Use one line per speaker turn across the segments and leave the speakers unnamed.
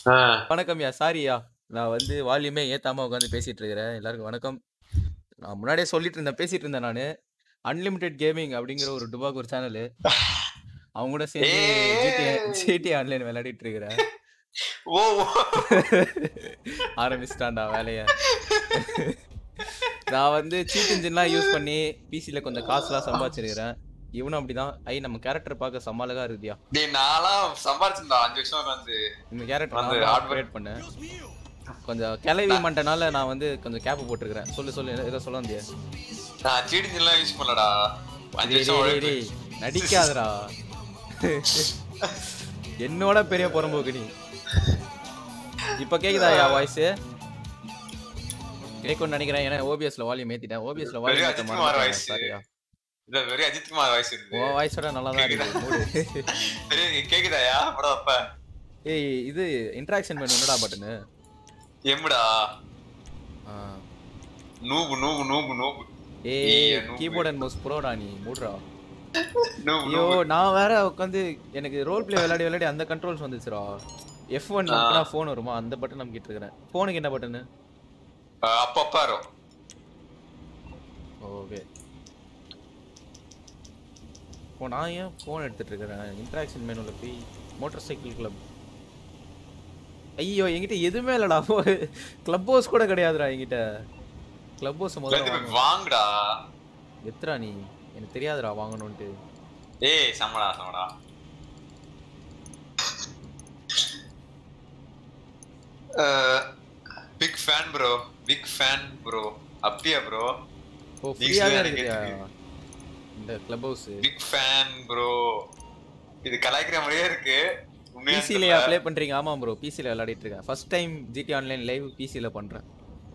ஆ,
வணக்கம்யா சாரியா நான் வந்து வால்யூமே ஏத்தாம உட்காந்து பேசிட்டு இருக்கிறேன் எல்லாருக்கும் வணக்கம் நான் முன்னாடியே சொல்லிட்டு இருந்தேன் பேசிட்டு இருந்தேன் நான் அன்லிமிட்டெட் கேமிங் அப்படிங்கிற ஒரு டுபாக் ஒரு சேனலு அவங்க கூட சேர்ந்து ஜிடி
ஏய்.
ஜிடி ஆன்லைன் விளையாடிட்டு இருக்கிறேன்
ஓ ஓ.
ஆரம்பிச்சிட்டான்டா வேலைய நான் வந்து சீட் இன்ஜின்லாம் யூஸ் பண்ணி பிசியில் கொஞ்சம் காசுலாம் சம்பாதிச்சிருக்கிறேன் இவனும் அப்படிதான் ஐ நம்ம கேரக்டர் பார்க்க சமாளகா இருக்குதியா
டேய் நான்லாம் சம்பாரிச்சிருந்தா அஞ்சு வருஷம் உட்காந்து
இந்த கேரக்டர்
வந்து
நான்
hardware-
அப்கிரேட் பண்ணேன் கொஞ்சம் கிளவி மண்டனால நான் வந்து கொஞ்சம் கேப் போட்டிருக்கிறேன் சொல்லு சொல்லு ஏதோ சொல்ல வந்தியா
நான் சீடிஞ்செல்லாம் யூஸ் பண்ணலடா அஞ்சு
டேய்,
வருஷம்
டேய்,
உழைப்பு.
டேய், நடிக்காதடா என்னோட பெரிய புறம்போக்கு நீ இப்ப கேக்குதாயா வாய்ஸ் கேட்கும்னு நினைக்கிறேன் ஏன்னா ஓபிஎஸ்ல வால்யூம் ஏத்திட்டேன் ஓபிஎஸ்ல
பெரிய
வால்யூம்
அஜித் குமார்
ஏத்த
voice.
சாரியா
இல்ல வெறும் அஜித் குமார் வாய்ஸ் இருக்கு
உன் வாய்ஸோட நல்லா தான் இருக்கு மூடு.
சரி கேக்குதாயா படம் அப்ப
ஏய் இது இன்டராக்ஷன் பண்ணு என்னடா பட்டனு
எம்முடா நூபு நூபு நூபு நூபு
ஏய்
ஏய், noob.
கீபோர்ட் அண்ட் மவுஸ் ப்ரோடா நீ மூடுறா
நூபு
ஐயோ
நூபு
நான் வேற உட்காந்து எனக்கு ரோல் பிளே விளையாடி விளையாடி அந்த கண்ட்ரோல்ஸ் வந்துச்சுடா எஃப் ஒன் நமக்குனா ஃபோன் வருமா அந்த பட்டன் நமக்கிட்டு இருக்கிறேன் ஃபோனுக்கு என்ன பட்டனு
அஹ் அப்பப்ப வரும்
ஓகே இப்போ நான் ஏன் ஃபோன் எடுத்துட்டு இருக்கிறேன் இன்ட்ராக்ஷன் மெனுவில் போய் மோட்டார் சைக்கிள் கிளப் ஐயோ என்கிட்ட எதுவுமே இல்லடா கிளப் ஹவுஸ் கூட கிடையாதுடா என்கிட்ட கிளப் ஹவுஸ் முதல்ல
எல்லாத்தையும்
வாங்கணும்.
போய் வாங்குடா
எத்துடா நீ எனக்கு தெரியாதுடா வாங்கணும்ட்டு
ஏய் சமடா சமடா big fan bro big fan bro அப்படியா ப்ரோ
ஓ
நீ
ஃப்ரீயாவே
சொல்லு,
இருக்குயா
எனக்கு
இந்த club house
big fan bro இது கலாய்க்கிற மாதிரியே இருக்கு உண்மையா
பிசிலேயே
தெரியல.
அப்ளை பண்றீங்க ஆமா ப்ரோ பிசில விளையாடிட்டு இருக்கேன் first time GT online live பிசில பண்றேன்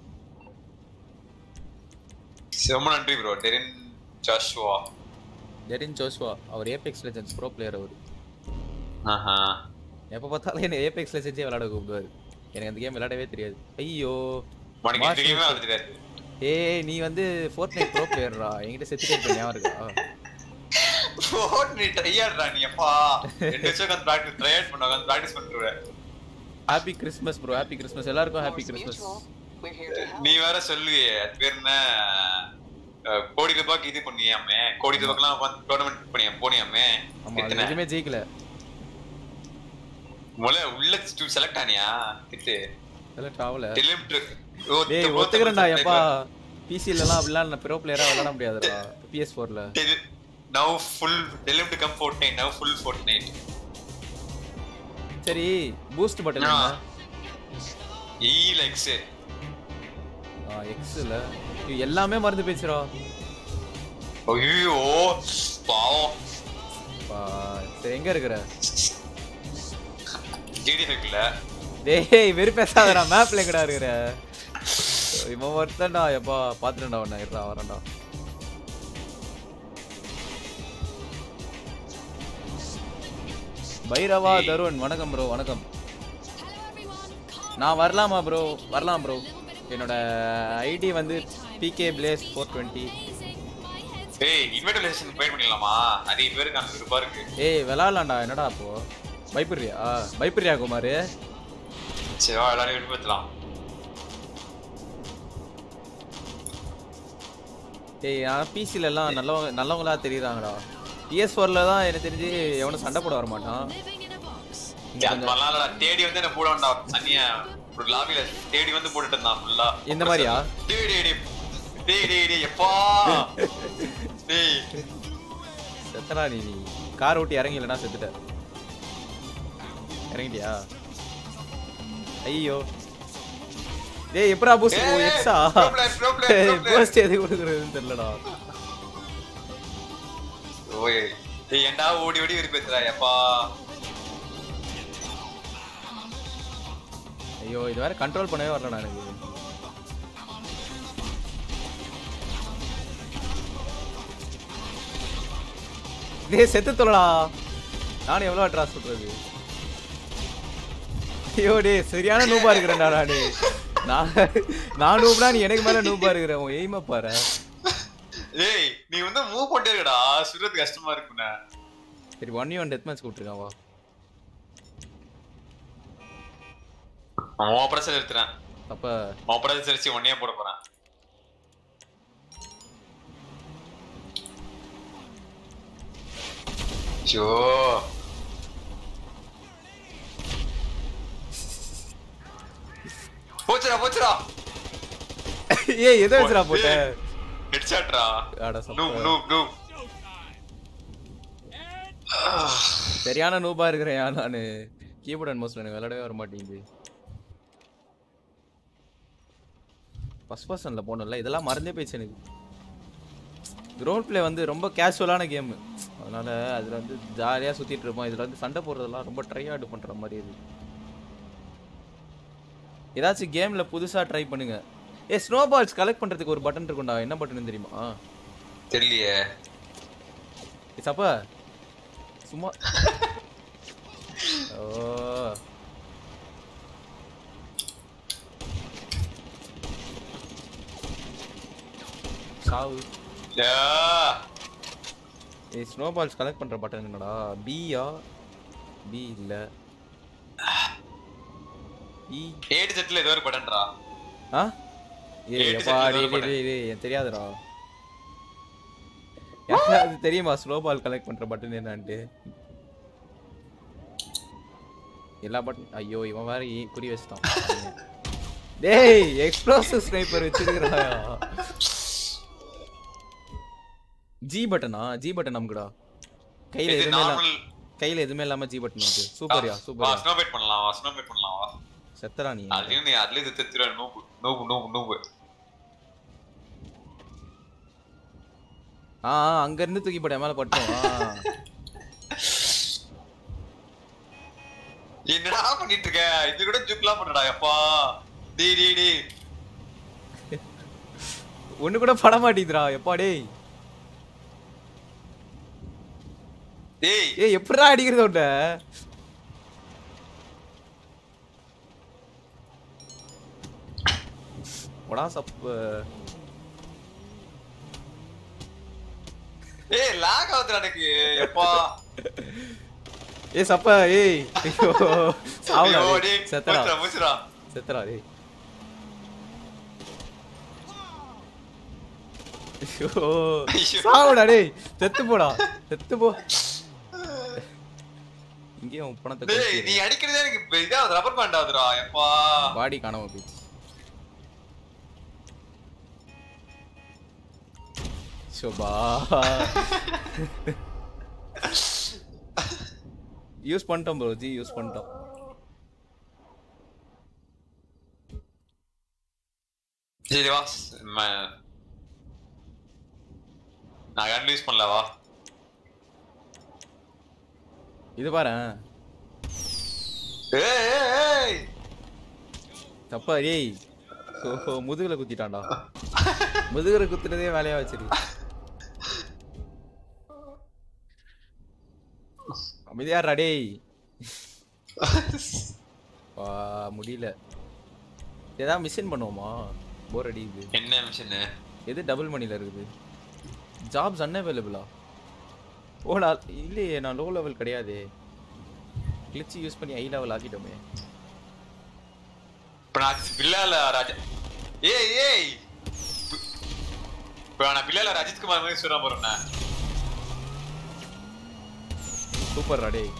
ரொம்ப நன்றி ப்ரோ டெரின் ஜாஷுவா
ஜெரின் ஜோஸ்வா அவர் ஏபெக்ஸ் லெஜெண்ட்ஸ் ப்ரோ பிளேயர் அவர்
ஆஹா
எப்போ பார்த்தாலும் என்ன ஏபெக்ஸ் லெஜெண்ட்ஸே விளையாட கூப்பிடுவாரு எனக்கு அந்த கேம் விளையாடவே தெரியாது ஐயோ
உனக்கு இந்த கேமே விளையாட தெரியாது
ஏய் நீ வந்து ஃபோர்ட் நைட் ப்ரோ பிளேயர்ரா என்கிட்ட செத்துட்டே இருக்க ஞாபகம் இருக்கா
போட் நீ ட்ரையாடுறா நீ அப்பா ரெண்டு வருஷம் உட்காந்து ப்ராக்டிஸ் ட்ரையாட் பண்ண உட்காந்து ப்ராக்டிஸ் பண்ணிட்டுருவேன்
happy Christmas bro happy Christmas எல்லாருக்கும் ஹாப்பி கிறிஸ்மஸ்
நீ வேற சொல்லுவியே அது பேர் என்ன அஹ், கோடி ரூபாய்க்கு இது பண்ணியாமே கோடி ரூபாய்க்குலாம் உட்காந்து டோர்னமெண்ட் பண்ணியா போனியாமே
ஆமா அது
எத்தனை
எதுவுமே ஜெயிக்கல
முல உள்ள செலக்ட் ஆனியா திட்டு
செலக்ட் ஆகல
டெலிமிட்டர்
டேய் ஒத்துக்கிறேன்டா எப்பா பிசில எல்லாம் அப்படிலாம் நான் ப்ரோ பிளேயரா விளையாட முடியாதுடா பிஎஸ் ஃபோர்ல
நவ் ஃபுல் டெலிமிட் come Fortnite now full Fortnite
சரி பூஸ்ட் பட்டன்
ஆ.
என்ன
இ லைக்ஸ்
ஆ எக்ஸ்ல எல்லாமே மறந்து போச்சுடா
ஐயோ பாவம்
பா, சரி எங்க இருக்கிற
ஜிடி இருக்குல்ல
டேய் வெறு பேசாதடா மேப்ல எங்கடா இருக்கிற இவன் ஒருத்தன்டா எப்பா பாத்துட்டா உன்ன இருடா வரேன்டா பைரவா தருண் வணக்கம் ப்ரோ வணக்கம் நான் வரலாமா ப்ரோ வரலாம் ப்ரோ என்னோட ஐடி வந்து பிகே பிளேஸ் ஃபோர் டுவெண்ட்டி
ஏய் இன்வெர்டலைசேஷன் ட்ரை பண்ணிடலாமா நிறைய பேருக்கு அந்த ரூபா இருக்கு
ஏய் விளாட்லாம்டா என்னடா அப்போ பயப்படுறியா பயப்படுறியா குமார்
சரி வா எல்லாரும் விருப்பத்தலாம்
ஏய் நான் பிசில எல்லாம் நல்லவங்க நல்லவங்களா தெரியுறாங்கடா பிஎஸ் ஃபோர்ல தான் எனக்கு தெரிஞ்சு எவனும் சண்டை போட வர மாட்டான்
அந்த மாதிரிலாம் இல்லடா. தேடி வந்து என்ன போட வேண்டாம் சனியா ஒரு லாபில தேடி வந்து போட்டுட்டு இருந்தான் ஃபுல்லா
இந்த மாதிரியா?
டேய் டேய் டேய் டேய் டேய் டேய் எப்பா டேய்
செத்தடா நீ நீ கார் ஓட்டி இறங்கி இல்லைனா செத்துட்ட இறங்கிட்டியா ஐயோ டேய் எப்படா பூஸ்ட் ஓ
ஏய்,
எக்ஸா
pro player, pro player, pro player.
Boost எது கொடுக்குறதுன்னு தெரியலடா
ஓய் டேய் ஏன்டா ஓடி ஓடி விருப்பத்துறா எப்பா
ஐயோ இது வேற கண்ட்ரோல் பண்ணவே வரலடா எனக்கு டேய் செத்து தொலைடா நானும் எவ்வளோ ட்ராஸ் சொல்றது ஐயோ டேய் சரியான நூபா இருக்கிறேன்டா நானு நான் நான் நூப்னா நீ எனக்கு மேல நூபா இருக்கிற உன் எய்மை பாரு
ஏய் நீ வந்து மூவ் பண்ணிட்டே இருக்கடா சுடுறது கஷ்டமா இருக்குண்ணே
சரி ஒன் ஒன் டெத் மேட்ச் கூப்பிட்டுருக்கான் வா
அவன் ஆபரேஷன் எடுத்துறேன்
அப்ப
ஆபரேஷன் அடிச்சு ஒன்னே போட போறேன் ஐயோ போச்சுடா போச்சுடா
ஏய் எதை வச்சுடா போட்ட
ஹெட்ஷாட்ரா
அட
நூப்
சப்ப
நூப் நூப்
சரியான நூபா இருக்கிறேன் நானு கீபோர்ட் அண்ட் மவுஸ்ல எனக்கு விளையாடவே வர மாட்டேங்குது ஃபர்ஸ்ட் பர்சன்ல போனல இதெல்லாம் மறந்தே போயிடுச்சு எனக்கு ரோல் ப்ளே வந்து ரொம்ப கேஷுவலான கேம் அதனால அதுல வந்து ஜாலியா சுத்திட்டு இருப்போம் இதுல வந்து சண்டை போடுறதெல்லாம் ரொம்ப ட்ரை ஆட் பண்ற மாதிரி இருக்கு ஏதாச்சும் கேம்ல புதுசா ட்ரை பண்ணுங்க ஏ ஸ்னோ பால்ஸ் கலெக்ட் பண்றதுக்கு ஒரு பட்டன் இருக்கும்டா என்ன பட்டன் தெரியுமா
தெரியலையே
ஏ, சப்பா சும்மா ஓ சாவு
யா.
ஏய் ஸ்னோ பால்ஸ் கலெக்ட் பண்ற பட்டன் என்னடா பியா பி இல்ல இ
ஏடு செட்ல ஏதோ ஒரு படம்டா
ஆ ஏய்
ஏழு
எப்பா
செட்ல
டேய்
ஏதோ ஒரு
டேய், டேய் டேய் எனக்கு தெரியாதுடா யாராவது தெரியுமா ஸ்னோ பால் கலெக்ட் பண்ற பட்டன் என்னன்ட்டு எல்லா பட்டன் ஐயோ இவன் வேற ஈ- குறி வச்சிட்டான் டேய் எக்ஸ்ப்ளோசிவ் ஸ்னைப்பர் வச்சிருக்கறாயா ஜி பட்டனா ஜி பட்டன் நமக்குடா கையில
இது
எதுவுமே இல்லாம
நார்மல்
கையில எதுவுமே இல்லாம ஜி பட்டன் நமக்கு சூப்பர்யா
வா
சூப்பர்யா
ஸ்னோ பைட் பண்ணலாம் வா ஸ்னோ பைட் பண்ணலாம் வா
செத்தரா நீ
அதுலயும் நீ அதுலயும் இது தெத்துற நூபு நூபு நூபு நூபு
ஆ ஆ, அங்க இருந்து தூக்கி போட மேல பட்டோம் ஆ.
என்னடா பண்ணிட்டு இருக்க இது கூட ஜுக்லாம் பண்றடா எப்பா டேய் டேய் டேய்
ஒண்ணு கூட பட மாட்டேங்குதுடா எப்பா டேய்
டேய்
ஏய் எப்படிடா அடிக்கிறது உன்ட ஒடா சப்பு
ஏய் லாக் ஆகுதுடா எனக்கு எப்பா
ஏ சப்பா ஏய் ஐயோ சாவுடா
ஐயோ,
டேய்.
டேய்,
செத்தடா
போச்சுடா, போச்சுடா.
செத்தடா டேய் ஐயோ
ஐயோ.
சாவுடா டேய் செத்து போடா செத்து போ இங்கேயும் உன் பணத்தை
டேய் நீ அடிக்கிறதே எனக்கு இப்ப இதாவது ரப்பர் பேண்ட் ஆகுதுடா எப்பா
பாடி காணாம போயிடுச்சு சோபா யூஸ் பண்ணிட்டோம் ப்ரோ ஜி யூஸ் பண்ணிட்டோம்
சரி வா ம- நான் கன் யூஸ் பண்ணல வா
இது பாரு
ஏய் ஏய், ஏய்
தப்பா ஏய் ஓஹோ முதுகுல குத்திட்டான்டா முதுகுல குத்துனதே வேலையா வச்சிருக்கு அமைதியாரா டேய் வா முடியல ஏதாவது மிஷின் பண்ணுவோமா போர் அடிக்குது
என்ன மிஷின்
எது டபுள் மணில இருக்குது ஜாப்ஸ் அன்அவைலபிளா ஓ நான் இல்லையே நான் லோ லெவல் கிடையாதே கிளிச் யூஸ் பண்ணி ஹை லெவல் ஆக்கிட்டோமே
இப்ப நான் பில்லால ராஜா ஏய் ஏய் இப்ப நான் பில்லால அஜித் குமார் மாதிரி சொல்ல போறேன்
சூப்பர் டேய்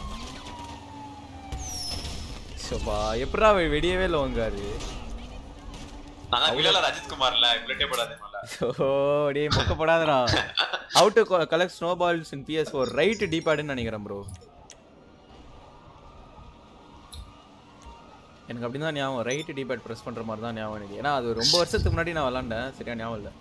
சோபா எப்படா வெ- வெடியவே இல்லை உங்காரு
நான் தான் பில்லால அஜித் குமார்ல பிளட்டே போடாதே மேல
ஓ டேய் மொக்கப்படாதடா how to collect snow balls in PS four right டீபேடுன்னு நினைக்கிறேன் ப்ரோ எனக்கு அப்படி தான் ஞாபகம் ரைட் டீபேட் ப்ரெஸ் பண்ற மாதிரி தான் ஞாபகம் எனக்கு ஏன்னா அது ரொம்ப வருஷத்துக்கு முன்னாடி நான் விளாண்டேன் சரியா ஞாபகம் இல்லை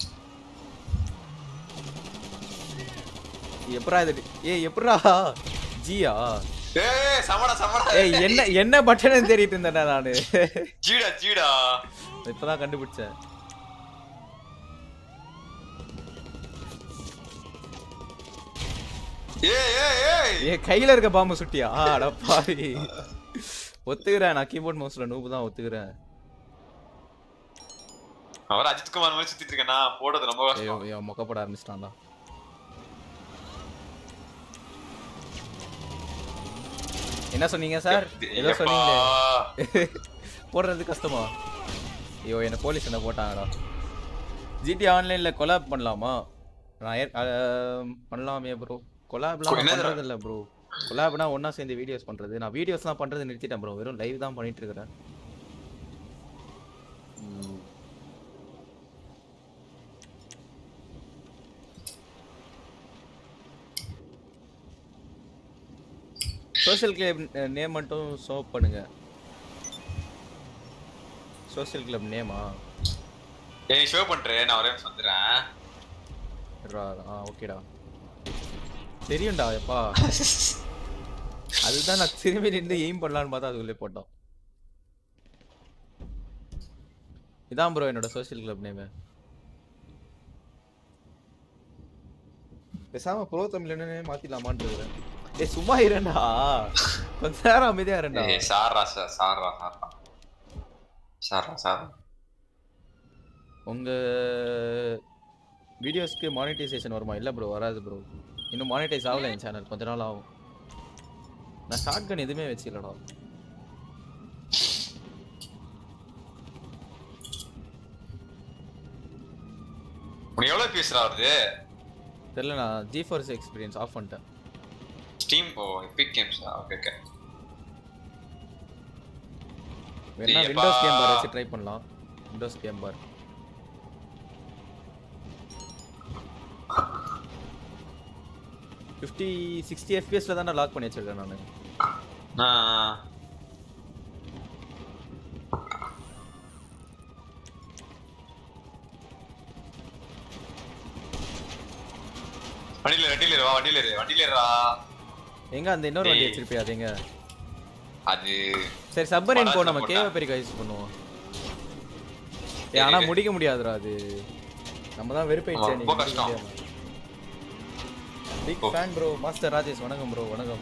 எப்படா இது ஏய் எப்படா ஜியா
ஏய் சமடா சமடா
ஏய் என்ன என்ன பட்டன் தேடிட்டு இருந்தேன்டா நானு
ஜீடா ஜீடா
இப்பதான் கண்டுபிடிச்சேன்
ஏய் ஏய் ஏய்
ஏ கையில இருக்க பாம்பு சுட்டியா அட பாவி ஒத்துக்கிறேன் நான் கீபோர்ட் மவுஸ்ல நூபு தான் ஒத்துக்கிறேன்
அவர் அஜித் குமார் மாதிரி சுத்திட்டு இருக்கேனா போடுறது ரொம்ப
ஐயோ
கஷ்டம்
ஐயோ மொக்கப்பட ஆரம்பிச்சிட்டான்டா என்ன சொன்னீங்க சார் ஏதோ
எப்பா.
சொன்னீங்களே போடுறது கஷ்டமா ஐயோ என்ன போலீஸ் என்ன போட்டாங்கடா ஜிடி ஆன்லைன்ல கொலாப் பண்ணலாமா நான் ஏற்- அஹ், பண்ணலாமே ப்ரோ கொலாப்லாம்
என்னது?
பண்றது இல்ல ப்ரோ கொலாப்னா ஒண்ணா சேர்ந்து வீடியோஸ் பண்றது நான் வீடியோஸ்லாம் பண்றது நிறுத்திட்டேன் ப்ரோ வெறும் லைவ் தான் பண்ணிட்டு இருக்கிறேன் சோஷியல் கிளப் நேம் மட்டும் ஷோ பண்ணுங்க சோஷியல் கிளப் நேமா
ஏய், நீ ஷோ பண்றேன் நான் ஒரே நிமிஷம் வந்துடுறேன்
ஆ ஓகேடா தெரியும்டா எப்பா அதுதான் நான் திரும்பி நின்று எய்ம் பண்ணலான்னு பார்த்தா அது உள்ளே போட்டோம் இதான் ப்ரோ என்னோட சோஷியல் கிளப் நேமு பேசாம ப்ரோ தமிழ்னே மாத்திடலாமான்னு இருக்கிறேன் ஏய் சும்மா இருடா கொஞ்ச நேரம் அமைதியா இருடா
ஏய், சாரா சார் சாரா சாரா சாரா சாரா
உங்க வீடியோஸ்க்கு மானிட்டைசேஷன் வருமா இல்ல ப்ரோ வராது ப்ரோ இன்னும் மானிட்டைஸ் ஆகல என் சேனல் கொஞ்ச நாள் ஆகும் நான் ஷார்ட் கன் எதுவுமே வச்சுக்கலடா
உனக்கு எவ்வளவு பீஸ்ரா வருது
தெரியல நான் ஜி ஃபோர்ஸ் எக்ஸ்பீரியன்ஸ் ஆஃப் பண்ணிட்டேன்
ஸ்டீம் ஓ எபிக் கேம்ஸ் ஓகே ஓகே
வேணா
ஏப்பா.
விண்டோஸ் கேம் பார் வச்சு ட்ரை பண்ணலாம் windows game bar fifty sixty எஃபிஎஸ்ல தான் லாக் பண்ணி வச்சிருக்கேன் நான்
வண்டியில வண்டியில இரு, வா வண்டியில இரு, வண்டியில இருடா.
எங்க அந்த இன்னொரு வண்டி
டேய்.
வச்சிருப்பியா அது எங்க
அது
சரி சப்பரின் போ
பராக்ல
நம்ம
போட்டா.
கேவ பெரிய யூஸ் பண்ணுவோம் ஏய், ஆனா
சரி.
முடிக்க முடியாதுடா அது நம்ம தான் வெறுப்பாயிடுச்சே
ரொம்ப கஷ்டம்.
பிக்
ஓ.
ஃபேன் ப்ரோ மாஸ்டர் ராஜேஷ் வணக்கம் ப்ரோ வணக்கம்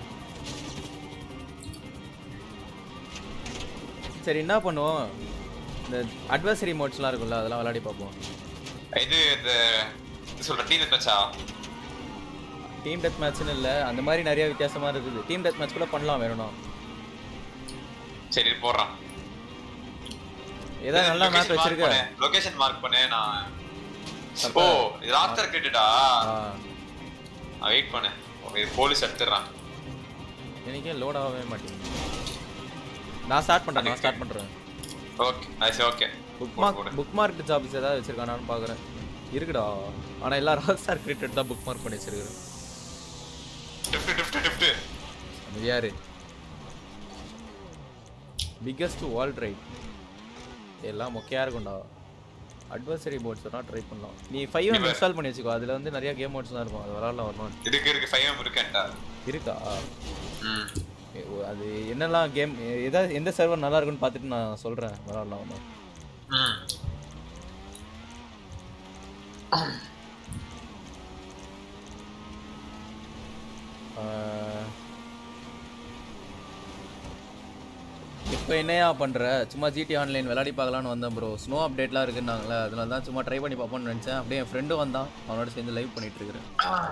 சரி என்ன பண்ணுவோம் இந்த அட்வர்சரி மோட்ஸ்லாம் இருக்கும்ல அதெல்லாம் விளையாடி பார்ப்போம்
இது இந்த இது சொல்ற டீம் மச்சா
டீம் டெத் மேட்ச்னு இல்ல அந்த மாதிரி நிறைய வித்தியாசமா இருக்குது டீம் டெத் மேட்ச் கூட பண்ணலாம் வேணும்னா
சரி போடுறான்
ஏதாவது நல்ல மேட்ச் வச்சிருக்க
லொகேஷன் மார்க் பண்ணு நான் ஓ இது ராஸ்டர் கிட்டடா
ஆ,
வெயிட் பண்ணு இது போலீஸ் எடுத்துறான்
எனக்கே லோட் ஆகவே மாட்டேங்குது நான் ஸ்டார்ட் பண்றேன் நான் ஸ்டார்ட் பண்றேன்
ஓகே அது okay
bookmark bookmark jobs ஏதாவது வச்சிருக்கானான்னு பார்க்குறேன் இருக்குடா ஆனால் எல்லா ராக் ஸ்டார் கிரிக்கெட் தான் புக் மார்க் பண்ணி வச்சிருக்கிறேன்
டிஃப்ட் டிஃப்ட் டிஃப்ட்
அது யாரு பிக்கஸ்ட் வேர்ல்ட் ரைட் எல்லாம் மொக்கையா இருக்கும்டா அட்வர்சரி போர்ட்ஸ் வேணா ட்ரை பண்ணலாம் நீ ஃபைவ் எம் இன்ஸ்டால் பண்ணி வச்சுக்கோ அதில் வந்து நிறைய கேம் மோட்ஸ் தான் இருக்கும் அது விளாட்லாம் வரணும்
இதுக்கு இருக்கு ஃபைவ் எம் இருக்கேன்டா
இருக்கா
ம்
ஏ, ஓ, அது என்னெல்லாம் கேம் எதாவது எந்த சர்வர் நல்லா இருக்குன்னு பார்த்துட்டு நான் சொல்கிறேன் விளாட்லாம் ஒன்று
ம்
இப்போ என்னையா பண்ற சும்மா ஜிடி ஆன்லைன் விளையாடி பார்க்கலான்னு வந்தேன் ப்ரோ ஸ்னோ அப்டேட்லாம் இருக்குன்னாங்களே அதனால தான் சும்மா ட்ரை பண்ணி பார்ப்போம்னு நினச்சேன் அப்படியே என் ஃப்ரெண்டும் வந்தான் அவனோட சேர்ந்து லைவ் பண்ணிட்டு இருக்கிறேன்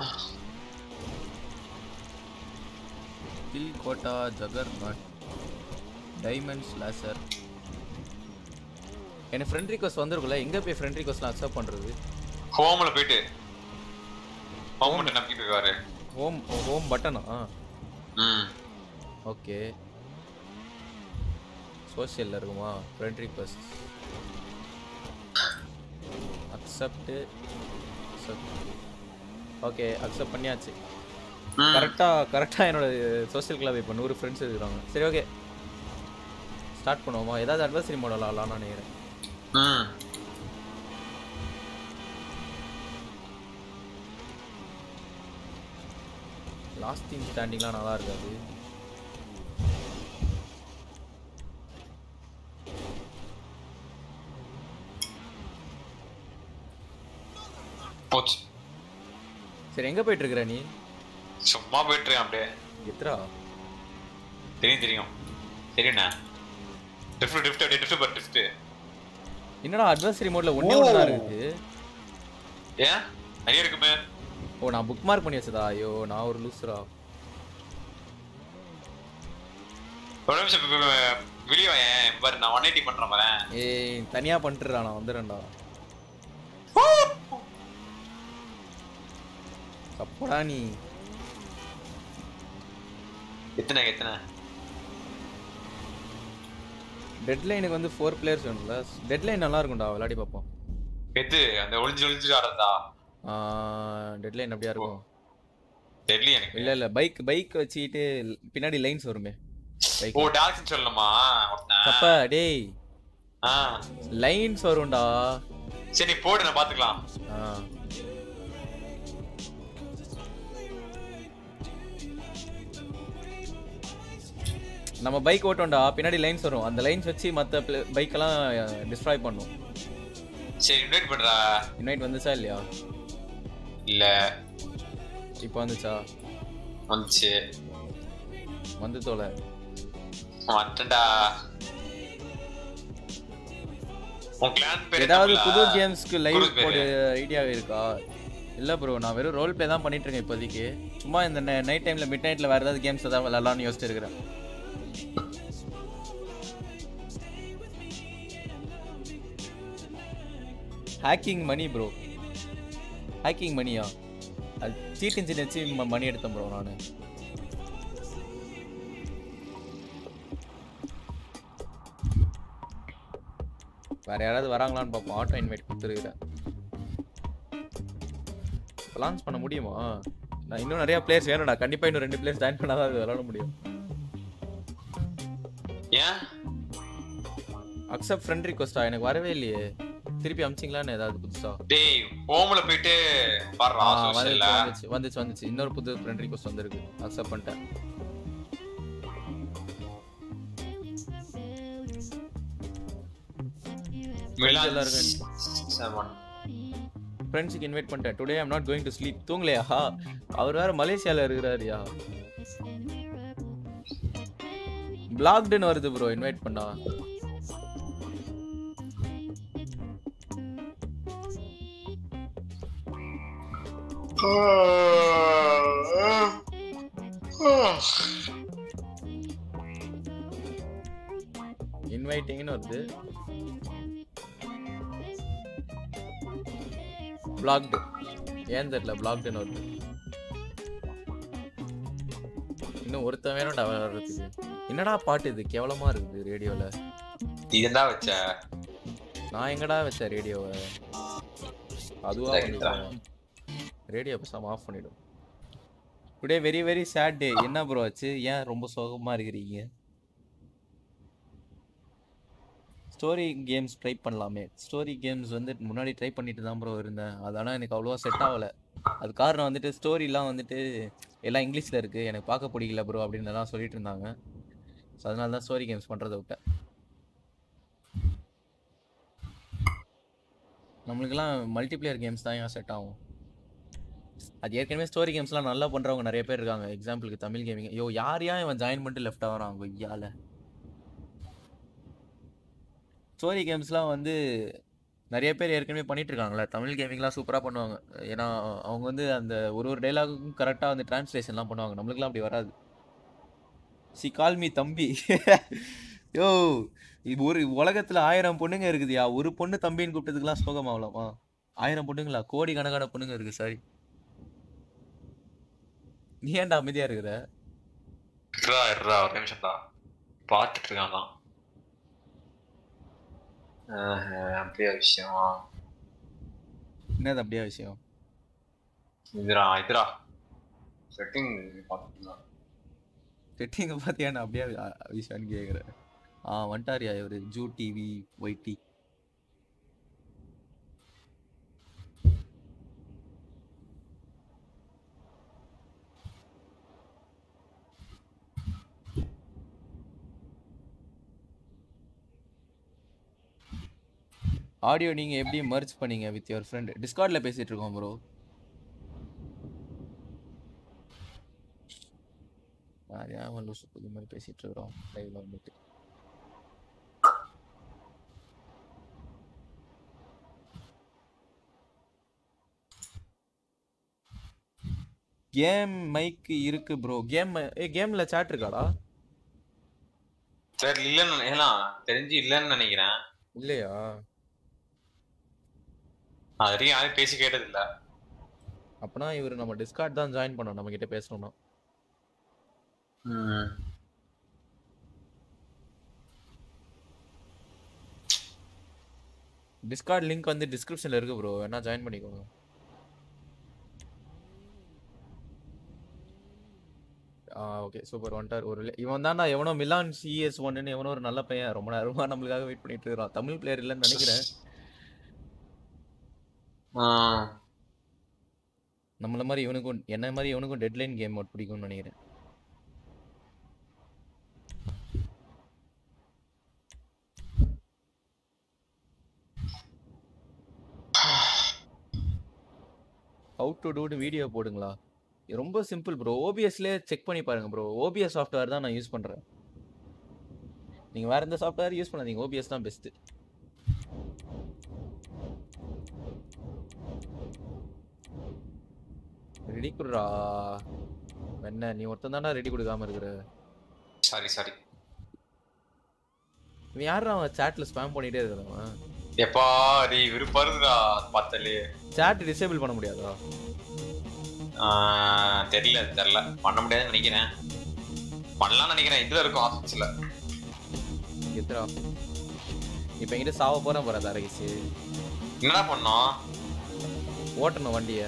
கில் கோட்டா ஜகர் நாட் டைமண்ட்ஸ் லேசர் எனக்கு ஃப்ரெண்ட் ரிக்வஸ்ட் வந்திருக்குல்ல எங்கே போய் ஃப்ரெண்ட் ரிக்வஸ்ட்லாம் அக்செப்ட் பண்ணுறது
ஹோம்ல போயிட்டு ஹோம் மட்டும் நம்பிட்டு இருக்காரு
ஹோம் ஹோம் பட்டனா
ம்
ஓகே சோஷியலில் இருக்குமா friend request accept okay accept பண்ணியாச்சு
ம்.
கரெக்டாக கரெக்டாக என்னோட சோஷியல் கிளப் இப்போ நூறு ஃப்ரெண்ட்ஸ் இருக்கிறாங்க சரி ஓகே ஸ்டார்ட் பண்ணுவோமா ஏதாவது அட்வர்சரி மாடல் ஆகலாம்னு நினைக்கிறேன்
ம்
லாஸ்ட் டீம் ஸ்டாண்டிங்லாம் நல்லா இருக்காது
போச்சு
சரி எங்கே போயிட்டு இருக்கிற நீ
சும்மா போயிட்டு இருக்கேன் அப்படியே
எத்ரா
தெரியும் தெரியும் சரிண்ணா டிஃப்ட் டிஃப்ட் அப்படியே டிஃப்ட் பர் டிஃப்ட்
என்னடா அட்வர்சரி மோட்ல ஒண்ணே ஒன்று தான் இருக்குது
ஏன் நிறைய இருக்குமே
ஓ நான் புக் மார்க் பண்ணி வச்சதா ஐயோ நான் ஒரு லூஸ்ரா
ஒரு நிமிஷம் வெளியே ஏன் பாரு நான் ஒன் எயிட்டி பண்றேன் பாரு
ஏய் தனியா பண்ணிட்டுறா நான் வந்துடுறேன்டா அப்படா நீ
எத்தனை எத்தனை
டெட்லைனுக்கு வந்து ஃபோர் பிளேயர்ஸ் வேணும்ல டெட்லைன் நல்லா இருக்கும்டா விளையாடி பார்ப்போம்
எது அந்த ஒளிஞ்சு ஒளிஞ்சு ஆடுறதா
டெட்லைன் அப்படியா இருக்கும்
தெரியல எனக்கு
இல்ல இல்ல பைக் பைக் வச்சுக்கிட்டு பின்னாடி லைன்ஸ் வருமே பைக்
ஓ டாக்ஸ் சொல்லணுமா ஒருத்தன்.
அப்ப டேய்
ஆ
லைன்ஸ் வரும்டா
சரி நீ போடு நான் பாத்துக்கலாம்
ஆ. நம்ம பைக் ஓட்டோம்டா பின்னாடி லைன்ஸ் வரும் அந்த லைன்ஸ் வச்சு மத்த பைக் எல்லாம் டிஸ்ட்ராய் பண்ணும்
சரி இன்வைட் பண்றா
இன்வைட் வந்துச்சா இல்லையா
இல்ல
இப்போ வந்துச்சா
வந்துச்சு
வந்து தோல
வந்துட்டா உன் கிளான் பேர்
ஏதாவது
என்ன
புது
புள்ள?
கேம்ஸ்க்கு லைவ்
குரு பேரு.
போடு ஐடியா இருக்கா இல்ல ப்ரோ நான் வெறும் ரோல் ப்ளே தான் பண்ணிட்டு இருக்கேன் இப்போதைக்கு சும்மா இந்த நைட் டைம்ல மிட் நைட்ல வேற ஏதாவது கேம்ஸ் ஏதாவது விளையாடலாம்னு யோசிச்சு இருக்கிறேன் ஹேக்கிங் மணி ப்ரோ ஹேக்கிங் மணியா அது சீட் இன்ஜின் வச்சு ம- மணி எடுத்தேன் ப்ரோ நான் வேற யாராவது வராங்களான்னு பார்ப்போம் ஆட்டோ இன்வைட் கொடுத்துருக்குறேன் லான்ச் பண்ண முடியுமா நான் இன்னும் நிறைய பிளேயர்ஸ் வேணும்டா கண்டிப்பா இன்னும் ரெண்டு பிளேயர்ஸ் ஜாயின் பண்ணாதான் அது விளையாட முடியும்
ஏன்
அக்செப்ட் ஃப்ரெண்ட் ரிக்வஸ்டா எனக்கு வரவே இல்லையே திருப்பி அமிச்சிங்களான்னு ஏதாவது புதுசா
டேய் ஹோம்ல போயிட்டு பாடுறா
ஆ,
சோஷியல்ல
வந்துச்சு வந்துச்சு வந்துச்சு வந்துச்சு இன்னொரு புது ஃப்ரெண்ட் ரிக்வஸ்ட் வந்திருக்கு அக்செப்ட் பண்ணிட்டேன்
மிலான்
எல்லாருக்கும்
செவன்
ஃப்ரெண்ட்ஸுக்கு இன்வைட் பண்ணிட்டேன் today I'm not going to sleep தூங்கலையா அவர் வேற மலேசியால இருக்கிறாருயா பிளாக்டுன்னு வருது ப்ரோ இன்வைட் பண்ணா இன்வைட்டிங்னு வருது பிளாக்டு ஏன் தெரியல பிளாக்டுன்னு வருது இன்னும் ஒருத்தன் வேணும்டா வர்றதுக்கு என்னடா பாட்டு இது கேவலமா இருக்குது ரேடியோல
இதுதான் வச்ச
நான் எங்கடா வச்சேன் ரேடியோவை அதுவா
Right-ஆ.
ரேடியோ பேசாம ஆஃப் பண்ணிடும் today very very sad day என்ன ப்ரோ ஆச்சு ஏன் ரொம்ப சோகமா இருக்கிறீங்க ஸ்டோரி கேம்ஸ் ட்ரை பண்ணலாமே ஸ்டோரி கேம்ஸ் வந்து முன்னாடி ட்ரை பண்ணிட்டு தான் ப்ரோ இருந்தேன் அது ஆனால் எனக்கு அவ்வளோவா செட் ஆகல அது காரணம் வந்துட்டு ஸ்டோரிலாம் வந்துட்டு எல்லாம் இங்கிலீஷில் இருக்குது எனக்கு பார்க்க பிடிக்கல ப்ரோ அப்படின்னு எல்லாம் சொல்லிட்டு இருந்தாங்க ஸோ அதனால தான் ஸ்டோரி கேம்ஸ் பண்ணுறதை விட்டேன் நம்மளுக்கெல்லாம் மல்டிப்ளேயர் கேம்ஸ் தான் ஏன் செட் ஆகும் அது ஏற்கனவே ஸ்டோரி கேம்ஸ்லாம் நல்லா பண்ணுறவங்க நிறைய பேர் இருக்காங்க எக்ஸாம்பிளுக்கு தமிழ் கேமிங் ஐயோ யார் யார் இவன் ஜாயின் பண்ணிட்டு லெஃப்ட் ஆகிறான் கொய்யால ஸ்டோரி கேம்ஸ்லாம் வந்து நிறைய பேர் ஏற்கனவே பண்ணிட்டு இருக்காங்களே தமிழ் கேமிங்லாம் சூப்பராக பண்ணுவாங்க ஏன்னா அவங்க வந்து அந்த ஒரு ஒரு டைலாகுக்கும் கரெக்டாக வந்து டிரான்ஸ்லேஷன்லாம் பண்ணுவாங்க நம்மளுக்குலாம் அப்படி வராது சி கால் மீ தம்பி யோ இது ஒரு உலகத்துல ஆயிரம் பொண்ணுங்க இருக்குதுயா ஒரு பொண்ணு தம்பின்னு கூப்பிட்டதுக்கெல்லாம் சோகமாகலாமா ஆயிரம் பொண்ணுங்களா கோடி கணக்கான பொண்ணுங்க இருக்கு சாரி நீ ஏன்டா அமைதியா இருக்கிற
இருடா இருடா ஒரு நிமிஷம் தான் பார்த்துட்டு இருக்கான் தான் ஆஹ், அப்படியா விஷயமா
என்னது அப்படியே விஷயம்
இதுடா இதுடா செட்டிங் பார்த்துட்டு
செட்டிங்க பார்த்தியா நான் அப்படியே அ- விஷயம்னு கேட்குறேன் ஆ வந்துட்டாரியா இவரு ஜூ டிவி ஒய்டி ஆடியோ நீங்க எப்படி மர்ஜ் பண்ணீங்க வித் யுவர் ஃப்ரெண்ட் டிஸ்கார்ட்ல பேசிட்டு இருக்கோம் ப்ரோ யாரையா லூசு புது மாதிரி பேசிட்டு இருக்கிறோம் லைவ்ல வந்துட்டு கேம் மைக் இருக்கு ப்ரோ கேம் ஏ கேம்ல சாட் இருக்காடா
தெரியல இல்லன்னு ஏலாம் தெரிஞ்சு இல்லன்னு நினைக்கிறேன்
இல்லையா
அது வரைக்கும் யாரும் பேசி கேட்டது இல்ல
அப்பனா இவர் நம்ம டிஸ்கார்ட் தான் ஜாயின் பண்ணோம் நம்ம கிட்ட பேசணும்னா டிஸ்கார்ட் லிங்க் வந்து டிஸ்கிரிப்ஷன்ல இருக்கு ப்ரோ வேணா ஜாயின் பண்ணிக்கோங்க ஆ ஓகே சூப்பர் வந்துட்டார் ஒரு le- இவன் தான்டா எவனோ மிலான் சிஎஸ் ஒன்னு எவனோ ஒரு நல்ல பையன் ரொம்ப நேரமா நம்மளுக்காக வெயிட் பண்ணிட்டு இருக்கான் தமிழ் பிளேயர் இல்லைன்னு நினைக்கிறேன்
ஆஹ்
நம்மள மாதிரி இவனுக்கும் என்ன மாதிரி இவனுக்கும் டெட்லைன் கேம் மோட் பிடிக்கும்னு நினைக்கிறேன் ஹவு டு டூன்னு வீடியோ போடுங்களா இது ரொம்ப சிம்பிள் ப்ரோ ஓபிஎஸ்லேயே செக் பண்ணி பாருங்க ப்ரோ ஓபிஎஸ் சாஃப்ட்வேர் தான் நான் யூஸ் பண்றேன் நீங்க வேற எந்த சாஃப்ட்வேர் யூஸ் பண்ணாதீங்க ஓபிஎஸ் தான் பெஸ்ட் ரெடி குடுறா என்ன நீ ஒருத்தன் தானே ரெடி கொடுக்காம இருக்கிற
சாரி சாரி
இவன் யாரா அவன் சாட்ல ஸ்பேம் பண்ணிட்டே இருக்கிறவன்
எப்பா நீ விருப்பருதுடா பார்த்தாலே
சாட் டிசேபிள் பண்ண முடியாதா
ஆஹ் தெரியல தெரியல பண்ண முடியாதுன்னு நினைக்கிறேன் பண்ணலாம்னு நினைக்கிறேன் இதுல இருக்கும் ஆப்ஷன்ஸ்ல
எத்தரா இப்போ என்கிட்ட சாவ போறேன் போற தரகிச்சு
என்னடா பண்ணோம்
ஓட்டணும் வண்டிய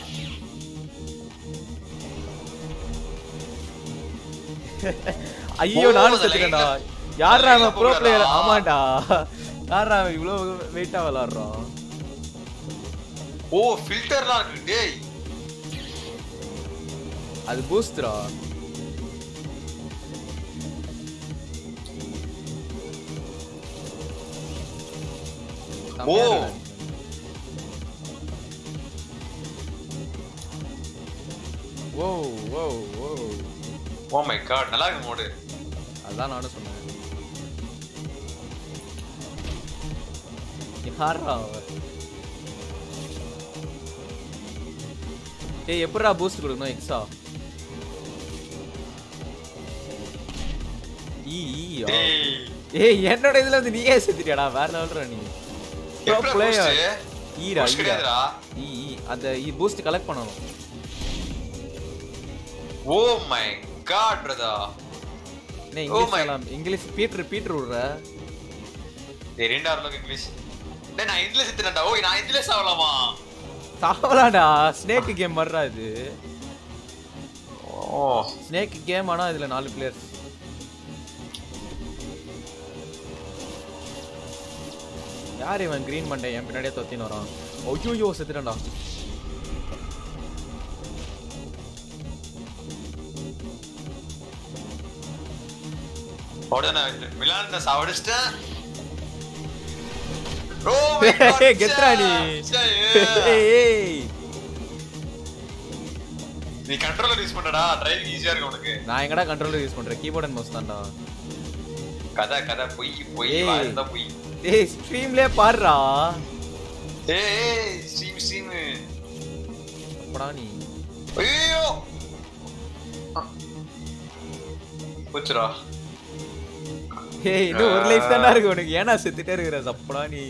ஐயோ
ஓ,
நானும்
அந்த
செத்துட்டேன்டா
line
யாரா
line ல
அவன் ப்ரோ
போகலடா.
பிளேயர் ஆமாடா யாரா அவன் இவ்வளோ வெயிட்டா விளாடுறான்
ஓ ஃபில்டர்லாம் இருக்கு டேய்
அது பூஸ்ட்ரா
ஓ.
ஓ ஓ ஓ
ஓ மை காட் நல்லா இருக்கு மோடு
அதான் நானும் சொன்னேன் யாரா அவன் ஏய் எப்படிடா பூஸ்ட் கொடுக்கணும் எக்ஸா ஈ ஈ ஆ.
டேய்
ஏய் என்னோட இதுல வந்து நீயே செத்துட்டியாடா வேற லெவல்ரா நீ ப்ரோ
எப்படிடா
பிளேயர்
boost?
ஈடா
boost
ஈடா
கிடையாதுடா
ஈ ஈ அந்த ஈ பூஸ்ட் கலெக்ட் பண்ணணும்
ஓ மை காட் பிரதா
என்ன
Oh
இங்கிலீஷ்
my-
எல்லாம் இங்கிலீஷ் பீட்டர் பீட்டர் விடுற
டேய் ரெண்டா அளவுக்கு இங்கிலீஷ் டேய் நான் இதுல செத்துறேன்டா ஓ நான் இதுல சாவலாமா
சாவலாடா ஸ்னேக் கேம் வர்றா இது
ஓ
ஸ்னேக் கேம் ஆனா இதுல நாலு பிளேயர்ஸ் யார் இவன் கிரீன் மண்டை என் பின்னாடியே தொத்தின்னு வரான் ஐயோ செத்துட்டேன்டா
உடனே மிலான் நான் சாவடிச்சிட்டேன் ஓ my God,
கெத்ரா நீ
ச்சே,
ஏய், ஏய்.
நீ கண்ட்ரோலர் யூஸ் பண்ணடா டிரைவிங் ஈஸியா இருக்கு உனக்கு
நான் எங்கடா கண்ட்ரோலர் யூஸ் பண்றேன் கீபோர்ட் அண்ட் மவுஸ் தான்டா
கதை கதை பொய் பொய்
ஏய்.
வாழ்ந்தா பொய்
டேய் ஸ்ட்ரீம்லயே பாருடா
ஏய் ஏய் ஸ்ட்ரீம் ஸ்ட்ரீம்
அப்படா நீ
ஐயோ போச்சுடா
ஏய் இன்னும் ஒரு லைஃப் தானே இருக்கு உனக்கு ஏன்னா செத்துட்டே இருக்கிற சப்படா நீ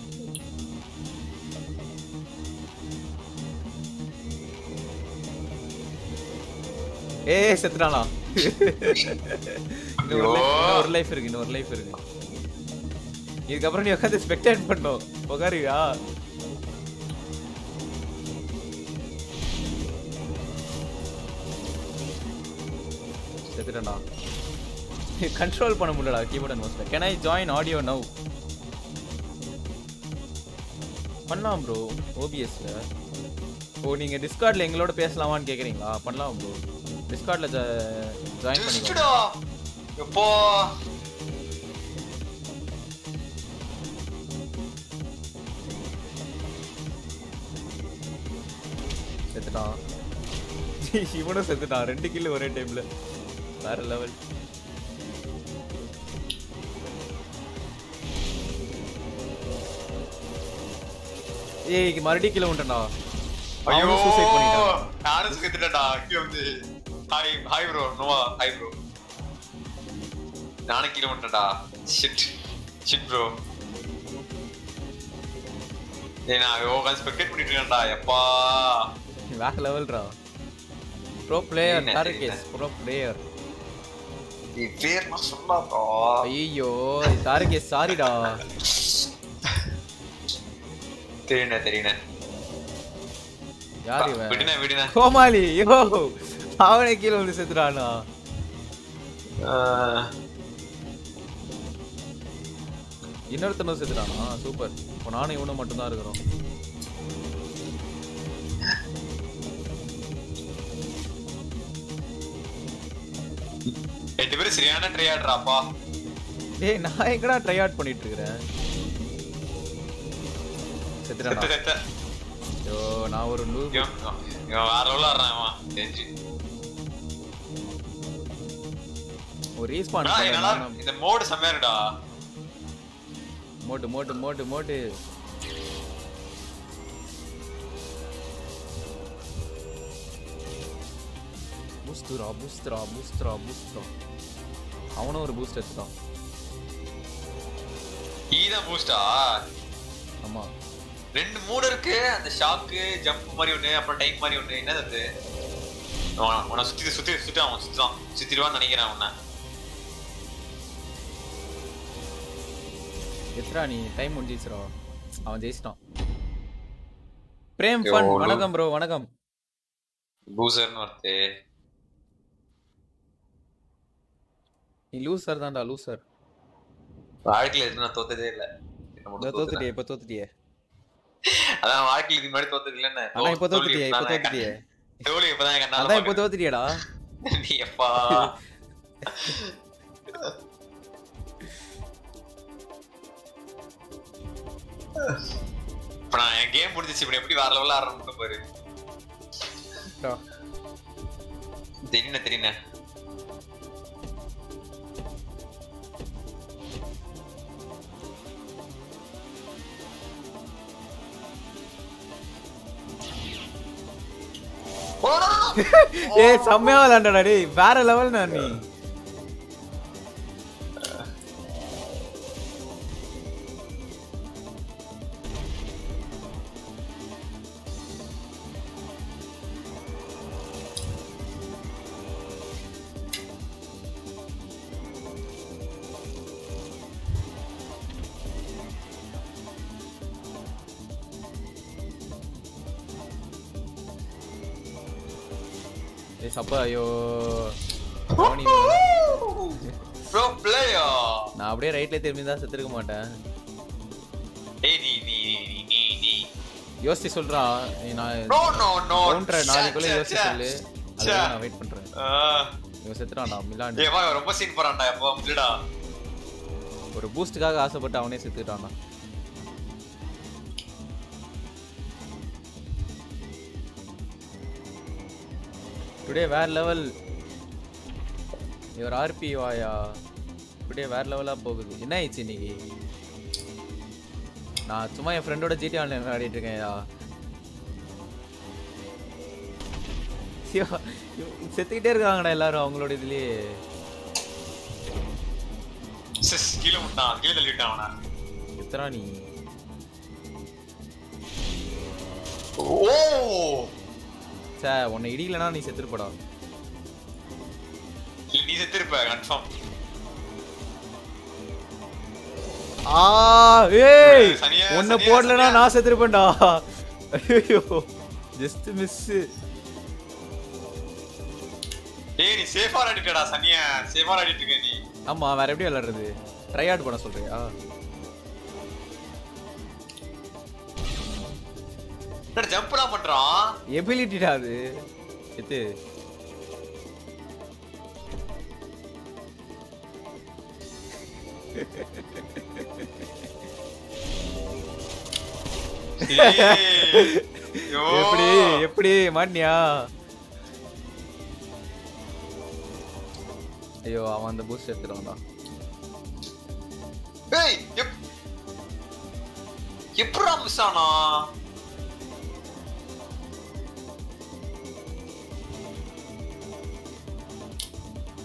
ஏய் செத்துட்டானா இன்னும் ஒரு life- இன்னும் ஒரு லைஃப் இருக்கு இன்னும் ஒரு லைஃப் இருக்கு இதுக்கப்புறம் நீ உட்காந்து ஸ்பெக்டேட் பண்ணோம் உட்காருவியா செத்துட்டேன்டா கண்ட்ரோல் பண்ண முடியலடா கீபோர்ட் அண்ட் மவுஸ்ல can I join audio now பண்ணலாம் ப்ரோ ஓபிஎஸ்ல ஓ நீங்க டிஸ்கார்ட்ல எங்களோட பேசலாமான்னு கேக்குறீங்களா பண்ணலாம் ப்ரோ டிஸ்கார்ட்ல ஜாயின் பண்ணிக்கோங்க
ஜஸ்டா எப்போ
செத்துட்டான் இவனும் செத்துட்டான் ரெண்டு கில்லு ஒரே டைம்ல வேற லெவல் ஏய் மறுபடியும் கீழே விட்டா
ஐயோ
அவனும் சூசைட் பண்ணிட்டான்
நானும் செத்துட்டேன்டா இங்க வந்து ஹாய் ஹாய் ப்ரோ நோவா ஹாய் ப்ரோ நானே கீழே வந்துட்டேன்டா ஷிட் ஷிட் ப்ரோ ஏய் நான் உட்காந்து ஸ்பெக்டேட் பண்ணிட்டு இருக்கேன்டா எப்பா
வேற லெவல்ரா ப்ரோ பிளேயர்
என்ன
டார்கேஸ் ப்ரோ பிளேயர்
நீ பேர் நான் சொல்லாதா
ஐயோ டார்கேஸ் சாரிடா
தெரியணே தெரியணே
யார் இவன்
விடுனே விடுனே
கோமாளி யோ அவனே கீழே வந்து செத்துறானா இன்னொருத்தனும் செத்துறானா சூப்பர் இப்போ நானும் இவனும் மட்டும்தான் இருக்கிறோம்
ரெண்டு பேரும் சரியான ட்ரை ஆடுறாப்பா
டேய் நான் எங்கடா ட்ரை அவுட் பண்ணிட்டு இருக்கிறேன் செத்துறானா
செத்த செத்த
ஐயோ நான் ஒரு லூ
இவன் இவன் வேற லெவலில் ஆடுறான் இவன் தெரிஞ்சு
ஒரு ரீஸ்பான்
ஆனா, என்னால இந்த மோடு செம்மையா இருக்குடா
மோட்டு மோட்டு மோட்டு மோட்டு பூஸ்துரா பூஸ்துரா பூஸ்துரா பூஸ்துரா அவனும் ஒரு பூஸ்ட் எடுத்துட்டான்
ஈதான் பூஸ்டா
ஆமா
ரெண்டு மூணு இருக்கு அந்த ஷாக்கு ஜம்ப் மாதிரி ஒண்ணு அப்புறம் டைம் மாதிரி ஒண்ணு என்னது அது அவன- அவனை சுத்தி சுத்தி சுத்தி அவன் சுத்திதான் சுத்திடுவான்னு நினைக்கிறேன் அவனை
எத்ரா நீ டைம் முடிஞ்சிச்சுரா அவன் ஜெயிச்சிட்டான் பிரேம்
ஐயோ,
ஃபன்
லூ-
வணக்கம் ப்ரோ வணக்கம்
பூசர்னு ஒருத்து
நீ லூசர் தான்டா லூசர்
வாழ்க்கையில எதுவும் நான் தோத்ததே இல்ல என்ன மட்டும் தோத்துட்டேன்.
தோத்துட்டியே இப்ப தோத்துட்டியே
அதான் வாழ்க்கையில இதுக்கு முன்னாடி தோத்தது இல்லன்னு
அதான் இப்ப தோத்துட்டியே இப்ப தோத்துட்டியே
தோல்வி இப்பதான் என் கண்ணால
அதான் இப்ப
பாக்குறேன்.
தோத்துட்டியேடா
நீ எப்பா இப்ப நான் என் கேம் முடிஞ்சிச்சு இப்ப எப்படி வேற லெவல்ல ஆடுறேன் மட்டும் பாரு
டா.
தெரியல தெரியல
ஏய் செம்மையா விளையாண்டடா டேய் வேற லெவல் நான் நீ ஏய் சப்பா ஐயோ தோனி
ப்ரோ பிளேயா
நான் அப்படியே ரைட்ல திரும்பி தான் செத்துருக்க மாட்டேன்
ஏய் நீ நீ நீ நீ நீ
யோசிச்சு சொல்றா நீ நான்
நோ நோ நோ
கவுண்டரை நாளைக்குள்ள யோசிச்சு சொல்லு
ச்சே.
அதுக்கு நான் வெயிட் பண்றேன் இவன் செத்துறான்டா மிலான்
ஏவா ரொம்ப சீன் போறான்டா எப்போ இல்லடா
ஒரு பூஸ்டுக்காக ஆசைப்பட்டு அவனே செத்துட்டான்டா டுடே வேற லெவல் இவர் ஆர்பி வாயா டுடே வேற லெவலா போகுது என்ன ஆயிடுச்சு இன்னைக்கு நான் சும்மா என் ஃப்ரெண்டோட ஜிடி ஆன்லைன் விளையாடிட்டு இருக்கேன்யா ஐயோ, இவ- செத்துக்கிட்டே இருக்காங்கடா எல்லாரும் அவங்களோட இதுலயே
சிஸ் கீழே விட்டான் கீழே தள்ளிட்டான் அவனை
எத்தனா நீ
ஓ
சே உன்னை இடிக்கலனா நீ செத்துருப்படா
இல்ல, நீ செத்துருப்ப கன்ஃபார்ம்
ஆ ஏய்
சனியா-
உன்னை
சனியா-
போடலனா
சனியா.
நான் செத்துருப்பேன்டா ஐயோ ஜஸ்ட் மிஸ்
ஏய் நீ சேஃபா ஆடிட்டடா சனியா சேஃபா ஆடிட்டு இருக்க நீ
ஆமா வேற எப்படி விளையாடுறது ட்ரை அவுட் பண்ண சொல்றியா
என்னடா ஜம்ப்லாம் பண்றான்
எபிலிட்டிடா அது எத்து
ஏய், ஐயோ.
எப்படி எப்படி மாட்டினியா ஐயோ அவன் அந்த பூஸ்ட் எடுத்துருவான்டா
ஏய் எப் எப்படா மிஸ் ஆனா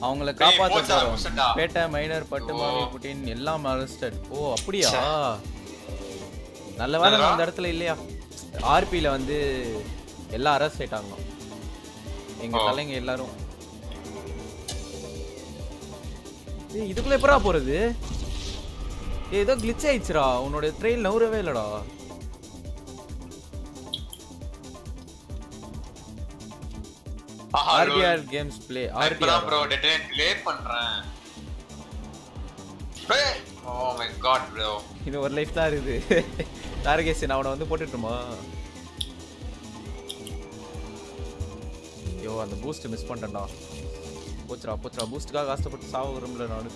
அவங்கள
ஏய்,
காப்பாத்த
போச்சா,
போறோம்
புடிச்சிட்டா.
பேட்டை மைனர் பட்டுமாவி
ஓ.
புட்டின் எல்லாம் அரெஸ்டட் ஓ அப்படியா
ச்சே.
நல்ல வேலை நான்
என்னடா?
அந்த இடத்துல இல்லையா ஆர்பியில வந்து எல்லாம் அரெஸ்ட் ஆயிட்டாங்க எங்க
ஓ.
தலைங்க எல்லாரும் ஏய் இதுக்குள்ள எப்படா போறது ஏய் ஏதோ கிளிச் ஆயிடுச்சுடா உன்னோட ட்ரெயின் நவுறவே இல்லடா
ஆஹா,
ஆர்பிஆர் கேம்ஸ் ப்ளே
நான் இப்பதான் bro
RPR
Dead Island play பண்றேன். ஏய், oh my god bro.
இது ஒரு லைஃப் தான் இருக்குது தாரகேஷ் நான் அவனை வந்து போட்டுட்டுமா ஐயோ அந்த பூஸ்ட் மிஸ் பண்ணிட்டேன்டா போச்சுடா போச்சுடா பூஸ்ட்டுக்காக கஷ்டப்பட்டு சாவ விரும்பல நான்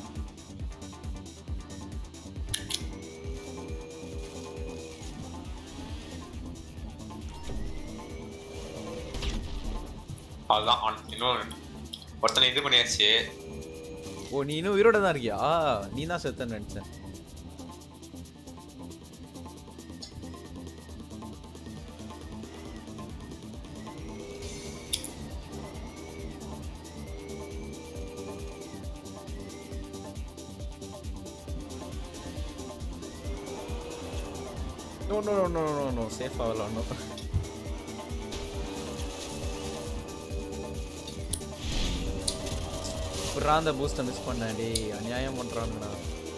அவ்வளவுதான், அவன் இன்னும் ஒருத்தனை இது பண்ணியாச்சு
ஓ நீ இன்னும் உயிரோட தான் இருக்கியா நீ தான் செத்தன்னு நினைச்சேன் no no no no no no safe ஆகலாம் நோ புறா அந்த பூஸ்ட்டை மிஸ் பண்ணேன் டேய் அநியாயம் பண்றானுங்கடா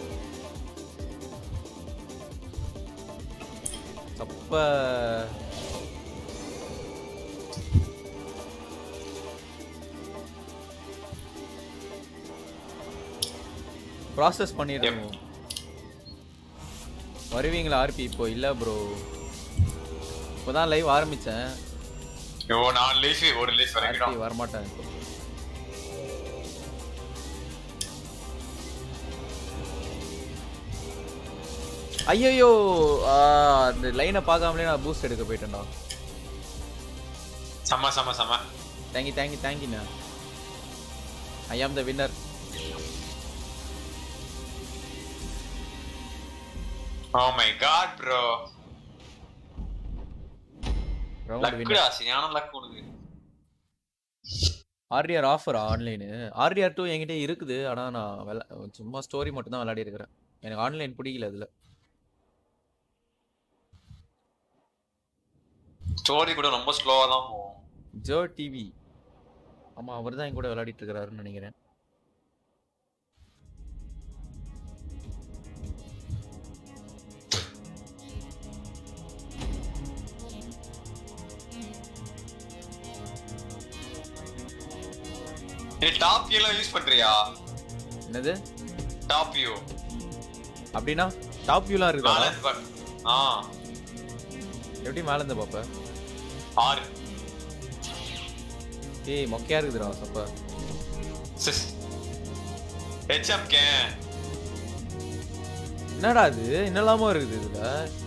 தப்ப ப்ராசஸ் பண்ணிடணும் வருவீங்களா ஆர்பி இப்போ இல்ல ப்ரோ இப்போதான் லைவ் ஆரம்பிச்சேன்
ஐயோ நான் லேசி ஒரு லேஸ்
ஆர்பி
வரைக்கும்
வரமாட்டேன் இப்போ ஐயோ அந்த லைனை பார்க்காமலே நான் பூஸ்ட் எடுக்க போயிட்டேன்டா
செம்ம செம்ம செம்ம
தேங்க்யூ தேங்க்யூ தேங்க்யூண்ணா I am the winner
oh my God bro
round winner
லக்குடா சரியான லக் உனக்கு
ஆர்டிஆர் ஆஃபரா ஆன்லைனு ஆர்டிஆர் டூ என்கிட்ட இருக்குது ஆனால் நான் விளா சும்மா ஸ்டோரி மட்டும் தான் விளையாடி இருக்கிறேன் எனக்கு ஆன்லைன் பிடிக்கல அதில்
ஸ்டோரி கூட ரொம்ப ஸ்லோவா தான் போகும்
ஜோ டிவி ஆமாம் அவர் தான் என் கூட விளையாடிட்டு இருக்கிறாருன்னு நினைக்கிறேன்
நீ டாப் வியூ எல்லாம் யூஸ் பண்றியா
என்னது
டாப் வியூ
அப்படின்னா டாப் வியூலாம் இருக்குதா
மேல இருந்து பாரு. ஆ
எப்படி மேலே இருந்து பார்ப்ப
ஆறு
ஏய் மொக்கையா இருக்குதுடா சப்ப
சிஸ் ஹெச்எம் கே
என்னடா இது என்னெல்லாமோ இருக்குது இதுல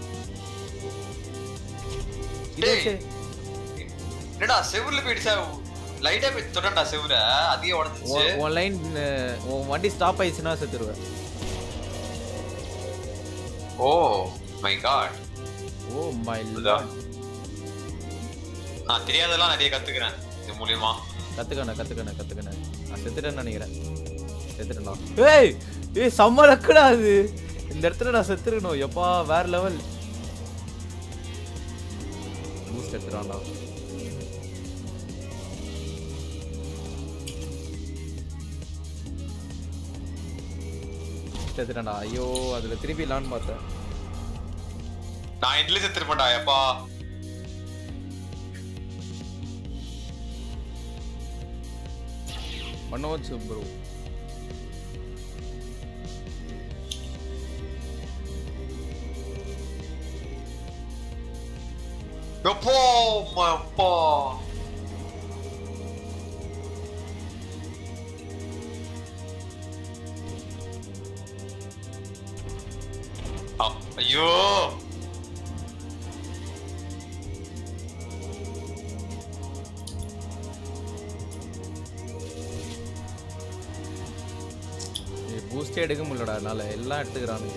இதே
டேய்.
சே-
என்னடா செவுர்ல போயிடுச்சா லைட்டா போய் தொடண்டா செவுர அதிக உடஞ்சிச்சு
உன்- உன் லைன் உன் வண்டி ஸ்டாப் ஆயிடுச்சுன்னா செத்துருவேன்
oh my God
oh my
இதா. நான் தெரியாதெல்லாம் நிறைய கத்துக்கிறேன் இது மூலியமா
கத்துக்கண்ணே கத்துக்கண்ணே கத்துக்கண்ணே நான் செத்துட்டேன்னு நினைக்கிறேன் செத்துட்டேனா ஏய் ஏய் செம்ம லக்குடா அது இந்த இடத்துல நான் செத்துருக்கணும் எப்பா வேற லெவல் பூஸ்ட் எடுத்துடான்டா செத்துட்டேன்டா ஐயோ அதுல திருப்பி லான் பார்த்தேன்
நான் இட்லி செத்துருப்பேன்டா எப்பா
மனோஜ் ப்ரோ
எப்போ எப்பா அ- ஐயோ
பூஸ்டே எடுக்க முடியலடா அதனால எல்லாம் எடுத்துக்கிறானுங்க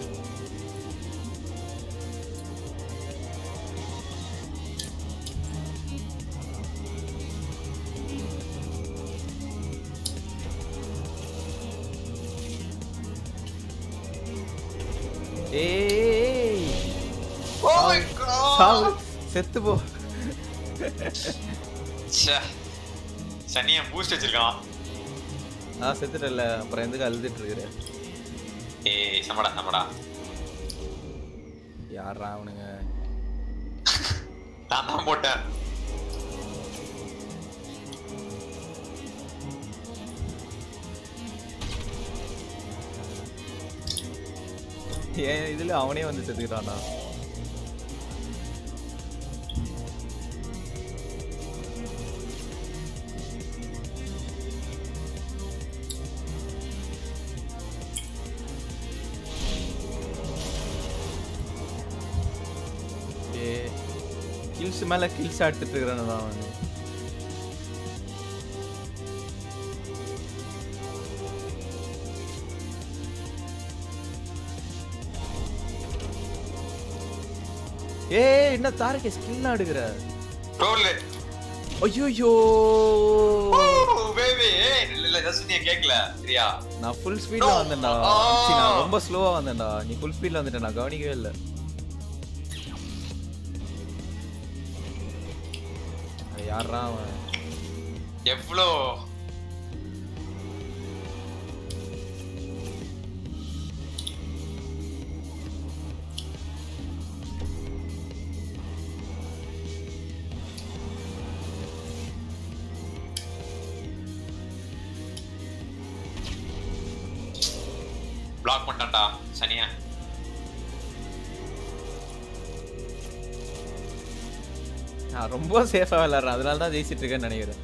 Oh my
சாவு
god.
செத்து போ
ச்சே. சனியா பூஸ்ட் வச்சிருக்கான்
நான் செத்துட்டல அப்புறம் எதுக்கு அழுதுட்டு இருக்கிற
ஏய் சமடா சமடா
யாரா அவனுங்க
நான் தான் போட்டேன்
ஏன் இதுல அவனே வந்து செத்துக்கிட்டானா கில்ஸ் மேல கில்ஸ் எடுத்துட்டு இருக்கிறானு தான் அவன் ஏய் என்ன தாரகே ஸ்கில் எடுக்கிற
ரோல்
ஐயோ
பேபி ஏய் இல்ல இல்ல ஜஸ்ட் நீ கேக்கல சரியா
நான் ஃபுல் ஸ்பீட்ல
No.
வந்தேன்டா
ஆ.
சி, நான் ரொம்ப ஸ்லோவா வந்தேன்டா நீ ஃபுல் ஸ்பீட்ல வந்துட்ட நான் கவனிக்கவே இல்ல அது யார்ரா அவன்
எவ்வளோ பிளாக் பண்ணிட்டான்டா சனியா
நான் ரொம்ப சேஃபா விளையாடுறேன் அதனால தான் ஜெயிச்சிட்டு இருக்கேன்னு நினைக்கிறேன்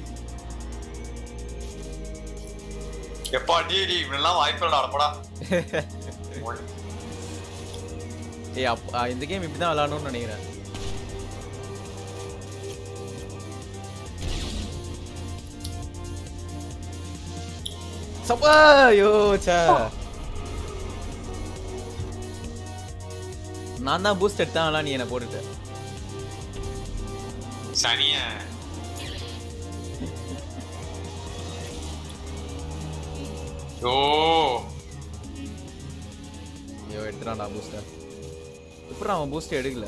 எப்பா டி டி இப்படிலாம் வாய்ப்பு ஆடப்படா
ஏய் அப் ஆ, இந்த கேம் இப்படி தான் விளையாடணும்னு நினைக்கிறேன் சப்பா ஐயோ சே நான் தான் பூஸ்ட் எடுத்தேன் நீ என்ன போட்டுட்ட
சனிய ஓ
ஐயோ எடுத்துறான்டா பூஸ்டர் எப்படி அவன் பூஸ்ட் எடுக்கல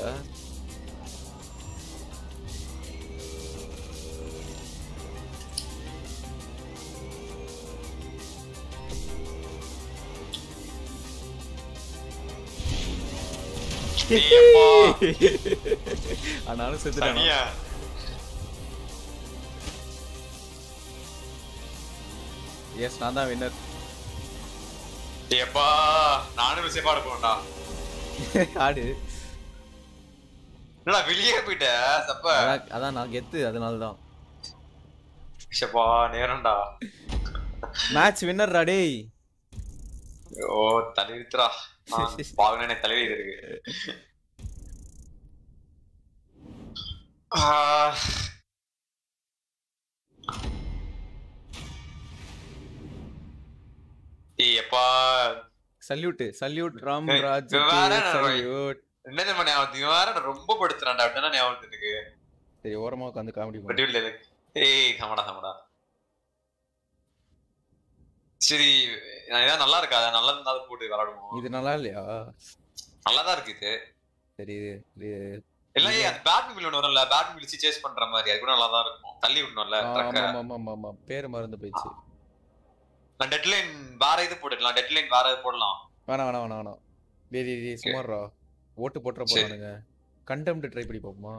ஏப்பா.
ஆனாலும் செத்துட்டான்
சனியா
எஸ் நான் தான் வின்னர்
ஏப்பா நானும் சேப்பாடு போறேன்டா
ஆடு
என்னடா வெளியே போயிட்ட சப்ப
அதான் அதான் நான் கெத்து அதனால தான்
ஷப்பா நேரம்டா
மேட்ச் வின்னர்ரா டேய்
ஓ தலைவித்துறா பாவனே தலைவி இருக்கு ஆ. ஏய் எப்பா
சல்யூட் சல்யூட் ராம்
ஏய்,
ராஜ்
வேற என்ன
சல்யூட்
என்ன தெரியுமா ஞாபகம் இவன் வேற நான் ரொம்ப படுத்துறான்டா அப்படின்னா ஞாபகம் எனக்கு
சரி ஓரமா உட்காந்து காமெடி பண்ணு
பட்டியல் எனக்கு ஏய் சமடா சமடா சரி நான் ஏதாவது நல்லா இருக்கா நல்லா இருந்தாலும் போட்டு விளாடுவோம்
இது நல்லா இல்லையா
நல்லா தான் இருக்கு இது
சரி இது இது
இல்ல ஏய் அந்த பேட் மில் ஒன்று வரும்ல பேட் மில் வச்சு சேஸ் பண்ற மாதிரி அது கூட நல்லா தான் இருக்கும் தள்ளி விடணும்ல
ஆ,
ட்ரக்க
ஆமா ஆமா ஆமா ஆமா பேர் மறந்து போயிடுச்சு
நான் டெட்லைன் வேற இது போட்டுக்கலாம் டெட்லைன் வேற இது போடலாம்
வேணாம் வேணாம் வேணாம் வேணாம் டேய் டேய் டேய் சுமார்ரா ஓட்டு போட்டுற
சரி.
போறானுங்க கண்டெம்ட் ட்ரை பண்ணி பார்ப்போமா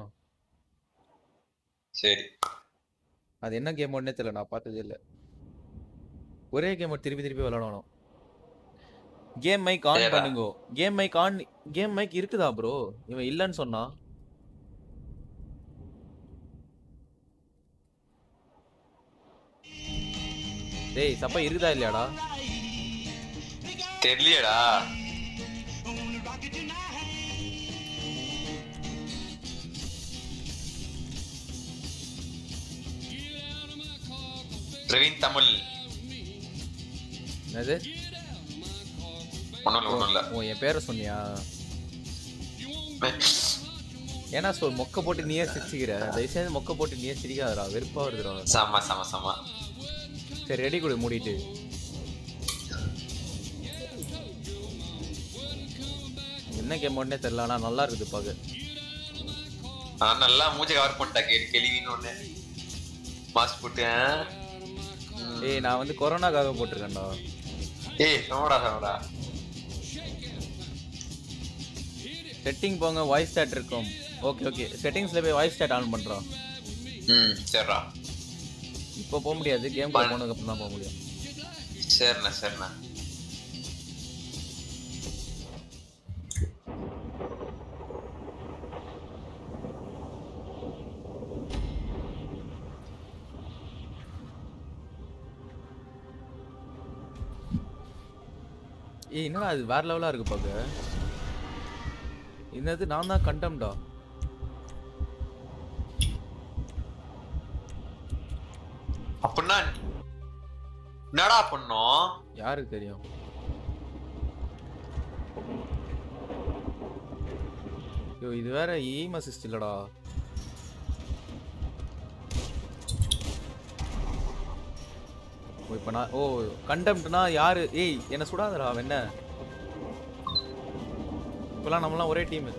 சரி
அது என்ன கேம் ஒன்னே தெரியல நான் பார்த்ததே இல்ல ஒரே கேம் திருப்பி திருப்பி விளையாடணும் கேம் மைக் ஆன்
சரிடா.
பண்ணுங்க game mic on game mic இருக்குதா ப்ரோ இவன் இல்லன்னு சொன்னா டேய் சப்பா இருக்குதா இல்லையாடா
தெரியலையேடா பிரவீன் தமிழ்
என்னது
ஒண்ணும் இல்ல ஒண்ணும் இல்ல
ஓ என் பேரை சொன்னியா ஏன்னா சொல் மொக்க போட்டு நீயே சிரிச்சுக்கிற தயவு செய்து மொக்க போட்டு நீயே சிரிக்காதடா வெறுப்பா வருதுடா
செம செம செம
சரி ரெடி கொடு மூடிட்டு என்ன கேம் மோட்னே தெரியல ஆனா நல்லா இருக்குது பாக்க
நான் நல்லா மூஞ்ச கவர் பண்ணிட்டா கேள்வி கேள்வின்னு ஒண்ணு மாஸ்க் போட்டு ஆ? ம்.
ஏய் நான் வந்து கொரோனாக்காக போட்டிருக்கேன்டா
ஏய் சமடா சமடா
செட்டிங் போங்க வாய்ஸ் chat இருக்கும் ஓகே ஓகே செட்டிங்ஸ்ல போய் வாய்ஸ் chat ஆன் பண்றோம்
ம் சரிடா
இப்போ போக முடியாது கேம் போனதுக்கு அப்புறம் தான் போக முடியும்
சரிண்ணா சரிண்ணா
ஏய் என்னடா அது வேற லெவலா இருக்கு பாக்க என்னது நான் தான் கண்டம்டா
அப்படின்னா என்னடா பண்ணோம்
யாருக்கு தெரியும் ஐயோ இது வேற எய்ம் அசிஸ்ட் இல்லடா ஓ இப்போ நான் ஓ கண்டம்ட்னா யாரு ஏய் என்ன சுடாதடா அவன் என்ன இப்பெல்லாம் நம்மலாம் ஒரே டீம்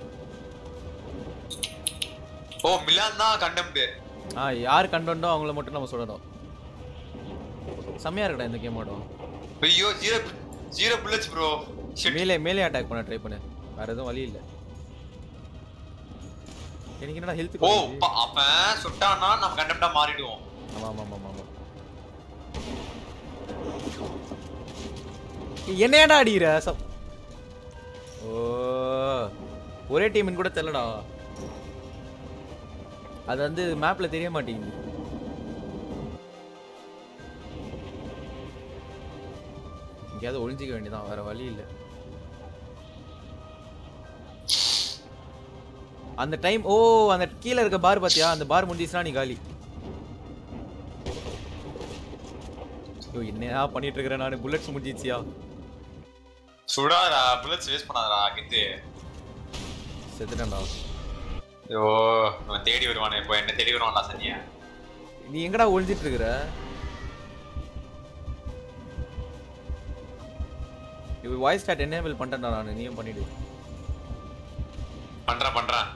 ஓ மிலான் தான் கண்டம்டு
ஆ யார் கண்டோண்டோ அவங்கள மட்டும் நம்ம சுடணும் செம்மையா இருக்குடா இந்த கேமோட
ஐயோ ஜீரோ ஜீரோ புல்லட்ஸ் ப்ரோ
மேலே மேலே அட்டாக் பண்ண ட்ரை பண்ணு வேற எதுவும் வழி இல்ல எனக்கு என்னடா ஹெல்த்
ஓ ப- அவன் சுட்டான்னா நம்ம கண்டம்டா மாறிடுவோம்
ஆமா ஆமா ஆமா ஆமா ஏய், என்னையாடா அடிக்கிற சப் ஓ ஒரே டீம்னு கூட தெரியலடா அது வந்து மேப்ல தெரிய மாட்டேங்குது எங்கேயாவது ஒளிஞ்சிக்க வேண்டியதான் வேற வழி இல்லை அந்த டைம் ஓ அந்த கீழே இருக்க பார் பாத்தியா அந்த பார் முடிஞ்சிச்சுனா நீ காலி ஐயோ என்னடா பண்ணிட்டு இருக்கிறேன் நான் புல்லட்ஸ் முடிஞ்சிச்சியா
சுடாதடா புல்லட்ஸ் வேஸ்ட் பண்ணாதடா கித்து
செத்துட்டேன்டா
ஐயோ அவன் தேடி வருவானே இப்போ என்ன தேடி வருவான்டா சனியா
நீ எங்கடா ஒளிஞ்சிட்டு இருக்கிற இது வாய்ஸ் chat என்னேபிள் பண்ணிட்டேன்டா நான் நீயும் பண்ணிடு
பண்றேன் பண்றேன்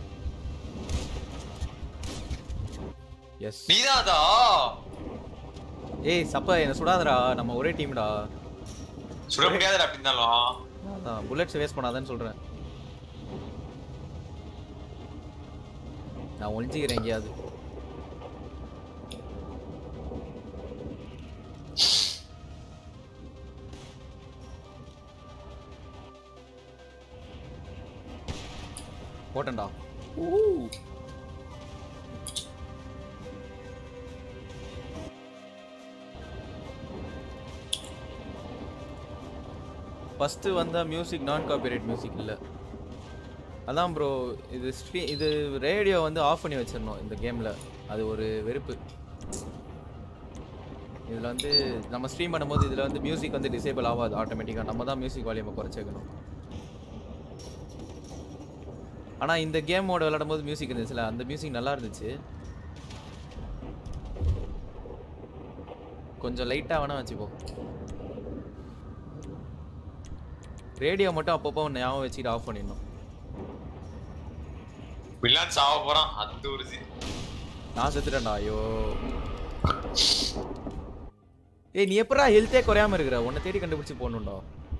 எஸ்
நீதான் அதா
ஏய் சப்ப என்ன சுடாதடா நம்ம ஒரே டீம்டா
சுட முடியாதுடா அப்படி இருந்தாலும்
அதான் புல்லட்ஸ் வேஸ்ட் பண்ணாதன்னு சொல்றேன் நான் ஒளிஞ்சிக்கிறேன் எங்கேயாவது போட்டேன்டா ஃபஸ்ட்டு வந்த மியூசிக் நான் காப்பிரைட் மியூசிக் இல்லை அதான் ப்ரோ இது ஸ்ட்ரீ இது ரேடியோ வந்து ஆஃப் பண்ணி வச்சிடணும் இந்த கேமில் அது ஒரு வெறுப்பு இதில் வந்து நம்ம ஸ்ட்ரீம் பண்ணும்போது இதில் வந்து மியூசிக் வந்து டிசேபிள் ஆகாது ஆட்டோமேட்டிக்காக நம்ம தான் மியூசிக் வால்யூமை குறைச்சிக்கணும் ஆனால் இந்த கேமோட விளையாடும் போது மியூசிக் இருந்துச்சுல அந்த மியூசிக் நல்லா இருந்துச்சு கொஞ்சம் லைட்டாக வேணா வச்சுப்போம் ரேடியோ மட்டும் அப்பப்போ ஞாபகம் வச்சுக்கிட்டு ஆஃப் பண்ணிடணும்
வில்லான் சாவ போறான் அந்த ஒரு இது.
நான் செத்துட்டேன்டா ஐயோ ஏய் நீ எப்படா ஹெல்த்தே குறையாம இருக்கிற உன்னை தேடி கண்டுபிடிச்சு போடணும்டா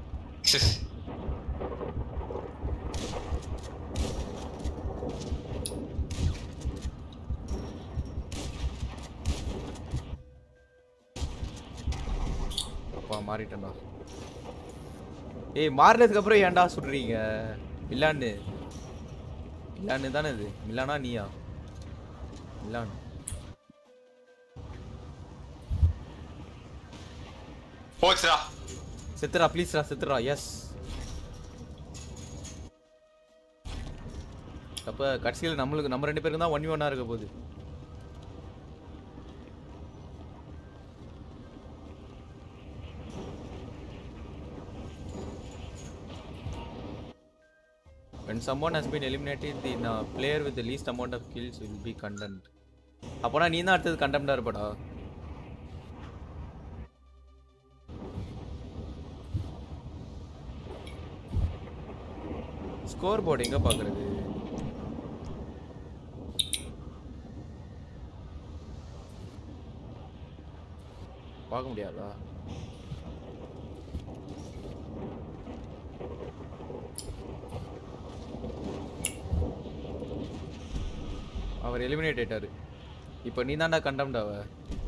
அப்பா மாறிட்டேன்டா ஏய் மாறினதுக்கு அப்புறம் ஏன்டா சுடுறீங்க மில்லான்னு மில்லான்னு தானே இது மில்லானா நீயா மில்லான்
போச்சுடா
செத்துடா ப்ளீஸ்டா செத்துடா எஸ் அப்ப கடைசியில் நம்மளுக்கு நம்ம ரெண்டு பேரும் தான் ஒன் ஒன்னா இருக்க போகுது When someone has been eliminated, the uh, player with the least amount of kills will be condemned. அப்போனா நீ தான் அடுத்தது கண்டம்டா இருப்படா ஸ்கோர் போர்டு எங்க பாக்குறது பார்க்க முடியாதா அவர் எலிமினேட் ஆயிட்டாரு இப்போ நீ தான்டா கண்டம்ட் அவ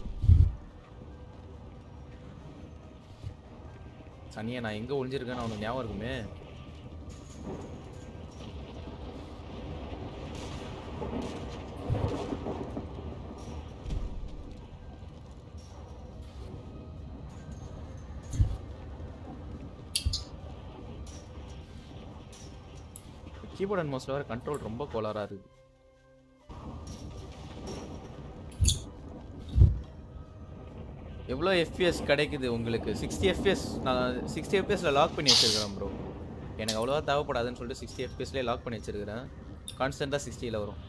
சனியா நான் எங்க ஒளிஞ்சிருக்கேன்னு அவனுக்கு ஞாபகம் இருக்குமே கீபோர்ட் அண்ட் மவுஸ்ல வர கண்ட்ரோல் ரொம்ப கோளாறா இருக்கு எவ்வளோ எஃப்பிஎஸ் கிடைக்குது உங்களுக்கு சிக்ஸ்டி எஃப்பிஎஸ் நான் சிக்ஸ்டி எஃப்பிஎஸ்ல லாக் பண்ணி வச்சிருக்கிறேன் ப்ரோ எனக்கு அவ்வளோவா தேவைப்படாதுன்னு சொல்லிட்டு சிக்ஸ்டி எஃப்பிஎஸ்லேயே லாக் பண்ணி வச்சிருக்கிறேன் கான்ஸ்டன்ட்டாக சிக்ஸ்டியில் வரும்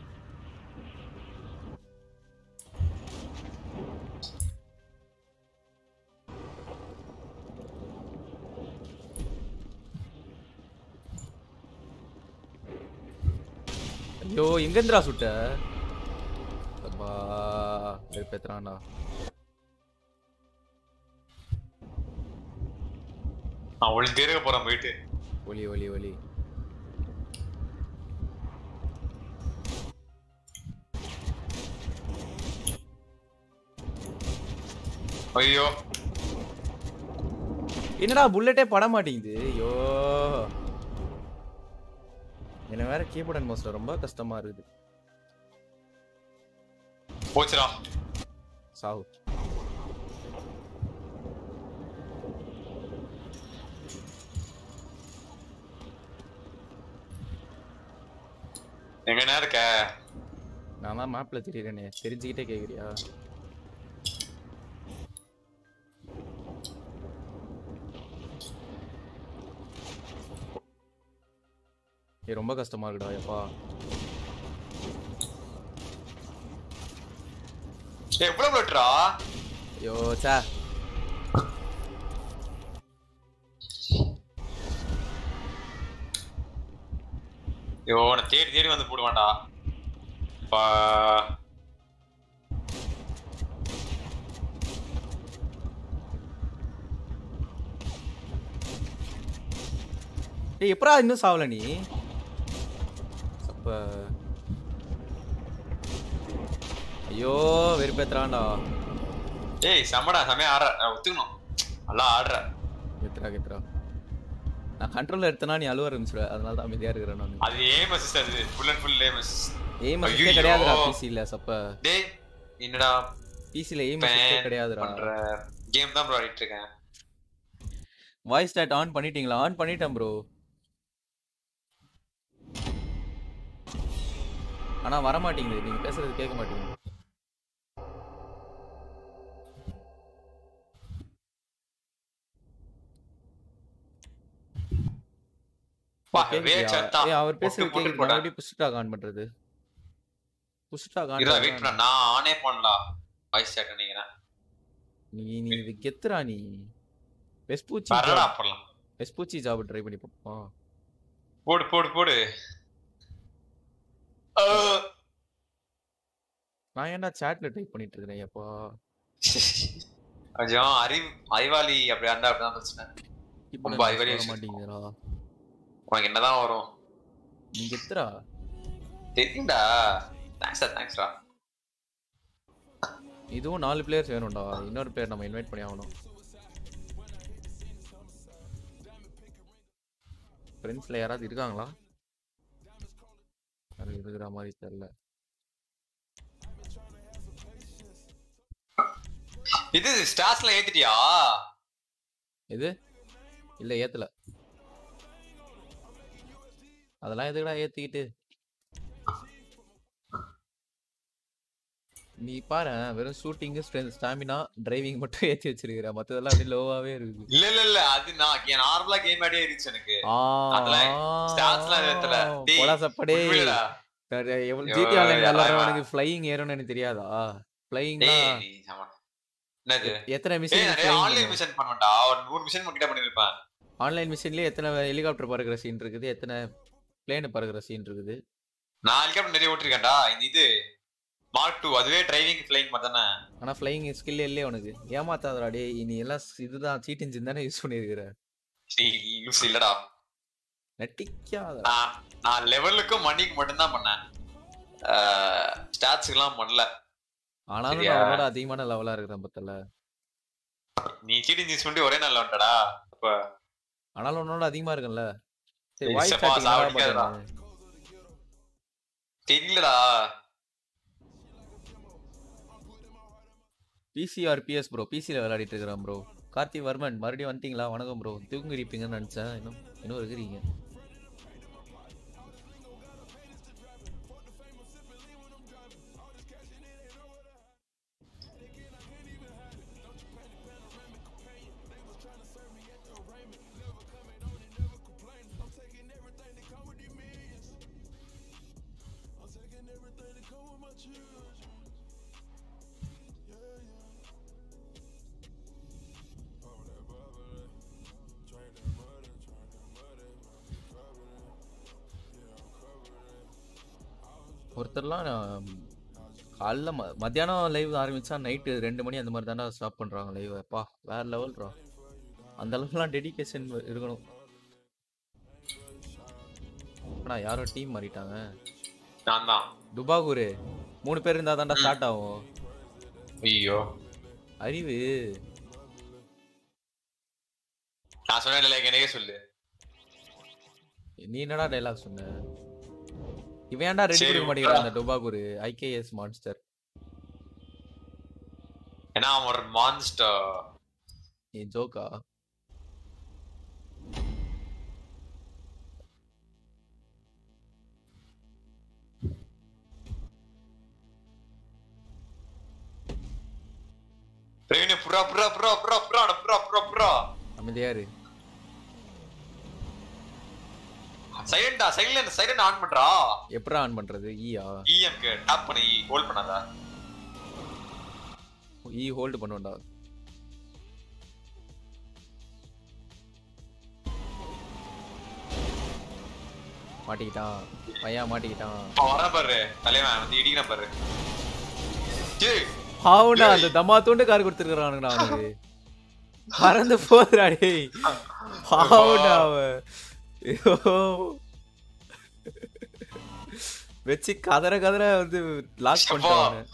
ஐயோ எங்கேந்திரா சுட்ட அப்பா வெறுப்பேத்துறான்டா
நான் ஒளிஞ்சே இருக்க போறேன் போயிட்டு
ஒலி ஒலி ஒலி
ஐயோ
என்னடா புல்லட்டே பட மாட்டேங்குது ஐயோ என்ன வேற கீபோர்ட் அண்ட் மவுஸ்ல ரொம்ப கஷ்டமா இருக்குது
போச்சுடா
சாவு
எங்கண்ணா இருக்க
நான் தான் மேப்ல தெரியறேனே தெரிஞ்சுக்கிட்டே கேக்குறியா ஏய் ரொம்ப கஷ்டமா இருக்குடா எப்பா
ஏய், எவ்வளவு பிளட்ரா
ஐயோ சே
ஐயோ நான் தேடி தேடி வந்து போடுவான்டா பா
ஏய் எப்படா இன்னும் சாவல நீ அப்ப ஐயோ வெறுப்பேத்துறான்டா
ஏய் செம்மடா செம்மையா ஆடுற நான் ஒத்துக்கணும் நல்லா ஆடுற
கெத்துறா கெத்துறா நான் கண்ட்ரோல் எடுத்தனா நீ அழுவ ஆரம்பிச்சிடுவ அதனால தான் அமைதியா இருக்கிறேன் நான்
அது ஏம் அசிஸ்ட் அது full and full aim assist
aim அசிஸ்டே
ஐயையோ.
கிடையாதுடா பிசில சப்ப
டேய் என்னடா
பிசில எய்ம் அசிஸ்டே கிடையாதுடா
பண்ற கேம் தான் ப்ரோ ஆடிட்டு இருக்கேன்
வாய்ஸ் ஸ்டாட் ஆன் பண்ணிட்டீங்களா ஆன் பண்ணிட்டேன் ப்ரோ ஆனா வர மாட்டேங்குது நீங்க பேசுறது கேட்க மாட்டேங்குது
வா,
கேக்குதியா?
ரே சத்தா.
ஏய், அவர்
ஒட்டு
பேசுறது
போட்டு
கேக்குது
போடா.
எப்படி புஷ் டாக் ஆன் பண்றது புஷ் டாக்
இருடா
ஆன்
வெயிட் பண்ண நான் ஆனே பண்ணலாம் வாய்ஸ் சேட் நினைக்கிறேன்
நீ நீ இது கெத்துறா நீ வெஸ்பூச்சி
வரடா பண்ணலாம்
வெஸ்பூச்சி ஜாப் ட்ரை பண்ணி பார்ப்போம்
போடு போடு போடு அஹ்.
நான் ஏன்டா சாட்ல டைப் பண்ணிட்டு இருக்கிறேன் எப்பா
கொஞ்சம் அறிவு அறிவாளி அப்படி இருந்தா அப்படிதான் பிரச்சனை
இப்போ
ரொம்ப அறிவாளி
வர
விஷயம்.
மாட்டேங்குதுடா
உனக்கு என்னதான் வரும்
நீ கெத்துறா
தெரியும்டா தேங்க்ஸ்டா தேங்க்ஸ்டா
இதுவும் நாலு பிளேயர்ஸ் வேணும்டா இன்னொரு பேர் நம்ம இன்வைட் பண்ணி ஆகணும் ஃப்ரெண்ட்ஸ்ல யாராவது இருக்காங்களா யாரும் இருக்கிற மாதிரி தெரியல
இது ஸ்டார்ஸ்ல ஏத்திட்டியா
எது இல்ல ஏத்தல அதெல்லாம் எதுக்குடா ஏத்திக்கிட்டு நீ பாரு வெறும் ஷூட்டிங் ஸ்டாமினா டிரைவிங் மட்டும் ஏத்தி வச்சிருக்கிற மத்ததெல்லாம் அப்படியே லோவாவே இருக்குது
இல்ல இல்ல இல்ல அது நான் நார்மலா கேம் ஆடியே இருந்துச்சு எனக்கு
ஆ
அதெல்லாம் ஸ்டார்ஸ்லாம் ஏத்தல. டேய்,
போடா சப்படே
உண்மையிலடா.
எவ்வளவு
ஐயோ,
ஜிடி ஆன்லைன்
யாரா
விளாடுறவன்
இவன்?
எனக்கு ஃப்ளையிங் ஏறும்னு எனக்கு தெரியாதா ஃப்ளையிங்னா
டேய் நீ சம என்னது
எத்தனை
ஏய்
மிஷின்
நிறைய ஆன்லைன் மிஷன் பண்ணமாட்டா ஒரு நூறு மிஷன் கிட்ட பண்ணிருப்பேன்
ஆன்லைன் மிஷின்லயே எத்தனை ஹெலிகாப்டர் பறக்கிற சீன் இருக்குது எத்தனை பிளேனு பறக்குற சீன் இருக்குது
நான் ஹெலிகாப்டர் நிறைய ஓட்டிருக்கேன்டா இந்த இது மார்க் டூ அதுவே டிரைவிங் ஃபிளைங் மாதிரி தானே
ஆனா ஃப்ளைங் ஸ்கில் இல்லையே உனக்கு ஏமாத்தாதடா டேய் நீ எல்லாம் ஸ்- இதுதான் சீட் இன்ஜின் தானே யூஸ் பண்ணியிருக்கிற
யூஸ் இல்லடா
நட்டிக்காத
நான் நான் லெவலுக்கும் மணிக்கு மட்டும்தான் பண்ணேன் ஸ்டாட்ஸ்க்குலாம் பண்ணல
ஆனாலும்
சரியா?
நான் அவனோட அதிகமான லெவலா இருக்கிறேன் பத்தல
நீ சீட்டிங் யூஸ் பண்ணி ஒரே நாள்ல வந்துட்டடா அப்ப
ஆனாலும் உன்னோட அதிகமா இருக்கும்ல சரி
ஏய்,
வாய்ஸ்
சப்பா,
சாட்டிங்
சாவடிக்காதடா. தெரியலடா
பிசி ஆர் பிஎஸ் ப்ரோ பிசியில் விளையாடிட்டு இருக்கிறேன் ப்ரோ கார்த்தி வர்மன் மறுபடியும் வந்துட்டீங்களா வணக்கம் ப்ரோ தூங்கிருப்பீங்கன்னு நினச்சேன் இன்னும் இன்னும் இருக்கிறீங்க ஒருத்தர்லாம் நான் காலைல ம மத்தியானம் லைவ் ஆரம்பிச்சா நைட்டு ரெண்டு மணி அந்த மாதிரி தானே ஸ்டாப் பண்ணுறாங்க லைவ் அப்பா வேற லெவல்ரா அந்த அளவுக்குலாம் டெடிகேஷன் இருக்கணும் ஆனால் யாரோ டீம் மாறிட்டாங்க
நான் தான்
துபாகூர் மூணு பேர் இருந்தால் தான்டா ஸ்டார்ட் ஆகும்
ஐயோ
அறிவு
நான் சொன்னேன் இல்லை எனக்கே சொல்லு
நீ என்னடா டைலாக் சொன்ன இவன் ஏன்டா ரெடி
சரி,
கொடுக்க மாட்டேங்கிறான் அந்த டுபாகூர் ஐகேஎஸ் மான்ஸ்டர்
ஏன்னா அவன் ஒரு மான்ஸ்டர்
நீ ஜோக்கா
ரெவன்யூ புறா புறா புறா புறா புறா புறா புறா புறா
அமைதியாரு
சைலண்டா சைலண்ட் சைலண்ட் ஆன் பண்றா
எப்படா ஆன் பண்றது ஈயா
இஎம்க்கு டாப் பண்ணி ஹோல்ட் பண்ணாதா
ஈ ஹோல்டு பண்ணுவேன்டா மாட்டிக்கிட்டான் பையன் மாட்டிக்கிட்டான்
அவன் வர பாரு தலைவன் வந்து இடிக்கிற பாரு ஏய்
ஹாவுடா அந்த தம்மா தூண்டு கார் கொடுத்துருக்கானுங்கடா அவனுக்கு பறந்து போதுடா டேய் ஹாவுடா அவன் ஐயோ. வச்சு கதற கதற வந்து லாக்
அப்பா.
பண்ணிட்டான்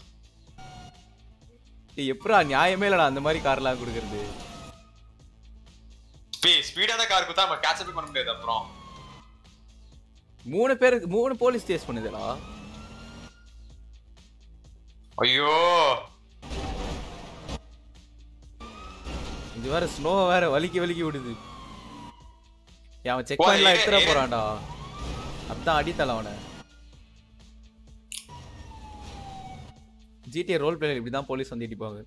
எப்படா நியாயமே இல்லடா அந்த மாதிரி கார்லாம் கொடுக்கறது
ஸ்பீ- ஸ்பீடான கார் கொடுத்தா நம்ம கேட்ச் அப் பண்ண முடியாது அப்புறம்
மூணு பேருக்கு மூணு போலீஸ் கேஸ் பண்ணுதுடா
ஐயோ
இது வேற ஸ்னோ வேற வலிக்கி வலிக்கி விடுது ஏன் அவன் செக்
ஓ,
பாயிண்ட்லாம்
ஏறு,
எடுத்துட
ஏறு.
போறான்டா அதான் அடித்தல அவனை ஜிடிஏ ரோல் பிளேயர் இப்படி தான் போலீஸ் வந்து இடிப்பாங்க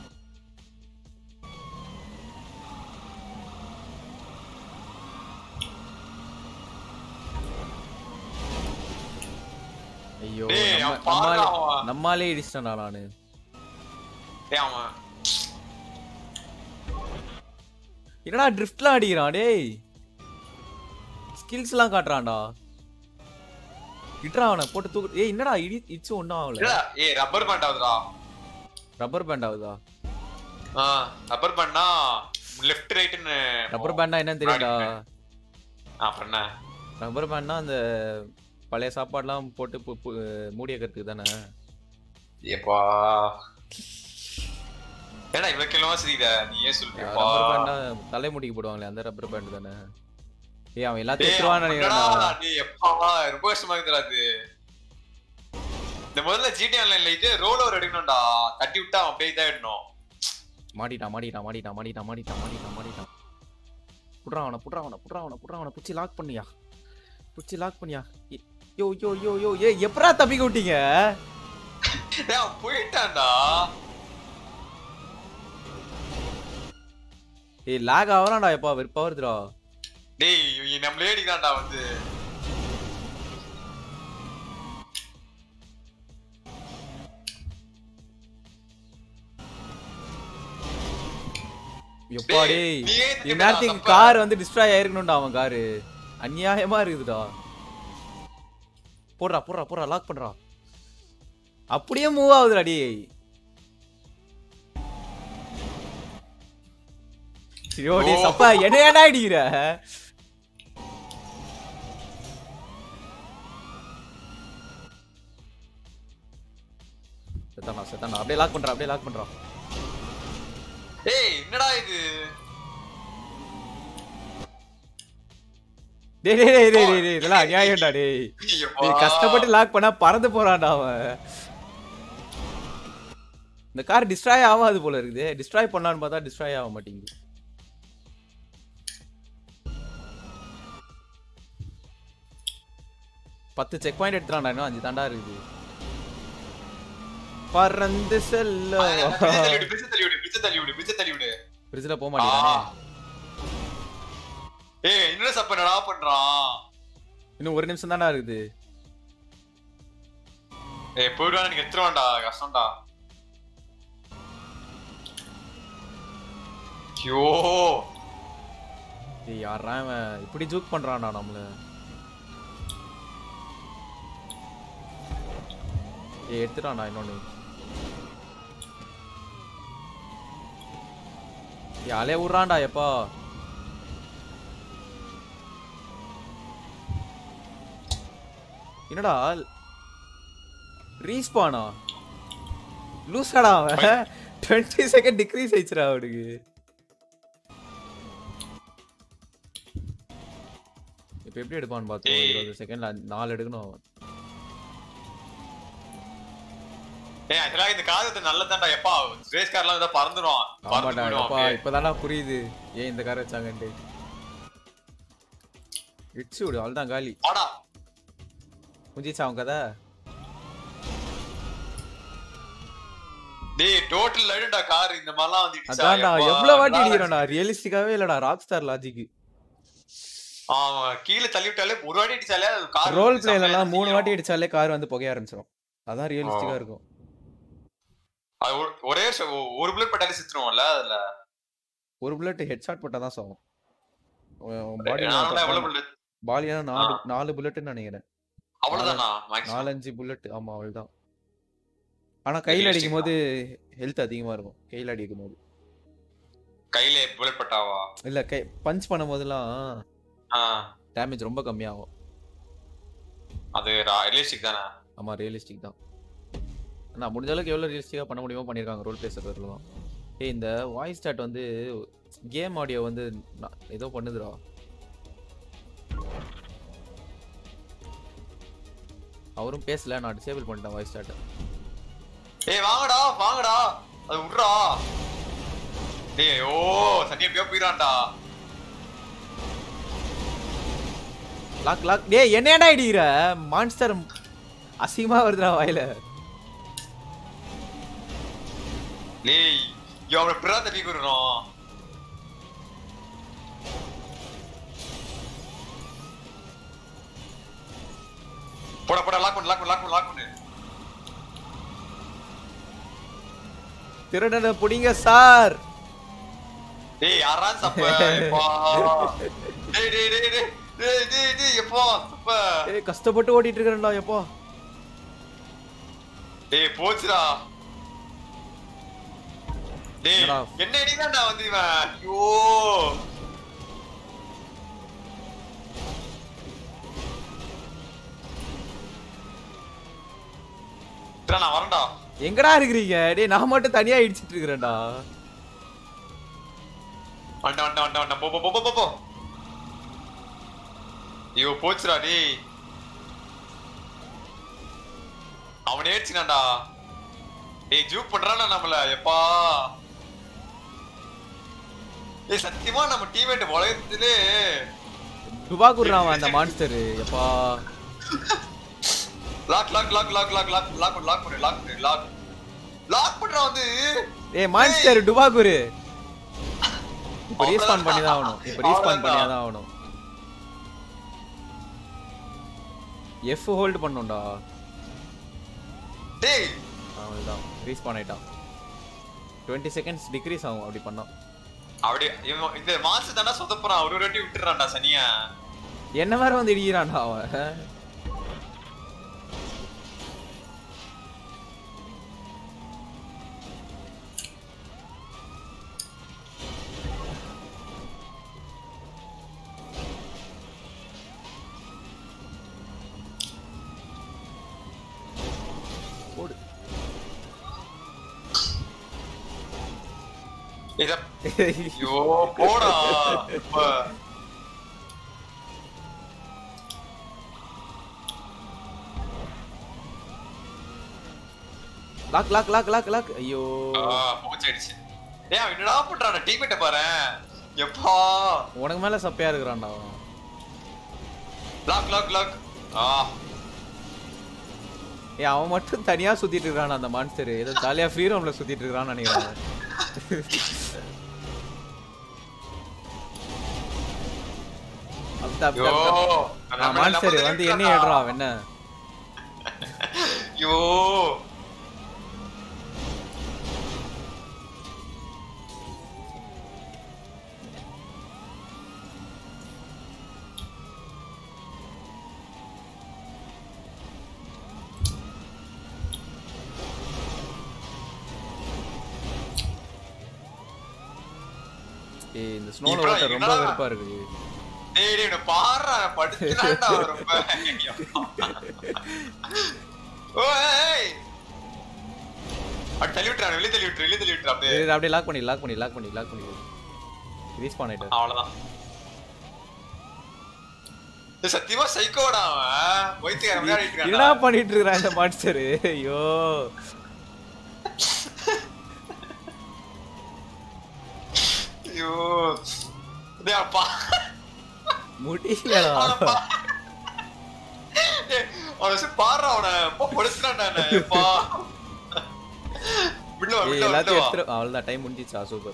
ஐயோ
டேய்,
நம்ம-
அவன் பாருடா
நம்மாலே
அவன்.
நம்மாலே இடிச்சிட்டா நானு
ஏய் அவன்
என்னடா ட்ரிஃப்ட்லாம் அடிக்கிறான் டேய் ஸ்கில்ஸ்லாம் காட்டுறான்டா இட்ரா அவனை போட்டு தூக்கு ஏய் என்னடா இடி இச்சு ஒன்றும் ஆகல
இல்லடா, ஏய் ரப்பர் பேண்ட் ஆகுதுடா
ரப்பர் பேண்ட் ஆகுதா
ஆ ரப்பர் பேண்ட்னா லெஃப்ட் ரைட்னு
ரப்பர் பேண்ட்னா என்னன்னு தெரியும்டா
அப்புறம் என்ன
ரப்பர் பேண்ட்னா அந்த பழைய சாப்பாடுலாம் போட்டு பு- பு- மூடி வைக்கிறதுக்கு தானே
ஏப்பா ஏடா இவ்வளவு கிலோவா சிரிக்கிற நீ ஏன் சொல்றியப்பா
ரப்பர் பேண்டா தலைமுடிக்கு போடுவாங்களே அந்த ரப்பர் பேண்ட் தானே ஏய் அவன் எல்லாத்தையும்
டேய்,
எடுத்துருவான்னு
அவன்
நினைக்கிறேன்டா
என்னடா, டேய், எப்பா, ரொம்ப கஷ்டமா இருக்குதுடா அது. இந்த முதல்ல ஜிடி ஆன்லைன்ல இது ரோல் ஓவர் எடுக்கணும்டா தட்டி விட்டா அவன் பேய் தான் எடுக்கணும்
மாட்டிட்டான் மாட்டிட்டான் மாட்டிட்டான் மாட்டிட்டான் மாட்டிட்டான் மாட்டிட்டான் மாட்டிட்டான் புட்றா அவனை புட்றா அவனை புட்றா அவனை புட்றா அவனை புடிச்சு லாக் பண்ணியா புடிச்சு லாக் பண்ணியா ஏ- யோ யோ யோ யோ ஏ எப்படா தப்பிக்க விட்டீங்க
டேய், அவன் போயிட்டான்டா
ஏய் லாக் ஆவறான்டா எப்பா வெறுப்பா வருதுடா
டேய் இவன் நம்மளே அடிக்கிறான்டா வந்து
எப்பா
டேய்,
டேய்
நீ ஏன்
இந்நேரத்துக்கு
தப்பா?
கார் வந்து டிஸ்ட்ராய் ஆயிருக்கணும்டா அவன் காரு அநியாயமா இருக்குதுடா போடுறா போடுறா போடுறா லாக் பண்றா அப்படியே மூவ் ஆகுதுடா டேய் ஐயோ டேய்
ஓ.
சப்பா என்ன ஏன்டா அடிக்கிற செத்தானா செத்தானா அப்படியே லாக் பண்றா அப்படியே லாக் பண்றா
ஏய் என்னடா இது
டேய் டேய் டேய் டேய் டேய், டேய் இதெல்லாம் அநியாயம்டா டேய்
ஐயப்பா.
டேய் கஷ்டப்பட்டு லாக் பண்ணா பறந்து போறான்டா அவன் இந்த கார் டிஸ்ட்ராய் ஆகாது போல இருக்குது டிஸ்ட்ராய் பண்ணலான்னு பார்த்தா டிஸ்ட்ராய் ஆக மாட்டேங்குது பத்து செக் பாயிண்ட் எடுத்துறான்டா இன்னும் அஞ்சு தாண்டா இருக்குது பறந்து செல்ல
பிச்சை தள்ளி விடு, பிச்சை தள்ளி விடு, பிச்சை தள்ளி விடு, பிச்சை தள்ளி விடு.
பிரிட்ஜில் போக
ஆ.
மாட்டேங்கிறானே
ஏய் இன்னும் சப்ப என்னடா பண்றான்
இன்னும் ஒரு நிமிஷம் தான்டா இருக்குது
ஏய் போயிடுவான் எனக்கு எடுத்துருவான்டா கஷ்டம்டா ஐயோ
டேய் யாரா இவன் இப்படி ஜூக் பண்றான்டா நம்மள ஏய் எடுத்துட்டான்டா இன்னொன்னு யாலே விட்றான்டா எப்பா என்னடா ரீஸ்பானா லூசாடா அவன் டுவெண்ட்டி செகண்ட் டிக்ரீஸ் ஆயிடுச்சுடா அவனுக்கு இப்போ எப்படி எடுப்பான்னு பார்த்தோம்
ஏய்.
இருபது செகண்ட்ல நாலு எடுக்கணும் அவன்.
ஏய் ஆக்சுவலா இந்த காதத்தை நல்லதான்டா எப்பா ரேஸ் கார்லாம் ஏதோ பறந்துடும் பறந்து
ஆமாடா
போயிடும்
அப்பா
அப்படியே.
இப்பதான்டா புரியுது ஏன் இந்த காரை வச்சாங்கன்ட்டு இட்ஸ் விடு அவ்வளோதான் காலி
வாடா
முடிஞ்சிச்சா அவன் கதை
டேய் டோட்டல் லடுடா கார் இந்த மாதிரிலாம் வந்து இடிச்சா,
அதான்டா
எப்பா,
எவ்வளவு வாட்டி
நல்லா
அடிக்கிறான்டா ரியலிஸ்டிக்காவே இல்லடா ராக் ஸ்டார் லாஜிக்
ஆமா கீழ தள்ளி விட்டாலே ஒரு வாட்டி அடிச்சாலே அது கார்
ரோல்
வந்து
பிளேல
செம்மையா
எல்லாம் மூணு
தெரியும்.
வாட்டி அடிச்சாலே கார் வந்து புகைய ஆரம்பிச்சிடும் அதான் ரியலிஸ்டிக்கா
ஆ.
இருக்கும்
அது ஒரு- ஒரே ஷ- ஒ- ஒரு புல்லட் பட்டாலே சித்துருவோம்ல அதுல
ஒரு புல்லட் ஹெட் ஷாட் போட்டா தான் சாகும்
நானோட எவ்வளவு
பாடி
புல்லட்
பாலியான நாலு நாலு புல்லட்னு நினைக்கிறேன்
அவ்வளவுதானா மேக்ஸிமம்
நாலஞ்சு புல்லட் ஆமா அவ்வளவுதான் ஆனா கையில
Realistic
அடிக்கும் போது ஹெல்த் அதிகமா இருக்கும் கையில அடிக்கும் போது
கையில புல்லட் பட்டாவா
இல்ல கை பஞ்ச் பண்ணும் போதெல்லாம்
ஆ,
டேமேஜ் ரொம்ப கம்மியாகும்
அது ரியலிஸ்டிக் தானே
ஆமா ரியலிஸ்டிக் தான் நான் முடிஞ்ச அளவுக்கு எவ்வளோ ரியலிஸ்டிக்காக பண்ண முடியுமோ பண்ணியிருக்காங்க ரோல் பிளே சர்வரில் தான் ஏய் இந்த வாய்ஸ் சாட் வந்து கேம் ஆடியோ வந்து நா- ஏதோ பண்ணுதுடா அவரும் பேசல நான் டிசேபிள் பண்ணிட்டேன் வாய்ஸ் சாட்டை
ஏய் வாங்கடா வாங்கடா அது விட்றா டேய் ஓ சனி எப்படியோ போயிடான்டா
லாக் லாக் டேய் என்னடா இடிக்கிற மான்ஸ்டர் அசிங்கமா வருதுடா வாயில
டேய் ஐயோ அவனை பிறா தப்பி கொடுறோம் போடா போடா லாக் பண்ணு லாக் பண்ணு லாக் பண்ணு லாக் பண்ணு
திருடனை புடிங்க சார்
டேய் யாரா சப்ப எப்பா டேய் டேய் டேய் டேய் டேய் டேய் டேய் எப்பா சப்ப
ஏய் கஷ்டப்பட்டு ஓட்டிட்டு இருக்கிறேன்டா எப்போ
டேய் போச்சுடா டேய்
என்னடா?
என்ன அடிதான்டா வந்து இவன் ஐயோ டேய், நான் வரேன்டா
எங்கடா இருக்கிறீங்க டேய் நான் மட்டும் தனியா இடிச்சிட்டு இருக்கிறேன்டா
வந்துட்டேன் வந்துட்டேன் வந்துட்டேன் வந்துட்டேன். போ போ போ போ, போ போ ஐயோ போச்சுடா டேய் அவன் ஏறிச்சினான்டா டேய் ஜூக் பண்றானா நம்மள எப்பா ஏய் சத்தியமா நம்ம டீம்மேட் உலகத்திலே
துபா குடுறான் அந்த மான்ஸ்டர் எப்பா
lock lock lock lock lock lock lock பண்ணு லாக் பண்ணு லாக் பண்ணு லாக் லாக் பண்றான் வந்து
ஏய் மான்ஸ்டர் டுபாகுரு இப்போ
அவ்வளவுதான்.
ரீஸ்பான் பண்ணி தான் ஆகணும் இப்போ ரீஸ்பான்
அவ்வளவுதான்.
பண்ணி தான் ஆகணும் எஃப் ஹோல்ட் பண்ணும்டா
டேய்
அவ்வளவுதான் ரீஸ்பான் ஆயிட்டான் டுவெண்ட்டி செகண்ட்ஸ் டிக்ரீஸ் ஆகும் அப்படி பண்ணா
அப்படி இவன் இந்த மாசு தாண்டா சொதப்புறான் ஒரு ஒரு வாட்டி விட்டுறான்டா சனியா
என்ன வேற வந்து இடிக்கிறான்டா அவன்
இத ஐயோ போடா அப்ப.
Lock lock lock lock lock ஐயோ
ஆ, மூச்சாயிடுச்சு ஏய் அவன் என்னடா பண்றான் டீம்மேட்ட பாரு எப்பா
உனக்கு மேல சப்பையா இருக்கிறான்டா அவன்.
லாக் லாக் லாக் ஆ
ஏய் அவன் மட்டும் தனியா சுத்திட்டு இருக்கான் அந்த மான்ஸ்டர் ஏதோ ஜாலியா ஃப்ரீ ரூம்ல சுத்திட்டு இருக்கான்னு நினைக்கிறேன் அப்தா, அப்தா,
ஐயோ
அப்தா. ஆ, மான்ஸ்டர் வந்து என்ன ஏடுறான் அவன் என்ன
ஐயோ
ஏய் இந்த ஸ்னோல
இப்படா,
ஓட்ட ரொம்ப
என்னடா?
வெறுப்பா இருக்குது
டேய் டேய் நான் பாறா படுத்துறான்டா ரொம்ப ஓய் அட தள்ளி விட்டுறான் வெளிய தள்ளி விட்டுரு வெளிய தள்ளி விட்டுரு அப்படியே
இது அப்படியே லாக் பண்ணி லாக் பண்ணி லாக் பண்ணி லாக் பண்ணி ரீஸ்பான் ஆயிட்டு
அவ்வளவுதான் இது சத்தியமா சைக்கோடா அவன் வைத்தியக்காரன் விளையாடிட்டு
என்னடா
இருக்கான்
பண்ணிட்டு இருக்கிறான் இந்த மான்ஸ்டர் ஐயோ
ஐயோ டேய் அப்பா
முடியலடா
அவன பா டேய் அவன சரி பாறா அவன போ படுத்துறான்டா என்ன அப்பா விட்டு வா
ஏய்
விட்டு வா விட்டு
எல்லாத்தையும்
வா
எடுத்துரு அவ்வளவுதான் டைம் முடிஞ்சிச்சா சூப்பர்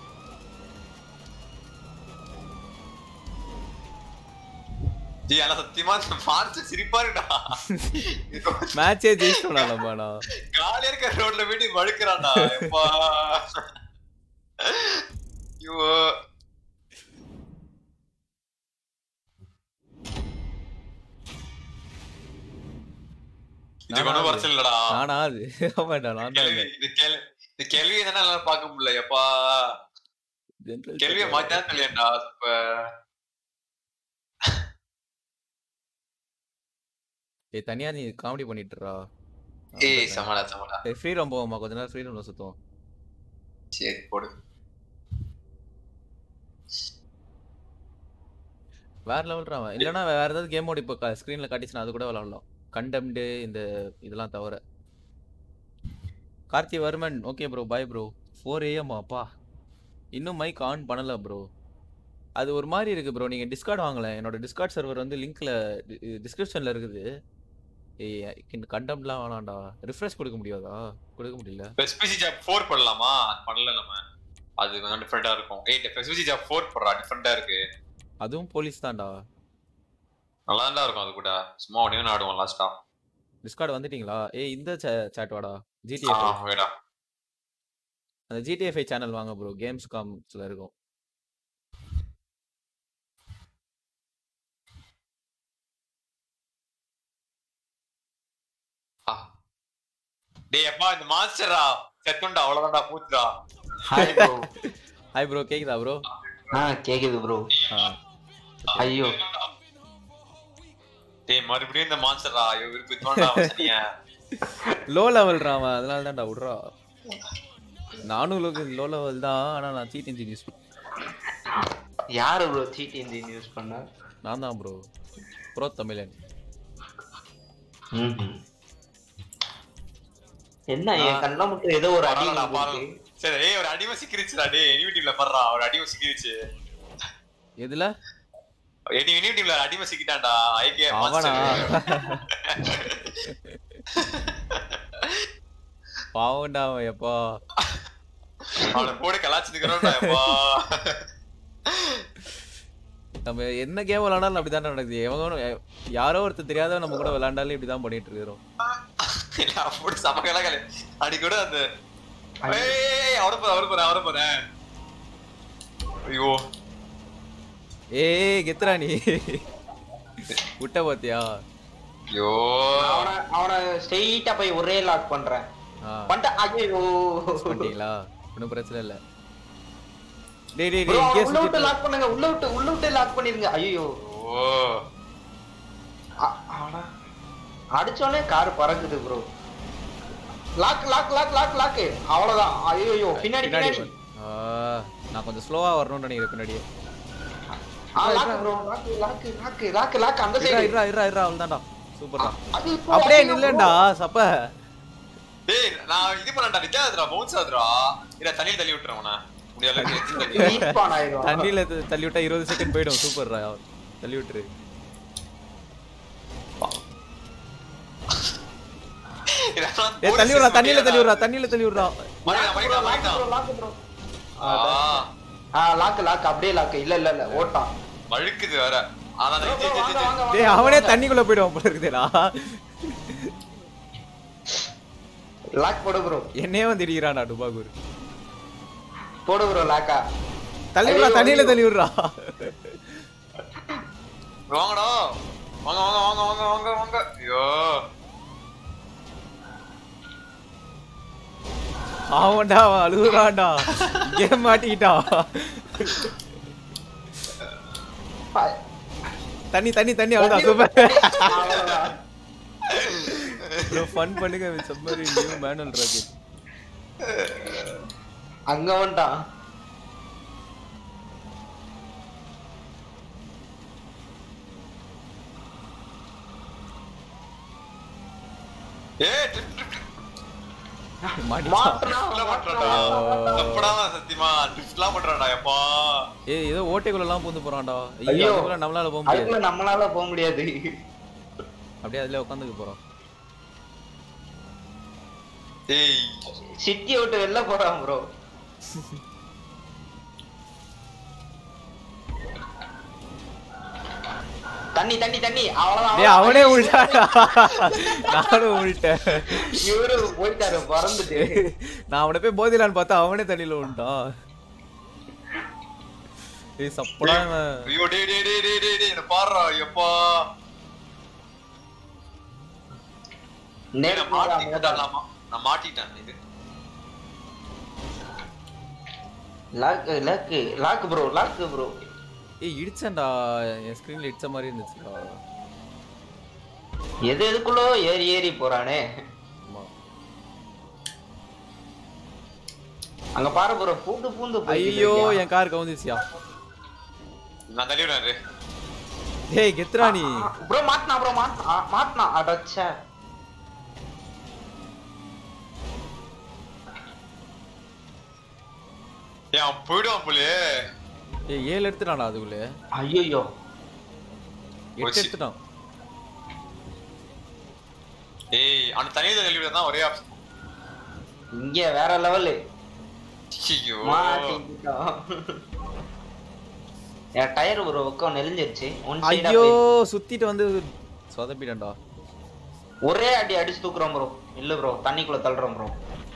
ஜி ஆனா சத்தியமா இந்த பார்த்து சிரிப்பா இருக்குடா
மேட்சே ஜெயிச்சிட்டோம்டா நம்மடா
காலியா இருக்க ரோட்ல போயிட்டு வழுக்கிறான்டா எப்பா ஐயோ இது
நானா
ஒண்ணும்
அது?
குறைச்சல் இல்லடா
நானா அது ஆமாடா நான் தான்
கேள்வி இந்த கேள்வி இந்த கேள்வியை தானே என்னால பார்க்க முடியல எப்பா
ஜென்ரல்
கேள்வியை மாத்தான் தெரியலடா இப்ப
ஏய் தனியா நீ காமெடி பண்ணிட்டுறா
ஏய் சமாடா சமாடா
ஃப்ரீ ரூம் போவோமா கொஞ்ச நேரம் ஃப்ரீ ரூம்ல சுத்துவோம்
சரி போடு
வேற லெவல்ரா அவன் இல்லனா வேற ஏதாவது கேம் மோட் இப்போ ஸ்கிரீன்ல காட்டிச்சுனா அது கூட விளையாடலாம் கண்டம்டு இந்த இதெல்லாம் தவிர Karthi Varman okay bro bye bro four AM அப்பா இன்னும் மைக் ஆன் பண்ணல ப்ரோ அது ஒரு மாதிரி இருக்கு ப்ரோ நீங்க டிஸ்கார்ட் வாங்கல என்னோட டிஸ்கார்ட் சர்வர் வந்து லிங்க்ல டிஸ்கிரிப்ஷன்ல இருக்குது ஏய் இந்த கண்டம்லாம் வேணாம்டா ரிஃப்ரெஷ் கொடுக்க முடியாதா கொடுக்க முடியல
எஸ்பிசி ஜாப் ஃபோர் பண்ணலாமா அது பண்ணல நம்ம அது கொஞ்சம் டிஃப்ரெண்டா இருக்கும் எயிட் எஸ்பிசி ஜாப் ஃபோர் போடுறா டிஃப்ரெண்டா இருக்கு
அதுவும் போலீஸ் தான்டா
நல்லா தான் இருக்கும் அது கூட சும்மா ஒன்னே ஒன்று ஆடுவோம் லாஸ்டா
டிஸ்கார்ட் வந்துட்டீங்களா ஏய் இந்த சேட் வாடா
ஆ
ஜிடிஎஃப்
வேடா
அந்த ஜிடிஎஃப்ஐ சேனல் வாங்க ப்ரோ கேம்ஸ் காம்ஸ்ல இருக்கும்
ஆ. டேய் அப்பா இந்த மாஸ்டரா செத்துண்டா அவ்வளவுதான்டா பூத்துடா
ஹாய் ப்ரோ
ஹாய் ப்ரோ கேக்குதா ப்ரோ
ஆ கேக்குது ப்ரோ ஐயோ
டேய் மறுபடியும் இந்த மாஸ்டரா ஐயோ விருப்பி தோண்டா வச்சீங்க
லோ லெவல் அவன் அதனால தான்டா விட்றா நானும் லோ லோ லெவல் தான் ஆனா நான் சீட் இன்ஜின் யூஸ்
யாரு ப்ரோ சீட் இன்ஜின் யூஸ் பண்ணா
நான் தான் ப்ரோ ப்ரோ தமிழன்
ம்ஹும். என்ன என் கண்ணா மட்டும் ஏதோ ஒரு அடி
பரவாயில்லடா,
விழுந்திருக்கு.
பரவாயில்ல. சரி ஏய் ஒரு அடிமை சிக்கிருச்சுடா டேய் எனிவி டீம்ல பண்றா ஒரு அடிமை சிக்கிருச்சு
எதுல
எனி எனிவி டீம்ல அடிமை சிக்கிட்டான்டா ஐகே
அவனா பாவம்டா அவன் எப்பா
அவனை போட கலாச்சிருக்கிறோம்டா எப்பா
நம்ம என்ன கேம் விளையாண்டாலும் அப்படிதான் நடக்குது எவனும் யாரோ ஒருத்தர் தெரியாதவன் நம்ம கூட விளையாண்டாலும் இப்படிதான் பண்ணிட்டு இருக்கிறோம்
இல்ல, போட்டு செம கலகல அடி கூட அந்த ஏய் அவர போற அவர போற அவர போறேன் ஐயோ
ஏய் கெத்துறா நீ விட்ட பாத்தியா
ஐயோ
அவன அவன ஸ்ட்ரெயிட்டா போய் ஒரே லாக் பண்றேன்
ஆ
பண்ணிட்ட ஐயோ
பண்ணிட்டீங்களா ஒன்றும் பிரச்சனை இல்லை டேய் டேய்
ப்ரோ
டேய் இங்கே
உள்ள விட்டு
சுத்திட்டு
லாக் பண்ணுங்க உள்ள விட்டு உள்ள விட்டு லாக் பண்ணிருங்க ஐயோ
ஓ
அடிச்சோனே கார் பறக்குது bro lock lock lock lock lock அவ்வளவுதான் ஐயோ பின்னாடி
பின்னாடி
பின்னாடி
வா. ஆ, நான் கொஞ்சம் ஸ்லோவா வரணும்னு நினைக்கிறேன் பின்னாடியே
ஆ lock bro lock lock lock lock lock அந்த
இருடா
சைடு
இருடா இருடா இருடா அவ்வளவுதான்டா சூப்பர்டா
அது இப்போ
அப்படியே
ஐயோ,
நில்லேன்டா சப்ப
டேய் நான் இது பண்ணடா நிக்காதடா பவுன்ஸ் ஆகுதுடா இல்ல தண்ணியில தள்ளி விட்டுறேன் உன முடிய அளவுக்கு எத்தி தள்ளி
bro. respawn ஆயிடும்.
தண்ணியில த- தள்ளி விட்டா இருபது செகண்ட் போயிடும் சூப்பர்ரா தள்ளி விட்டுரு
இதெல்லாம்
ஏ தள்ளி விடுறா தண்ணியில தள்ளி விடுறா தண்ணியில தள்ளி விடுறா
மணிடா மணிடா
Lock
மணிடா
bro, lock bro.
ஆ
ஆ லாக் லாக் அப்படியே லாக் இல்ல இல்ல இல்ல ஓட்டான்
வழுக்குது வேற ஆனா
Bro,
நான்
bro,
ஜெய்
வாங்க,
ஜெய்
வாங்க,
ஜெய்
டேய்
வாங்க,
அவனே
வாங்க.
தண்ணிக்குள்ள போயிடுவான் போல இருக்குதுடா
லாக் போடு ப்ரோ
என்னையே வந்து இடிக்கிறான்டா டுபாகூர்
போடு ப்ரோ லாக்கா
தள்ளி விடுறா
ஐயோ,
தண்ணியில
ஐயோ.
தள்ளி விடுறா
வாங்கடா வாங்க வாங்க வாங்க வாங்க வாங்க வாங்க ஐயோ
அவன்டா அவன் அழுகுறான்டா கேம் மாட்டிக்கிட்டான் தண்ணி தண்ணி தண்ணி அவ்வளோதான் சூப்பர்
அவ்வளவுதான்.
ஃபன் பண்ணுங்க சம்மரி நியூ மேனுவல் ராக்கெட்
அங்க வந்துட்டான்
ஏ ட்ரிப் ட்ரிப்
மாட்டிக்கிட்டான்
மாட்டுனா,
ட்ரிப்லாம்
மாட்டுனா.
பண்றான்டா தப்புடா சத்தியமா ட்ரிப்லாம் பண்றான்டா எப்பா
ஏய் ஏதோ ஓட்டைக்குள்ள எல்லாம் பூந்து போறான்டா ஐயோ
ஐயோ.
அதுக்குள்ள நம்மளால போக முடியாது
அதுக்குள்ள நம்மளால போக முடியாது
அப்படியே அதுல உட்காந்துக்க போறோம்
ஏய்
சிட்டியை விட்டு வெளில போறான் ப்ரோ தண்ணி தண்ணி தண்ணி அவ்வளவுதான்
டேய் அவனே
அவ்வளவுதான்.
உள்ட்டாடா நானும் உள்ட்டேன்
இவரு போயிட்டாரு பறந்துட்டு
நான் அவனை போய் போதிலான்னு பார்த்தா அவனே தண்ணியில விட்டான் ஏய் சப்படா இவன்.
ஐயோ டேய் டேய் டேய் டேய் டேய் டேய் என்ன பாருடா எப்பா டேய், நான் மாட்டிக்கிட்டாலாமா நான் மாட்டிட்டேன் இது
lock lock lock bro lock bro
ஏய் இடிச்சேன்டா என் ஸ்கிரீன்ல இடிச்ச மாதிரி இருந்துச்சுடா
எது எதுக்குள்ளோ ஏறி ஏறி போறானே
ஆமா.
அங்க பாரு ப்ரோ பூந்து பூந்து
ஐயோ என் கார் கவுந்துச்சியா
நான் தள்ளி விடுறேன்
டேய் கெத்ரா நீ
ப்ரோ மாட்டினா ப்ரோ மாட்டினா மாட்டினா அடச்சே
ஏன் அவன் போயிடுவான் போலே
ஏய் ஏழு எடுத்துட்டான்டா அதுக்குள்ள
ஐயோ
எட்டு
போச்சு.
எடுத்துட்டான்
ஏய் அவன் தனியாக தள்ளி விடுறது தான் ஒரே ஆப்ஷன்
இங்க வேற லெவலு
ஐயோ
மாட்டிக்கிட்டோம் என் டயர் ஒரு பக்கம் நெளிஞ்சிருச்சு ஒன் சைடா
ஐயோ சுத்திட்டு வந்து சொதப்பிட்டேன்டா
ஒரே அடி அடிச்சு தூக்குறோம் ப்ரோ இல்ல ப்ரோ தண்ணிக்குள்ள தள்ளுறோம் ப்ரோ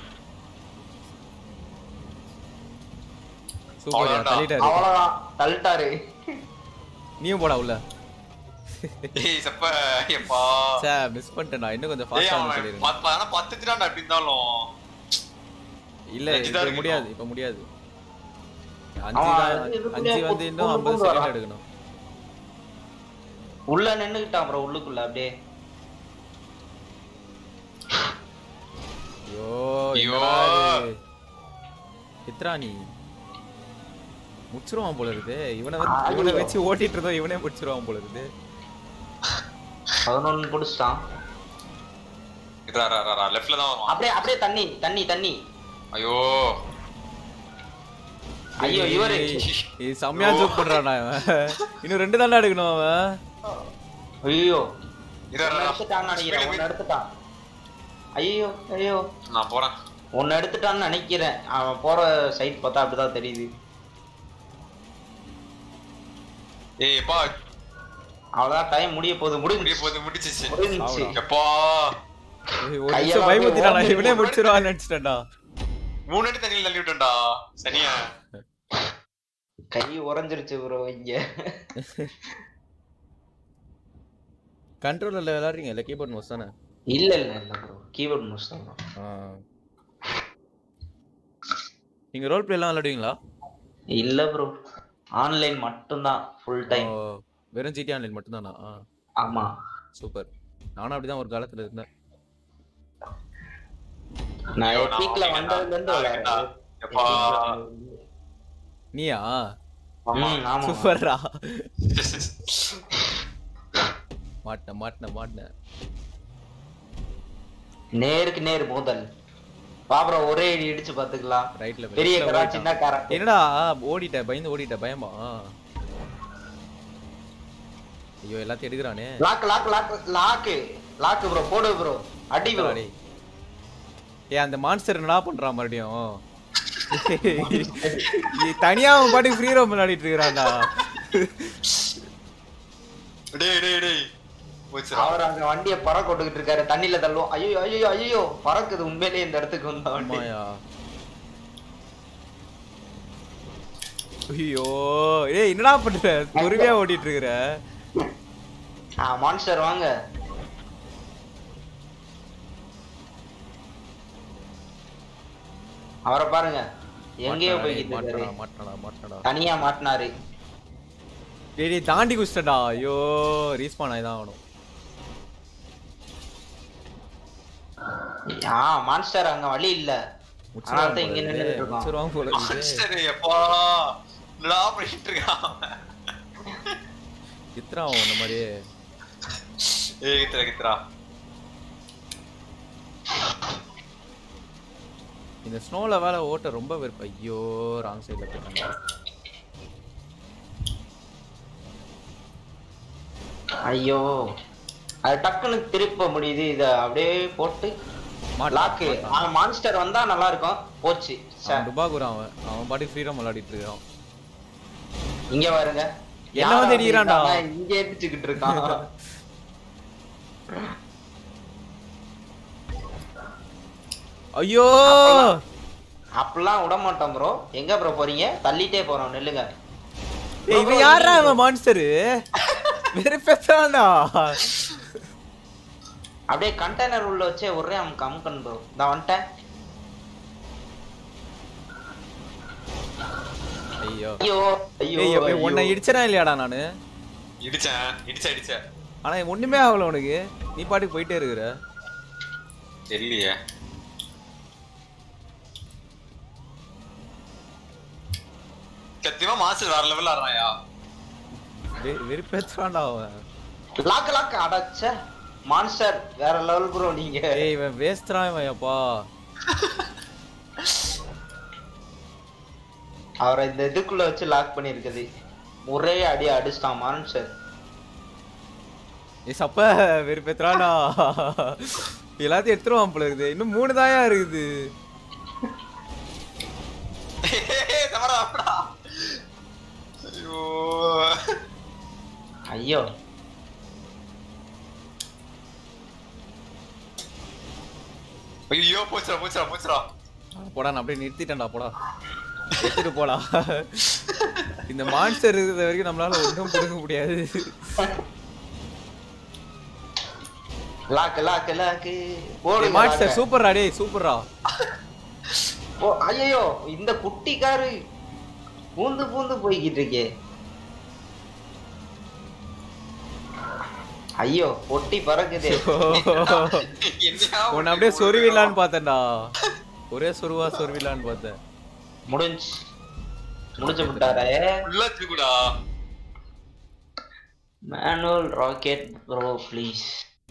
சூப்பர்
அவ்வளவுதான்டா.
தள்ளிட்டாரு
அவ்வளவுதான் தள்ளிட்டாரு
நீயும் போடா உள்ள
ஏய் சப்ப எப்பா
சே மிஸ் பண்ணிட்டேன்டா இன்னும் கொஞ்சம்
ஏய்
ஃபாஸ்டா
அவன்
சொல்லிருங்க
பத்து ஆனா பத்து திராண்டா எப்படி இருந்தாலும்
இல்ல
அஞ்சு தான்
இப்ப
இருக்கு
முடியாது இப்ப முடியாது அஞ்சு
அவன்
தான்
அது இதுக்குள்ளே
அஞ்சு வந்து
பூந்து
இன்னும் ஐம்பது
பூந்து
செகண்ட்
வரான்.
எடுக்கணும்
உள்ள நின்னுக்கிட்டான் ப்ரோ உள்ளுக்குள்ள அப்படியே
ஐயோ
ஐயோ.
என்னடா இது? சித்ரா நீ முடிச்சிருவான் போல இருக்கு இவனை வந்து
ஐயோ.
இவனை வச்சு ஓட்டிட்டு இருந்தோம் இவனே முடிச்சிருவான் போல இருக்கு
பதினொன்னு பிடிச்சிட்டான்
இதா லெஃப்ட்ல தான் வருவான்
அப்படியே அப்படியே தண்ணி தண்ணி தண்ணி
ஐயோ
ஐயோ இவரு
இது செம்மையா ஜோக் பண்றானா இவன் இன்னும் ரெண்டு தாண்டா எடுக்கணும் அவன்
ஐயோ
இதா
ஒன்னு எடுத்துட்டான்னு நினைக்கிறேன் ஒன்னு எடுத்துட்டான் ஐயோ ஐயோ
நான் போறேன்
ஒன்னு எடுத்துட்டான்னு நினைக்கிறேன் அவன் போற சைட் பார்த்தா அப்படிதான் தெரியுது
ஏய் எப்பா
அவ்வளவுதான் டைம் முடிய போகுது
முடிய
முடிஞ்சு
போது முடிச்சிச்சு
முடிஞ்சிச்சு
எப்பா
ஏய், ஒரு
கையெல்லாம்
நிமிஷம்
அப்படியே
பயமுத்திட்டானா
ஓடுது.
இவனே முடிச்சிருவான்னு நினைச்சிட்டேன்டா
மூணு அடி தண்ணியில் தள்ளி விட்டேன்டா சனியா
கை உறைஞ்சிருச்சு ப்ரோ இங்க
கண்ட்ரோலர்ல விளையாடுறீங்க இல்ல கீபோர்ட் மோஸ் தானே
இல்ல இல்ல இல்ல ப்ரோ கீபோர்ட் மோஸ்ட் தான் bro.
ஆ. நீங்க ரோல் பிளே எல்லாம் விளையாடுவீங்களா
இல்ல ப்ரோ ஆன்லைன் மட்டும்தான் ஃபுல் டைம்
ஓ, வெறும் ஜிடி ஆன்லைன் மட்டும்தானா ஆ
ஆமா
சூப்பர் நானும் அப்படிதான் ஒரு காலத்துல இருந்தேன்
நான்
ஐயோ, நான்
எபிக்ல
வாங்கிட்டேன்டா.
வந்ததுல இருந்து
நான் வாங்கிட்டேன்டா. எப்பா.
நீயா
ஆமா
ம், ஆமா
சூப்பர்ரா மாட்டின மாட்டின மாட்டின
நேருக்கு நேர் மோதல் வா ப்ரோ ஒரே இடி இடிச்சு பாத்துக்கலாம்
ரைட்ல
பெரிய கரா சின்ன காரா
என்னடா ஓடிட்ட பயந்து ஓடிட்ட பயமா ஐயோ எல்லாத்தையும் எடுக்கிறானே
lock lock lock lock lock bro போடு ப்ரோ அடி ப்ரோ
டேய். ஏய் அந்த மான்ஸ்டர் என்னடா பண்றான் மறுபடியும் ஏய், தனியா அவன் பாட்டுக்கு ஃப்ரீ ரோம் விளையாடிட்டு இருக்கிறான்டா
டேய் டேய் டேய் போச்சுடா
அவர் அங்க வண்டிய பறக்க விட்டுக்கிட்டு இருக்காரு தண்ணில தள்ளுவோம் ஐயோ ஐயோ ஐயோ பறக்குது உண்மையிலேயே இந்த இடத்துக்கு வந்த வண்டி
அம்மாயா ஐயோ ஏய் என்னடா பண்ற பொறுமையா ஓடிட்டு இருக்கிற
ஆ மான்ஸ்டர் வாங்க அவரை பாருங்க எங்கேயோ போய்கிட்டு
மாட்டடா
இருக்காரு
மாட்டடா மாட்டடா
தனியா மாட்டினாரு
டேய் டேய் தாண்டி குஸ்டடா ஐயோ ரீஸ்பான் ஆயிதான் ஆகணும்
ஆ மான்ஸ்டர் அங்க வழி இல்ல அதனால தான் இங்க நின்னுட்டு இருக்கோம்
முடிச்சிருவாங்க போல இருக்குது
மான்ஸ்டர் எப்பா என்னடா பண்ணிட்டு இருக்கான் அவன்?
இத்ரா அவன் இந்த மாதிரியே
ஏய் கித்ரா கித்ரா
இந்த ஸ்னோல வேலை ஓட்ட ரொம்ப வெறுப்பு ஐயோ ராங் சைடுல போயிட்டாங்க
ஐயோ அது டக்குன்னு திருப்ப முடியுது இத அப்படியே போட்டு
மாட்டான்,
லாக்கு
மாட்டான்.
மான்ஸ்டர் வந்தா நல்லா இருக்கும் போச்சு சே,
அவன் டுபாகுரா அவன் அவன் பாட்டுக்கு ஃப்ரீடம் விளையாடிட்டு இருக்கான்
இங்க பாருங்க
என்ன
யார்
வந்து
அப்படி
அடிக்கிறான்டா?
இருக்காங்க? இங்க அடிச்சுக்கிட்டு இருக்கான்
ஐயோ
அப்பெல்லாம் விட மாட்டோம் ப்ரோ எங்க ப்ரோ போறீங்க தள்ளிட்டே போறோம் நில்லுங்க
ஏய் இவன் யாரா அவன் மான்ஸ்டர் வெறுப்பேத்தான்டா
அப்படியே கண்டெய்னர் உள்ள வச்சே ஒரே அமுக்கு அமுக்கன் ப்ரோ நான் வந்துட்டேன்
ஐயோ
ஐயோ ஐயோ
ஏய் எப்ப
ஐயோ.
உன்னை இடிச்சனா இல்லையாடா நானு
இடிச்சேன் இடிச்ச இடிச்ச
ஆனா ஒண்ணுமே ஆகல உனக்கு நீ பாட்டுக்கு போயிட்டே இருக்கிற
தெரியலையே சத்தியமா மாஸ்டர் வேற லெவல்ல ஆடுறாயா
வெ- வெறுப்பேத்துறான்டா அவன்
லாக்கு லாக்கு அடச்ச மான்ஸ்டர் வேற லெவல் ப்ரோ நீங்க
ஏய் இவன் வேஸ்ட்றான் இவன் அப்பா
அவரை இந்த இதுக்குள்ள வச்சு லாக் பண்ணிருக்குது ஒரே அடி அடிச்சிட்டான் மான்ஸ்டர்
ஏய் சப்ப வெறுப்பேத்துறான்டா எல்லாத்தையும் எடுத்துருவான் போல இருக்குது இன்னும் மூணு தாயா இருக்குது
தவறா தவறா ஐயோ
ஐயோ
ஐயோ போச்சுடா போச்சுடா போச்சுடா
போடா நான் அப்படியே நிறுத்திட்டேன்டா போடா எடுத்துட்டு போடா இந்த மான்ஸ்டர் இருக்கிற வரைக்கும் நம்மளால ஒன்றும் கொடுக்க முடியாது
லாக்கு லாக்கு லாக்கு போடுங்க
மான்ஸ்டர்
லாக்க.
சூப்பர்ரா டேய் சூப்பர்ரா
ஓ ஐயோ இந்த குட்டி காரு பூந்து பூந்து போய்கிட்டு இருக்கே ஐயோ பொட்டி பறக்குதே
என்னையா
உன்னை அப்படியே சொருவிடலான்னு பார்த்தேன்டா ஒரே சொருவா சொருவிடலான்னு பார்த்தேன்
முடிஞ்சு முடிச்சு விட்டாரே
ஃபுல்லா திருக்குடா
மேனுவல் ராக்கெட் ப்ரோ ப்ளீஸ்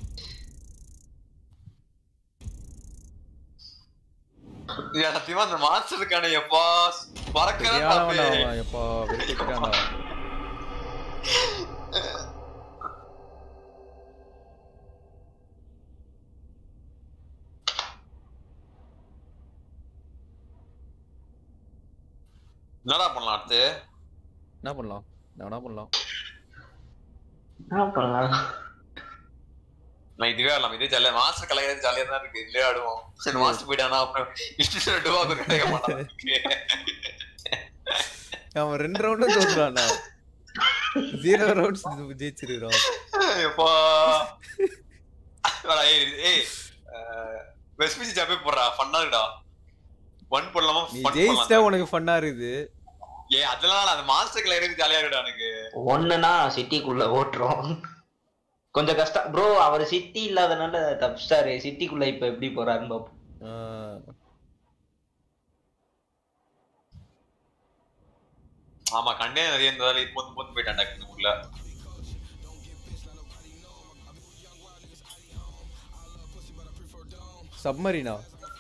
சத்தியமா அந்த மாஸ்டருக்கான எப்பா பறக்கிறேன்
சரியானவன்டா அவன் எப்பா வெறுப்பிட்டான்டா
என்னடா பண்ணலாம் அடுத்து
என்ன பண்ணலாம் என்ன பண்ணலாம்
என்ன பண்ணலாம்
நான் இதுவே ஆடலாம் இதே ஜாலியா மாஸ்டர் கலைக்கிறது ஜாலியா தான் இருக்கு இதுலயே ஆடுவோம் சரி மாஸ்டர் போயிட்டானா அப்புறம் இஷ்டம் ரெண்டு ரூபா கிடைக்க மாட்டான்
அவன் ரெண்டு ரவுண்டும் தோத்துறான்டா ஜீரோ ரவுண்ட்ஸ் ஜெயிச்சிருக்கான்
எப்பா வாடா, ஏய் ஏய் வெஸ்பிசி ஜாப்பே போடுறா ஃபன்னா இருக்குடா ஒன் போடலாமா
நீ
fun
ஜெயிச்சிட்டா
போடலாம்.
உனக்கு ஃபன்னா இருக்குது
ஏய் அதெல்லாம் இல்ல, அந்த மாஸ்டர் கலைக்கிறது ஜாலியா இருக்குடா எனக்கு
ஒண்ணுனா சிட்டிக்குள்ள ஓட்டுறோம் கொஞ்சம் கஷ்டம் ப்ரோ அவர் சிட்டி இல்லாதனால தப்பிச்சிட்டாரு சிட்டிக்குள்ள இப்ப எப்படி போறாருன்னு பாப்போம்
ஆ.
ஆமா கண்டே நிறைய இருந்ததால இப்போ வந்து போட்டு போயிட்டான் டக்குனு உள்ள
சப்மரீனா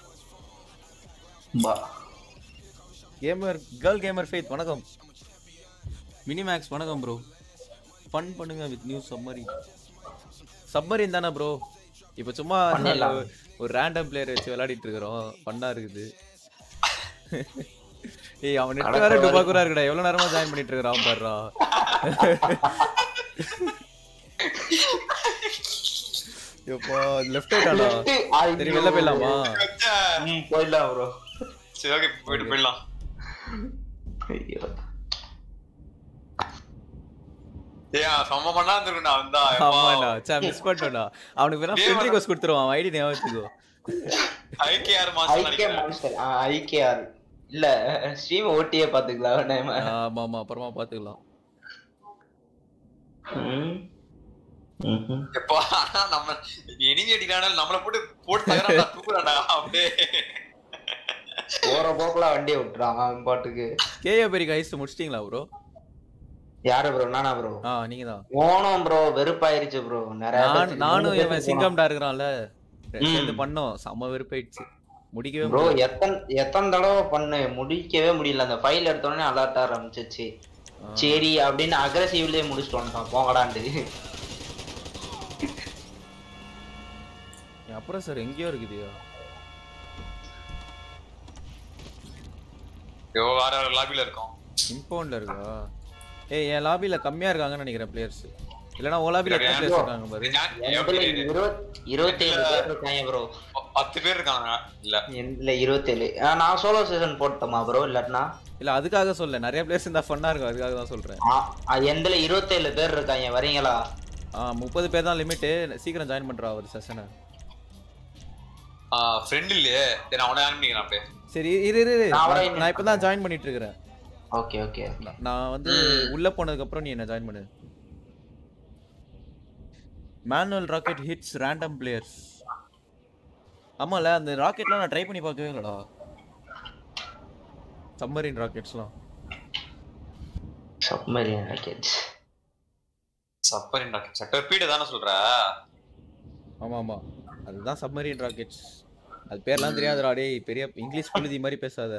பா
கேமர் கேர்ள் கேமர் ஃபேத் வணக்கம் மினிமேக்ஸ் வணக்கம் ப்ரோ ஃபன் பண்ணுங்க வித் நியூ சப்மரீன் சப்மரீன் தானே ப்ரோ இப்போ சும்மா
பண்ணிடலாம்.
ஒரு- ஒரு ரேண்டம் பிளேயர் வச்சு விளையாடிட்டு இருக்கிறோம் ஃபன்னா இருக்குது ஏய் அவன் நெட் வேற டுபாக்குரா இருக்குடா எவ்வளவு நேரமா ஜாயின் பண்ணிட்டு இருக்கிறான் பாடுறா எப்போ லெஃப்ட் ஆயிட்டானா சரி வெளில போயிடலாமா
ம் போயிடலாம் ப்ரோ
சரி ஓகே போயிட்டு போயிடலாம்
ஐயோ
ஏன் செம்ம பண்ணா இருந்திருக்கா வந்தா
ஆமாடா சே மிஸ் பண்ணிட்டோம்டா அவனுக்கு வேணா
Game
ஃப்ரெண்ட்லி கோஸ் கொடுத்துருவான் ஐடி ஞாபகம் வச்சுக்கோ
ஐகேஆர் மாஸ்டர்
ஐகே
நினைக்கிறேன்
மான்ஸ்டர் ஐகேஆர் இல்ல ஸ்ட்ரீம் ஓட்டியே பாத்துக்கலாம் நேம
ஆமா ஆமா அப்புறமா பாத்துக்கலாம்
ம் ம்ஹும்.
எப்பா ஆனா நம்ம எனிமி அடிக்கிறான நம்மள போட்டு போட்டு தகராடா தூக்குறாடா அப்படியே
போற போக்குல வண்டியை விட்டுறான் அவன் பாட்டுக்கு
கேஏ பெரிய ஐஸ் முடிச்சிட்டீங்களா ப்ரோ
யாரு ப்ரோ நானா ப்ரோ
ஆ நீங்க தான்
போனோம் ப்ரோ வெறுப்பாயிருச்சு ப்ரோ நிறைய
நான்
பேத்துக்கு
நானும்
மூணு
இவன்
பேத்துக்கு
சிங்கம்டா இருக்கிறான்ல
ம்.
சேர்ந்து பண்ணோம் செம்ம வெறுப்பாயிடுச்சு முடிக்கவே
ப்ரோ
முடியல
எத்தனை எத்தனை தடவை பண்ணு முடிக்கவே முடியல அந்த ஃபைல் எடுத்த உடனே அலர்ட் ஆரம்பிச்சிச்சு
ஆ.
சரி அப்படின்னு அக்ரஸிவ்லயே முடிச்சுட்டு வந்துட்டான் போங்கடாண்டு
என் அப்புறம் சார் எங்கேயோ இருக்குதுயா
ஐயோ வேற வேற லாபில இருக்கோம்
இம்பவுண்ட்ல இருக்கா ஏய் என் லாபில கம்மியா இருக்காங்கன்னு நினைக்கிறேன் பிளேயர்ஸ் இல்லனா ஓ லாபில எத்தனை
சரியா?
பிளேயர்ஸ் இருக்காங்க பாரு
எண்பதுல இருபத் இருபத்தேழு பேர் இருக்காங்க ப்ரோ
பத்து பேர் இருக்காங்க இல்ல
இல்ல இருபத்தேழு ஆ, நான் சோலோ சீசன் போட்டோமா ப்ரோ இல்லாட்டினா
இல்ல அதுக்காக சொல்ல நிறைய பிளேயர்ஸ் இருந்தா ஃபன்னா இருக்கும் அதுக்காக தான் சொல்றேன்
ஆ, ஆ, எண்பதுல இருபத்தேழு பேர் இருக்காங்க வரீங்களா
ஆ முப்பது பேர் தான் லிமிட் சீக்கிரம் ஜாயின் பண்றா ஒரு செஷனை
ஃப்ரெண்ட் இல்லையே சரி அவனை ஆன் பண்ணிக்கிறேன் அப்படியே
சரி இரு இரு இரு
நான் அவரை
நான் நான் இப்பதான் ஜாயின் பண்ணிட்டு இருக்கிறேன்
ஓகே ஓகே
நான்- நான் வந்து உள்ள போனதுக்கு அப்புறம் நீ என்ன ஜாயின் பண்ணு manual rocket hits random players ஆமால அந்த ராக்கெட்லாம் நான் ட்ரை பண்ணி பார்க்கவே இல்லடா சம்மரின் ராக்கெட்ஸ்லாம்
சப்மரீன் ராக்கெட்ஸ்
சப்பரின் ராக்கெட் சட்டர் பீடு தானே சொல்ற
ஆமா ஆமா அதுதான் சம்மரின் ராக்கெட்ஸ் அது பேர்லாம் தெரியாதுடா டேய் பெரிய இங்கிலீஷ் புழுதி மாதிரி பேசாத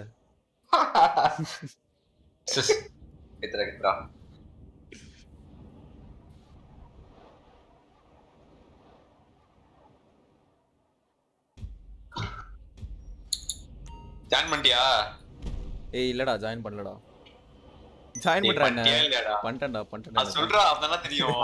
எத்தனை எத்தனை ஜாயின் பண்ணிட்டியா
ஏய் இல்லடா ஜாயின் பண்ணலடா ஜாயின்
நீ
பண்றா என்ன
பண்ணிட்டியா இல்லையாடா
பண்ணிட்டேன்டா பண்ணிட்டேன்டா
அது சொல்றா அப்பதான் தெரியும்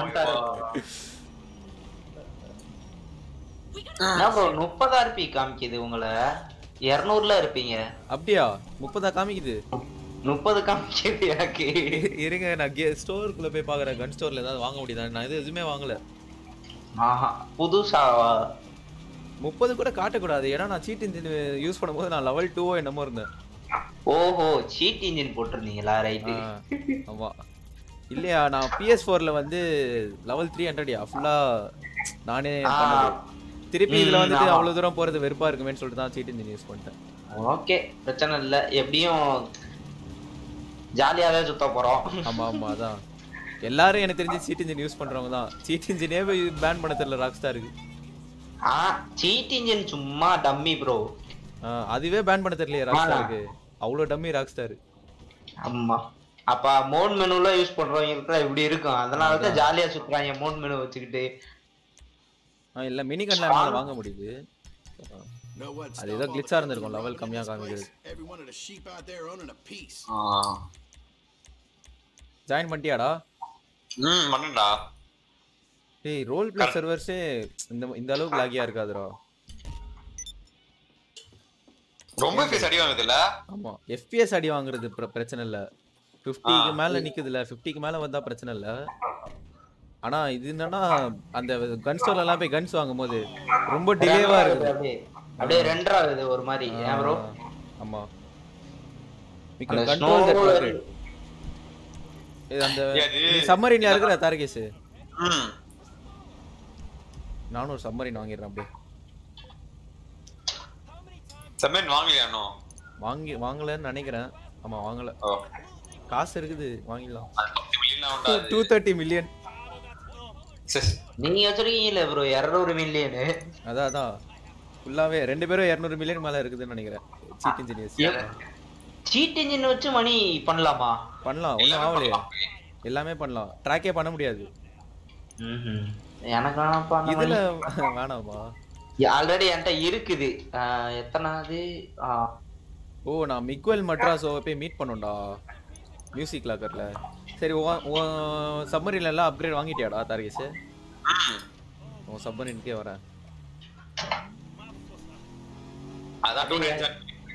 என்ன ப்ரோ முப்பது ஆர்பி காமிக்குது உங்களை இருநூறுல இருப்பீங்க
அப்படியா முப்பதா காமிக்குது
முப்பது காமிக்குது எனக்கு
இருங்க நான் கே ஸ்டோருக்குள்ள போய் பார்க்குறேன் கன் ஸ்டோர்ல ஏதாவது வாங்க முடியுதா நான் இது எதுவுமே வாங்கல
ஆஹா புதுசாவா
முப்பது கூட காட்டக்கூடாது ஏன்னா நான் சீட் இன்ஜின் யூஸ் பண்ணும்போது நான் லெவல் டூவோ என்னமோ இருந்தேன்
ஓஹோ சீட் இன்ஜின் போட்டிருந்தீங்களா ரைட்டு
ஆ, ஆமா இல்லையா நான் பிஎஸ் ஃபோர்ல வந்து லெவல் த்ரீ ஹண்ட்ரட்யா ஃபுல்லா நானே
ஆ.
பண்ணது திருப்பி இதுல
ம்,
வந்துட்டு
ஆமா.
அவ்வளவு தூரம் போறது வெறுப்பா இருக்குமேன்னு சொல்லிட்டு தான் சீட் இன்ஜின் யூஸ் பண்ணிட்டேன்
ஓகே பிரச்சனை இல்ல எப்படியும் ஜாலியாவே சுத்த போறோம்
ஆமா ஆமா அதான் எல்லாரும் எனக்கு தெரிஞ்சு சீட் இன்ஜின் யூஸ் பண்றவங்க தான் சீட் இன்ஜினே பேன் பண்ண தெரியல ராக் ஸ்டாருக்கு
ஆ சீட் இன்ஜின் சும்மா டம்மி ப்ரோ
அதுவே பேன் பண்ண தெரியலையே ராக் ஸ்டாருக்கு அவ்வளவு டம்மி ராக் ஸ்டார்
ஆமா அப்ப மோட் மெனுல யூஸ் பண்றவங்களுக்கு இப்படி இருக்கும் அதனால தான் ஜாலியா சுத்துறாங்க மோட் மெனு வச்சுக்கிட்டு
இல்ல மினி கன்ல என்னால வாங்க முடியுது
Know what?
அது ஏதோ கிளிச்சா இருந்திருக்கும் லெவல் கம்மியா காமிக்கிறது
Every one of the sheep out there owning a piece.
Join பண்ணிட்டியாடா
ம் பண்ணுடா
டேய் ரோல் பிளே சர்வர்ஸே இந்த இந்த அளவுக்கு லாகியா இருக்காதுடா
ரொம்ப ஃபேஸ் அடி வாங்குது இல்ல
ஆமா FPS அடி வாங்குறது பிர- பிரச்சனை இல்ல 50க்கு மேல நிக்குதுல 50க்கு மேல வந்தா பிரச்சனை இல்ல ஆனா இது என்னன்னா அந்த கன் ஸ்டோர்ல எல்லாம் போய் கன்ஸ் வாங்கும்போது ரொம்ப டிலேவா இருக்குது
அப்படியே அப்படியே ரெண்டர் ஆகுது ஒரு மாதிரி ஏன் ப்ரோ
ஆ, ஆமா we
அந்த
can control that
snow-
rocket. இது அந்த
அது-
நீ சம்மரின்ல இருக்கிற தாரகேஷ்
ம்
நானும் ஒரு சம்மரின் வாங்கிடுறேன் அப்படியே
செம்மன் வாங்கலையா இன்னும்
வாங்கி வாங்கலன்னு நினைக்கிறேன் ஆமா வாங்கல
ஓ
காசு இருக்குது வாங்கிடலாம்
அது பத்து மில்லியன் ஆகும்டா அது.
டூ தேர்ட்டி மில்லியன்
சஸ்.
நீங்க வச்சிருக்கீங்கல்ல ப்ரோ இருநூறு மில்லியனு
அதான் அதான் ஃபுல்லாவே ரெண்டு பேரும் இரநூறு மில்லியன் மேல இருக்குதுன்னு நினைக்கிறேன் சீட் இன்ஜினியர்ஸ்
சீட் இன்ஜின் வச்சு மணி பண்ணலாமா
பண்ணலாம் ஒன்றும்
எல்லாமே
ஆகலையே
பண்ணலாம்.
எல்லாமே பண்ணலாம் ட்ராக்கே பண்ண முடியாது
ம்ஹும். எனக்கு வேணாம்ப்பா அந்த
இதுல
மணி.
வேணாமா
ஆல்ரெடி என்கிட்ட இருக்குது ஆஹ் எத்தனாவது ஆஹ்
ஓ நான் மிக்வெல் மட்ராஸோவை போய் மீட் பண்ணோம்டா மியூசிக் லாக்கர்ல சரி உன் சப்மரீன்ல எல்லாம் அப்கிரேட் வாங்கிட்டியாடா தார்கேஷ் உன் சப்மரீனுக்கே வரேன்
அதான் டூ நைன்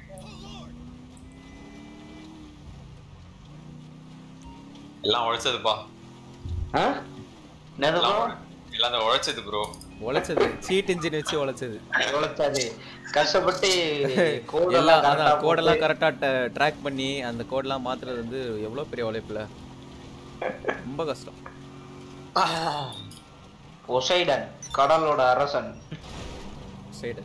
எல்லாம் உழைச்சதுப்பா
ஆ? என்னது
எல்லாம்
bro?
உழை- எல்லாம் தான் உழைச்சது ப்ரோ
உழைச்சது சீட் இன்ஜின் வச்சு உழைச்சது
உழைச்சாது கஷ்டப்பட்டு code
எல்லாம்
எல்லாம் correct ஆ
அதான் கோடெல்லாம்
போட்டு-
கரெக்டா ட்ராக் பண்ணி அந்த கோடெல்லாம் மாத்துறது வந்து எவ்வளவு பெரிய உழைப்புல ரொம்ப கஷ்டம்
பொசைடன் கடலோட அரசன்
சைடு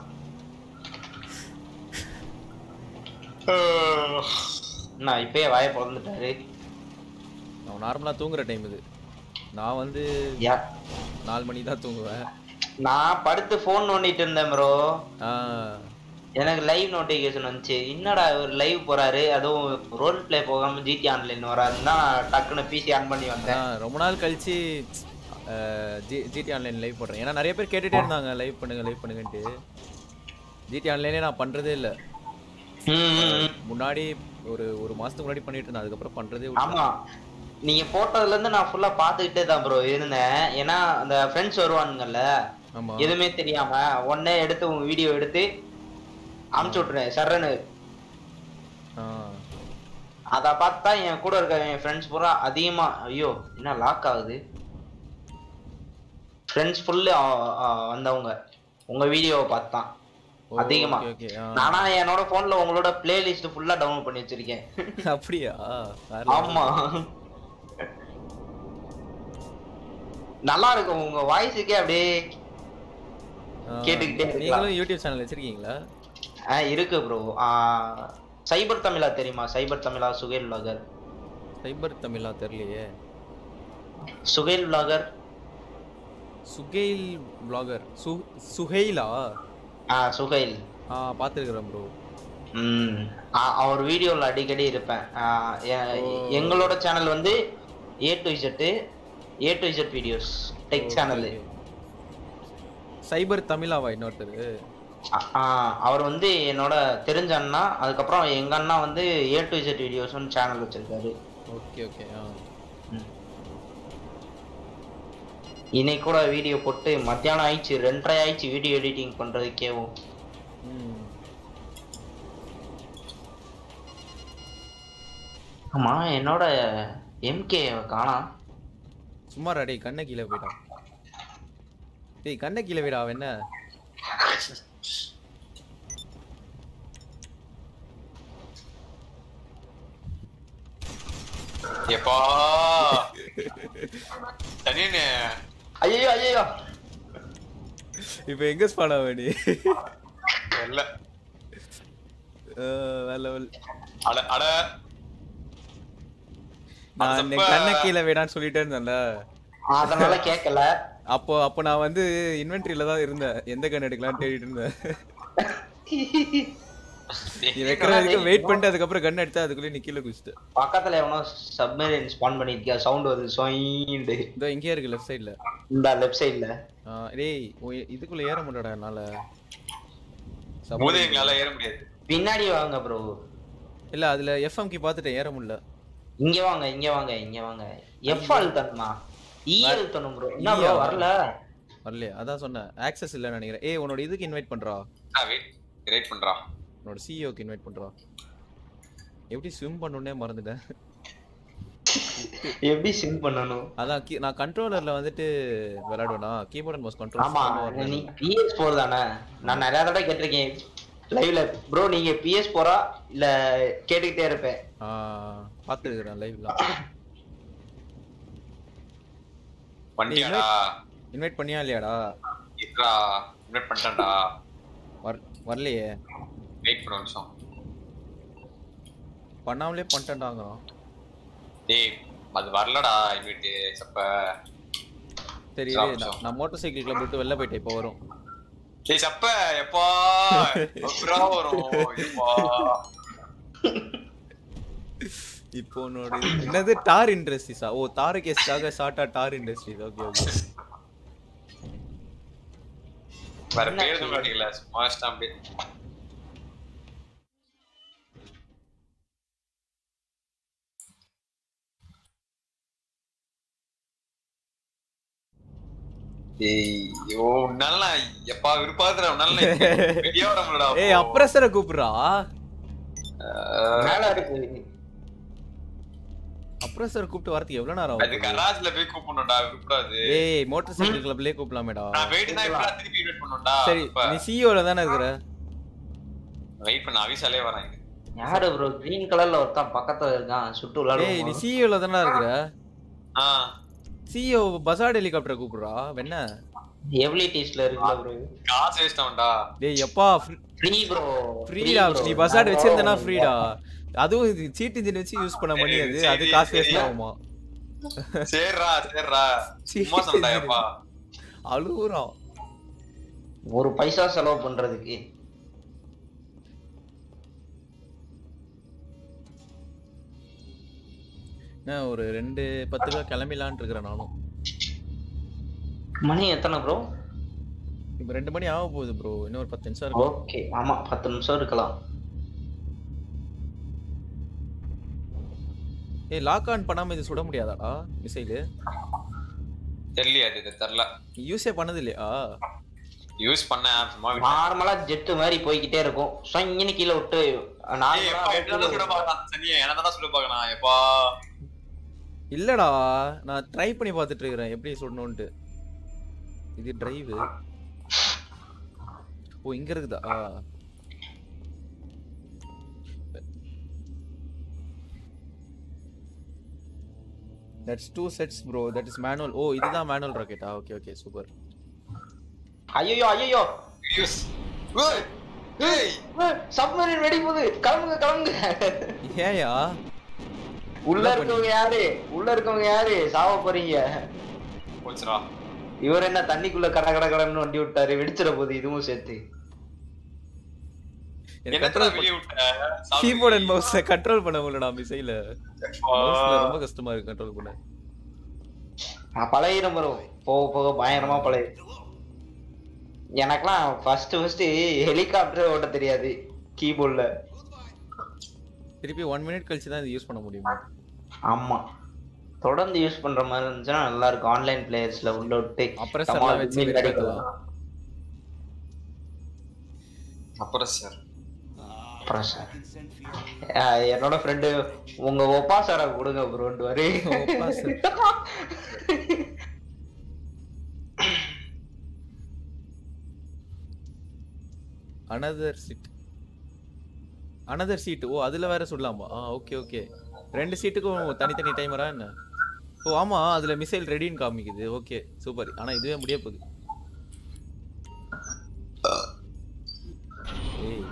நான் இப்பயே வாய பிறந்துட்டாரு
அவன் நார்மலா தூங்குற டைம் இது நான் வந்து
யா
நாலு மணி தான் தூங்குவேன்
நான் படுத்து ஃபோன் நோண்டிட்டு இருந்தேன் ப்ரோ
ஆஹ்
எனக்கு லைவ் நோட்டிஃபிகேஷன் வந்துச்சு என்னடா இவர் லைவ் போறாரு அதுவும் ரோல் ப்ளே போகாம ஜிடி ஆன்லைன் வராருன்னா டக்குன்னு பிசி ஆன் பண்ணி வந்தேன்
அதான் ரொம்ப நாள் கழிச்சு ஜிடி ஆன்லைன் லைவ் போடுறேன் ஏன்னா நிறைய பேர் கேட்டுட்டே இருந்தாங்க லைவ் பண்ணுங்க லைவ் பண்ணுங்கன்ட்டு ஜிடி ஆன்லைனே நான் பண்றதே இல்ல
ம், ம், ம்.
முன்னாடி ஒரு ஒரு மாசத்துக்கு முன்னாடி பண்ணிட்டு இருந்தேன் அதுக்கப்புறம் பண்றதே விட்டுட்டேன்.
ஆமா நீங்க போட்டதுல இருந்து நான் ஃபுல்லா பாத்துக்கிட்டே தான் ப்ரோ இருந்தேன் ஏன்னா அந்த ஃப்ரெண்ட்ஸ் வருவானுங்கல்ல
ஆமா
எதுவுமே தெரியாம உடனே எடுத்து உங்க வீடியோ எடுத்து அமுச்சு விட்டுறேன் சரன்னு
ஆஹ்
அத பார்த்தா என் கூட இருக்க என் ஃப்ரெண்ட்ஸ் பூரா அதிகமா ஐயோ என்ன லாக் ஆகுது ஃப்ரெண்ட்ஸ் ஃபுல்லு வந்தவங்க உங்க வீடியோவை பார்த்தான்
ஓ,
அதிகமா
okay, okay, ஆ.
நானா என்னோட போன்ல உங்களோட பிளேலிஸ்ட் ஃபுல்லா டவுன்லோட் பண்ணி வச்சிருக்கேன்
அப்படியா வேற
ஆமா நல்லா இருக்கும் உங்க வாய்ஸுக்கே அப்படியே
ஆ,
கேட்டுக்கிட்டே இருக்கலாம்.
நீங்களும் யூடியூப் சேனல் வச்சிருக்கீங்களா
ஆ, இருக்கு ப்ரோ சைபர் தமிழா தெரியுமா சைபர் தமிழா சுகேல் vlogger
சைபர் தமிழா தெரியலையே
சுகேல் vlogger
சுகைல் பிளாகர் சு சுஹைலா
ஆ சுகைல்
ஆ பார்த்துருக்குறேன் ப்ரோ
ம் ஆ- அவர் வீடியோவில் அடிக்கடி இருப்பேன் ஆ, எ- எங்களோட சேனல் வந்து A to Z A to Z videos tech channel
cyber தமிழாவா இன்னொருத்தர்
அவர் வந்து என்னோட தெரிஞ்ச அண்ணா அதுக்கப்புறம் எங்க அண்ணா வந்து ஏ டு இசட் வீடியோஸ்னு சேனல் வச்சிருக்காரு
ஓகே ஓகே ஆ
இன்னைக்கு கூட வீடியோ போட்டு மத்தியானம் ஆயிடுச்சு ரெண்டரை ஆயிடுச்சு வீடியோ எடிட்டிங் பண்றதுக்கேவும்
ம்
ஆமா என்னோட எம்கே காணா
சும்மா டேய் கண்ணை கீழே போயிட்டான் டேய் கண்ணை கீழே போயிடா அவன் என்ன
எப்பா தனியனே
ஐயோ ஐயோ
இப்போ எங்க ஸ்பான் ஆவ நீ
இல்ல
அஹ், வேற லெவல்
அட அட
நான்
அது
இந்த
அப்ப-
கண்ணை கீழே விடான்னு சொல்லிட்டே இருந்தேன்ல
அதனால கேட்கல
அப்போ அப்போ நான் வந்து இன்வென்ட்ரியில தான் இருந்தேன் எந்த கண் எடுக்கலாம்னு தேடிட்டு இருந்தேன் நீ வைக்கிற வரைக்கும் வெயிட் பண்ணிட்டு அதுக்கப்புறம் கன் எடுத்து அதுக்குள்ளே நீ கீழே குதிச்சிட்ட
பக்கத்துல எவனோ சப்மரீன் ஸ்பான் பண்ணிருக்கியா சவுண்ட் வருது சொயிண்டு
இதோ இங்கேயே இருக்கு லெஃப்ட் சைடுல
இந்த லெஃப்ட் சைடுல
டேய் உன் இதுக்குள்ள ஏற முடியாடா என்னால
போதே எங்களால ஏற முடியாது
பின்னாடி வாங்க ப்ரோ
இல்ல அதுல எஃப்எம் கி பார்த்துட்டேன் ஏற முடியல
இங்க வாங்க இங்க வாங்க இங்க வாங்க எஃப் அழுத்தணுமா இ அழுத்தணும் ப்ரோ என்ன
E
ப்ரோ
ஆ?
வரல
வரலையா அதான் சொன்னேன் ஆக்சஸ் இல்லைன்னு நினைக்கிறேன் ஏய் உன்னோட இதுக்கு இன்வைட் பண்றா
வெயிட் ரைட் பண்றா
உன்னோட சிஇஓக்கு இன்வைட் பண்றா எப்படி ஸ்விம் பண்ணணுன்னே மறந்துட்டேன்
எப்படி சிம் பண்ணணும்
அதான் key- நான் கண்ட்ரோலர்ல வந்துட்டு விளையாடுவேனா கீபோர்ட் அண்ட் மவுஸ்
ஆமா
கண்ட்ரோல்
நீ பிஎஸ் போர் தானே நான் நிறைய தடவை கேட்டிருக்கேன் லைவ்ல ப்ரோ நீங்க பிஎஸ் போரா இல்ல கேட்டுக்கிட்டே இருப்பேன்
பார்த்துருக்குறேன் லைவ்ல
வண்டியாடா
இன்வைட் பண்ணியா இல்லையாடா
இருடா இன்வைட் பண்ணிட்டேன்டா
வர் வரலையே
வெயிட் பண்ண ஒரு நிமிஷம்
பண்ணாமலே பண்ணிட்டேன்டாங்கிறான்
டேய் அது வரலடா இன்விட்டு சப்ப
சரி
சாப்பிடு,
இரு, நான்-
சாப்பிடு.
நான் மோட்டார் சைக்கிள் கிளப் விட்டு வெளில போயிட்டேன் இப்போ வரும்
டேய் சப்ப எப்பா அப்புறம் வரும் எப்பா
இப்போ உன்னோட இது- என்னது டார் இண்டஸ்ட்ரீஸா ஓ தார கேஸ்க்காக ஷார்ட்டா டார் இண்டஸ்ட்ரீஸ் ஓகே ஓகே
வேற பேர் எதுவும் கிடைக்கல சும்மா ஸ்டாம்பே ஏய் யோ நல்லா எப்பா விருப்பாதுடா நல்ல வெளியே வர முடியலடா
ஏய் அப்ரஸரை கூப்பிடுறா
மேல இருக்கு
அப்ரஸர் கூப்பிட்டு வரதுக்கு எவ்வளவு நேரம்
அது
ஆகும்
கராஜ்ல போய் கூப்பிடணும்டா விருப்படாது
ஏய் மோட்டார் சைக்கிள் கிளப்லயே கூப்பிடலாமேடா
நான் வெயிட் தான் இப்ப திருப்பி வெயிட் பண்ணணும்டா
சரி நீ சிஇஓல தானே இருக்கிற
வெயிட் பண்ண அவிசாலே வரேன் இங்க.
யாரு ப்ரோ கிரீன் கலர்ல ஒருத்தன் பக்கத்துல இருக்கான் சுட்டு
ஏய் நீ
விளையாடுவோம்
சிஇஓல தானே இருக்கிற
ஆ
சிஇஓ பசாட் ஹெலிகாப்டர் கூப்பிடுறா வெண்ண
எபிலிட்டிஸ்ல இருக்குல்ல ப்ரோ
காசு வேஸ்ட் ஆகும்டா
டேய் எப்பா
ஃப்ரீ ப்ரோ
ஃப்ரீடா நீ பசாட் வச்சிருந்தனா ஃப்ரீடா அதுவும் இது சீட் இன்ஜின் வச்சு யூஸ் பண்ண மணி அது அது
சரி,
காசு
சரி.
வேஸ்ட் ஆகுமா
சரிடா சரிடா சும்மா சொல்றா எப்பா
அழுகுறான்
ஒரு பைசா செலவு பண்றதுக்கு
என்ன ஒரு ரெண்டு பத்து ரூபா கிளம்பிலான் இருக்கிறேன் நானும்
மணி எத்தனை ப்ரோ
இப்போ ரெண்டு மணி ஆக போகுது ப்ரோ இன்னும் ஒரு பத்து நிமிஷம் இருக்கும்
ஓகே ஆமா பத்து நிமிஷம் இருக்கலாம்
ஏய் லாக் ஆன் பண்ணாம இது சுட முடியாதாடா மிசைலு
தெரியல அது இது தெரியல
நீ யூஸே பண்ணது இல்லையா
யூஸ் பண்ண சும்மா விட்டேன்.
நார்மலா ஜெட் மாதிரி போய்கிட்டே இருக்கும் சொங்கன்னு கீழே விட்டு
ஏய், எப்பா, என்னதான் சுட
நார்மலா
பார்க்கறான் அந்த சனியை? என்னதான் சுட பார்க்கறான், எப்பா?
இல்லடா நான் ட்ரை பண்ணி பார்த்துட்டு இருக்கிறேன் எப்படி சுடணும்ட்டு இது டிரைவ் ஓ இங்க இருக்குதா that's two sets bro that is manual ஓ இதுதான் மேனுவல் ராக்கெட்டா ஓகே ஓகே சூப்பர்
ஐயோ ஐயோ
யூஸ். ஏய், ஏய்,
சப்மரீன் வெடி போகுது கிளம்புங்க கிளம்புங்க
ஏயா
உள்ள இருக்கவங்க யாரு உள்ள இருக்கவங்க யாரு சாவ போறீங்க
போச்சுடா.
இவர் என்ன தண்ணிக்குள்ள கட கட கடன்னு வண்டி விட்டாரு வெடிச்சிட போகுது இதுவும் சேர்த்து
எனக்கு
என்னத்தடா
கண்ட்ரோல்
வெளிய விட்ட? சாமி.
கீபோர்ட் அண்ட் மவுஸை கண்ட்ரோல் பண்ண முடியலடா மிசைல
எப்பா.
மவுஸ்ல ரொம்ப கஷ்டமா இருக்கு கண்ட்ரோல் பண்ண
நான் பழகிடும் வரும் போக போக பயங்கரமா பழகி எனக்கெல்லாம் ஃபர்ஸ்ட் ஃபர்ஸ்ட் ஹெலிகாப்டர் ஓட்ட தெரியாது கீபோர்ட்ல
திருப்பி ஒன் மினிட் கழிச்சு தான் இது யூஸ் பண்ண முடியுமா
ஆமா தொடர்ந்து யூஸ் பண்ற மாதிரி இருந்துச்சுன்னா நல்லா இருக்கும் ஆன்லைன் பிளேயர்ஸ்ல உள்ள விட்டு
அப்புறம்
நம்ம
சர்லாம் வச்சு
மீன்
வெடிக்கலாம்.
அடிக்கலாம்.
அப்புறம் சார்
அப்புறம் சார் ஆஹ் என்னோட ஃப்ரெண்டு உங்க ஒப்பா சாரை கொடுங்க ப்ரோண்டு வரி
ஒப்பா sir. Another seat another seat ஓ அதுல வேற சொல்லலாமா ஆ ஓகே ஓகே ரெண்டு சீட்டுக்கும் தனித்தனி டைமரா என்ன ஓ ஆமா அதுல மிசைல் ரெடின்னு காமிக்குது ஓகே சூப்பர் ஆனா இதுவே முடிய போகுது ஏய்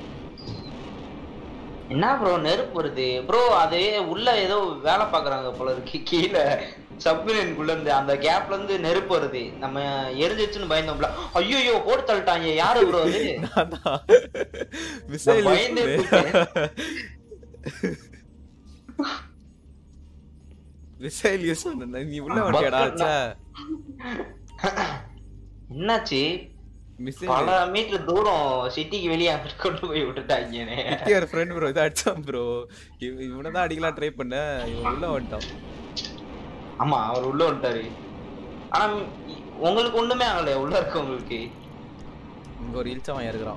என்ன ப்ரோ நெருப்பு வருது ப்ரோ அது உள்ள ஏதோ வேலை பாக்குறாங்க போல இருக்கு கீழே சப்மரீனுக்குள்ள இருந்து அந்த கேப்ல இருந்து நெருப்பு வருது நம்ம எரிஞ்சிச்சுன்னு பயந்தோம்ல ஐயோ போட்டு தள்ளிட்டாங்க யாரு ப்ரோ அது
நான் தான் மிசைல்
பயந்தே
மிசைல் யூஸ் பண்ண நீ உள்ள வண்டியாடா அச்சா
என்னாச்சு
மிசைல்
பல மீட்டர் தூரம் சிட்டிக்கு வெளியே அங்கிட்டு கொண்டு போய் விட்டுட்டாங்கன்னு
ஒரு ஃப்ரெண்ட் ப்ரோ இதை அடிச்சான் ப்ரோ இவனை தான் அடிக்கலாம் ட்ரை பண்ண இவன் உள்ள வந்துட்டான்
ஆமா அவர் உள்ள வந்துட்டாரு ஆனா இ- உங்களுக்கு ஒண்ணுமே ஆகலையா உள்ள இருக்கவங்களுக்கு
இங்க ஒரு இல்ச்சவன் இருக்கிறான்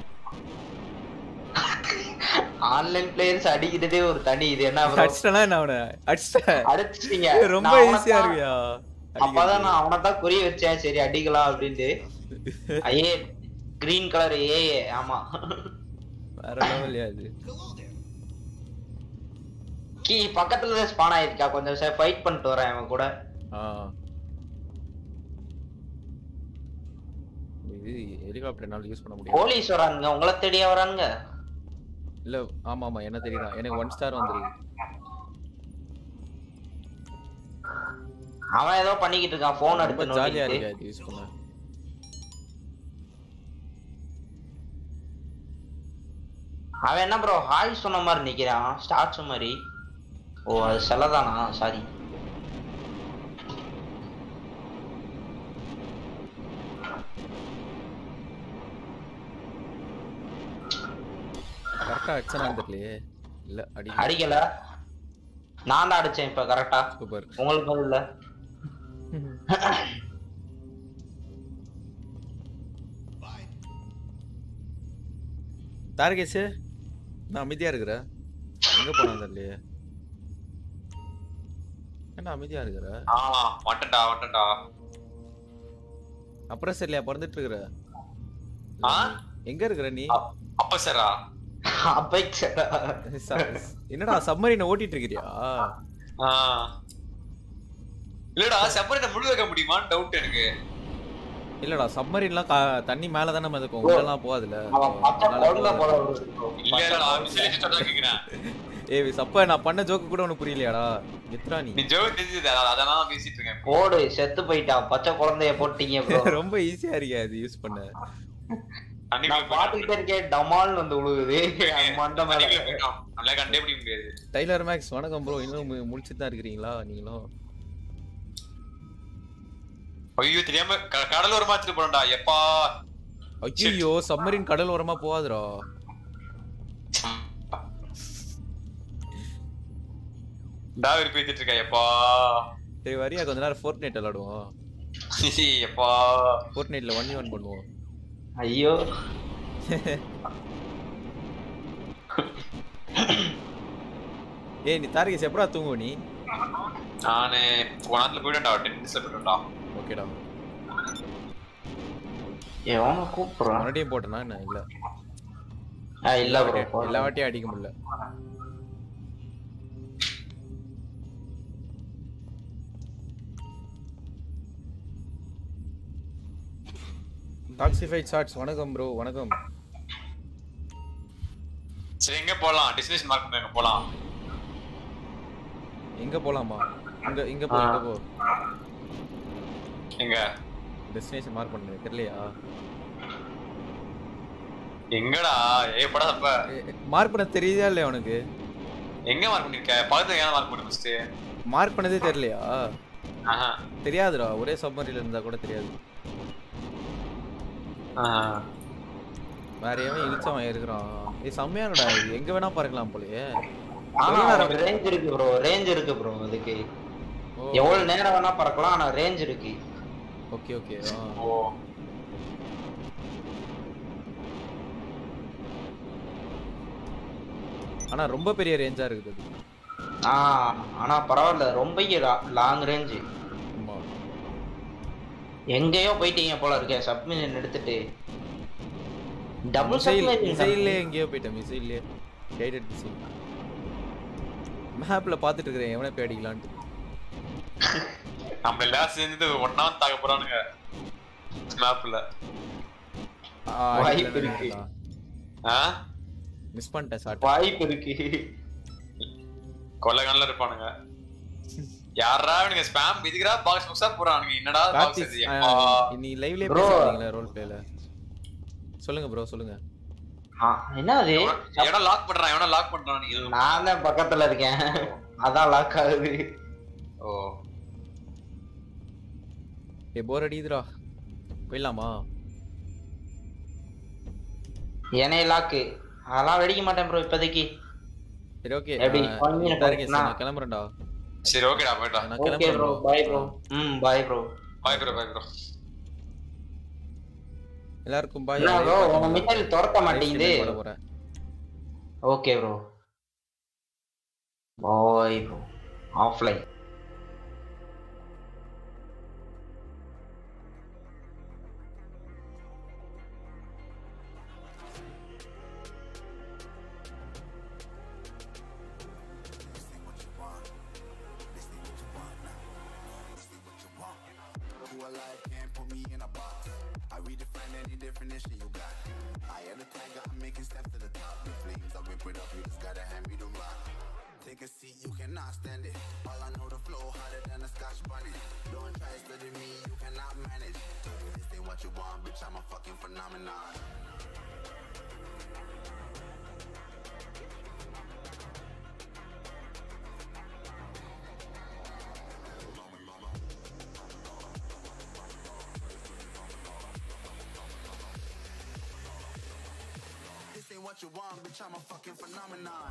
ஆன்லைன் பிளேயர்ஸ் அடிக்கிறதே ஒரு தனி இது என்ன bro?
அடிச்சிட்டனா என்ன அவனை அடிச்சிட்டேன்
அடிச்சிட்டீங்க
ரொம்ப
நான் அவனை
ஈஸியா
தான்-
இருக்கியா
அப்பதான் நான் அவனை தான் குறி வச்சேன் சரி அடிக்கலாம் அப்படின்ட்டு ஐயே கிரீன் கலர் ஏ ஆமா
வேற லெவல்யா அது
கீ பக்கத்துல தான் ஸ்பான் ஆயிருக்கா கொஞ்சம் ஃபைட் பண்ணிட்டு வரேன் அவன் கூட
ஆ இது ஹெலிகாப்டர் என்னால யூஸ் பண்ண முடியும்
போலீஸ் வரானுங்க உங்களை தேடியா வரானுங்க
இல்ல ஆமா ஆமா என்ன தெரியுதா எனக்கு ஒன் ஸ்டார் வந்துருக்கு
அவன் ஏதோ பண்ணிக்கிட்டு இருக்கான் போன்
ரொம்ப
எடுத்து
ஜாலியா
நோண்டிக்கிட்டு.
இருக்கு அது யூஸ் பண்ண
அவன் என்ன ப்ரோ ஹாய் சொன்ன மாதிரி நிக்கிறான் ஸ்டார்ட்ஸ் மாதிரி ஓ அது செல்லதானா சாரி
கரெக்டா அடிச்சானு தெரியலையே இல்ல அடி
அடிக்கல நான் தான் அடிச்சேன் இப்ப கரெக்டா
சூப்பர்
உங்களுக்கு பதில் இல்ல
தாரகேஷ் நான் அமைதியா இருக்கிற எங்க போனா தெரியலையே என்ன அமைதியா இருக்கிற
ஆ வந்துட்டா வந்துட்டா
அப்புறம் சரியா பிறந்துட்டு இருக்கிற
ஆ
எங்க இருக்கிற நீ
அப்- அப்ப சாரா
அப்பைக்
ச- என்னடா சப்மரீனை ஓட்டிட்டு இருக்கிறியா
ஆ இல்லடா செப்பரேட்ட முழு வைக்க முடியுமான்னு டவுட் எனக்கு
இல்லடா சப்மரீன்லாம் கா- தண்ணி மேல தானே மிதக்கும் உள்ளலாம் போகாதுல
அவன் பச்சை குழந்தை போல ஒரு
இல்ல இல்லடா விசிலேஜ் சொல்ல கேக்குறேன்
ஏய் சப்ப நான் பண்ண ஜோக்கு கூட உனக்கு புரியலையாடா எத்ரா நீ
நீ ஜோக் தெரிஞ்சது அதனால தான் பேசிட்டு இருக்கேன்
போடு செத்து போயிட்டான் பச்சை குழந்தைய போட்டீங்க bro.
ரொம்ப ஈஸியா இருக்கே அது யூஸ் பண்ண
தண்ணி
நான் பாத்துக்கிட்டே இருக்கேன் டமால்னு வந்து விழுகுது மண்டை மேல
நல்லா கண்டே பிடிக்க முடியாது
டைலர் மேக்ஸ் வணக்கம் ப்ரோ இன்னும் மு- முழிச்சிட்டு தான் இருக்கிறீங்களா நீங்களும்
ஐயோ தெரியாம க- கடலோரமா எடுத்துட்டு போறேன்டா எப்பா
ஐயோ சப்மரீன் கடல் ஓரமா போகாதுடா
டா விருப்பி எடுத்துட்டு இருக்கா எப்பா
சரி வரியா கொஞ்ச நேரம் ஃபோர்ட் நைட் விளாடுவோம்
எப்பா
ஃபோர்ட் நைட்ல ஒன் ஒன் பண்ணுவோம்
ஐயோ
ஏய் நீ தாரகேஷ் எப்படா தூங்குவ நீ
நானு போன நேரத்துல போயிட்டேன்டா டென் மினிட்ஸ்ல போயிட்டேன்டா
ஓகேடா
எவன கூப்பிடுறான்
மறுபடியும் போட்டேனா என்ன இல்ல
ஆ, இல்ல ப்ரோ
எல்லா வாட்டியும் அடிக்க முடியல டாக்ஸிஃபைட் ஷார்ட்ஸ் வணக்கம் ப்ரோ வணக்கம்
சரி எங்க போலாம் டெஸ்டினேஷன் மார்க் பண்ணுங்க போலாம்
எங்க போலாமா இங்க இங்க போ இங்க போ
எங்க
டெஸ்டினேஷன் மார்க் பண்ணு தெரியலையா
எங்கடா ஏ படா அப்ப
மார்க் பண்ண தெரியுதா இல்லையா உனக்கு
எங்க மார்க் பண்ணிருக்க பக்கத்துல ஏன் மார்க் பண்ணு ஃபர்ஸ்ட்
மார்க் பண்ணதே தெரியலையா
ஆஹா
தெரியாதுடா ஒரே சப்மரியில் இருந்தா கூட தெரியாது
ஆஹா
வேற எவன் இழிச்சவன் இருக்கிறான் ஏய் செம்மையா இருக்கடா இது எங்க வேணா பறக்கலாம் போலயே
ஆனா ரேஞ்ச் இருக்கு ப்ரோ ரேஞ்ச் இருக்கு ப்ரோ அதுக்கு
ஓ
எவ்வளவு நேரம் வேணா பறக்கலாம் ஆனா ரேஞ்ச் இருக்கு
ஓகே ஓகே
ஓ
ஆனா ரொம்ப பெரிய ரேஞ்சா இருக்குது அது.
ஆ ஆனா பரவாயில்ல ரொம்ப லாங் ரேஞ்ச்
ஆமா
எங்கேயோ போயிட்டீங்க போல இருக்கே சப்மிஷன் எடுத்துட்டு டபுள்
மிசைல்
சப்மிஷன்
மிசைல்லே எங்கேயோ போயிட்டேன் மிசைல்லே கைடட் மிசைல் மேப்ல பாத்துட்டு இருக்கிறேன் எவனை போய் அடிக்கலான்ட்டு
நம்ம எல்லாம் சேர்ந்து ஒன்னா தாக்க போறானுங்க மேப்ல
வாய்ப்பு இருக்கு.
ஆ
மிஸ் பண்ணிட்டேன் ஷாட்
வாய்ப்பு இருக்கு
கொள்ளகான்ல இருப்பானுங்க யாரா இவனுங்க ஸ்பாம் இதுக்குடா பாக்ஸ் பாக்ஸா போறானுங்க என்னடா பாக்ஸ்
கார்த்திக்
இது
ஆ,
எப்பா?
நீ லைவ்லயே
Bro.
பேசுறீங்களா ரோல் பிளேல சொல்லுங்க ப்ரோ சொல்லுங்க
ஆ, என்ன அது
எவன- எவனோ லாக் பண்றான் எவனோ லாக் பண்றான் நீ இது-
நான் தான் பக்கத்துல இருக்கேன் அதான் லாக் ஆகுது
ஓ
ஏ போர் அடிக்குதுடா போயிடலாமா
என்னைய லாக்கு அதெல்லாம் வெடிக்க மாட்டேன் ப்ரோ இப்போதைக்கு
சரி ஓகே
எப்படி? one minute போட்டுனா?
நான் கிளம்புறேன்டா
சரி ஓகேடா போயிட்டா
நான்
ஓகே
கிளம்புறேன்
ப்ரோ
bro.
பாய் ப்ரோ ம் bye bro
bye bro bye bro
எல்லாருக்கும் பாய்
என்ன ப்ரோ உங்க மிசைல் துரத்த மாட்டேங்குது
போட போறேன்
okay bro bye bro offline
Who alive can't put me in a box. I redefine any definition you got. I am the tiger, I'm making steps to the top. The flames, I whip it up, you just gotta hand me the rock. Take a seat, you cannot stand it. All I know the flow harder than a scotch bunny. Don't try study me, you cannot manage. This ain't what you want, bitch, I'm a fucking phenomenon. This ain't what you want, bitch, I'm a fucking phenomenon.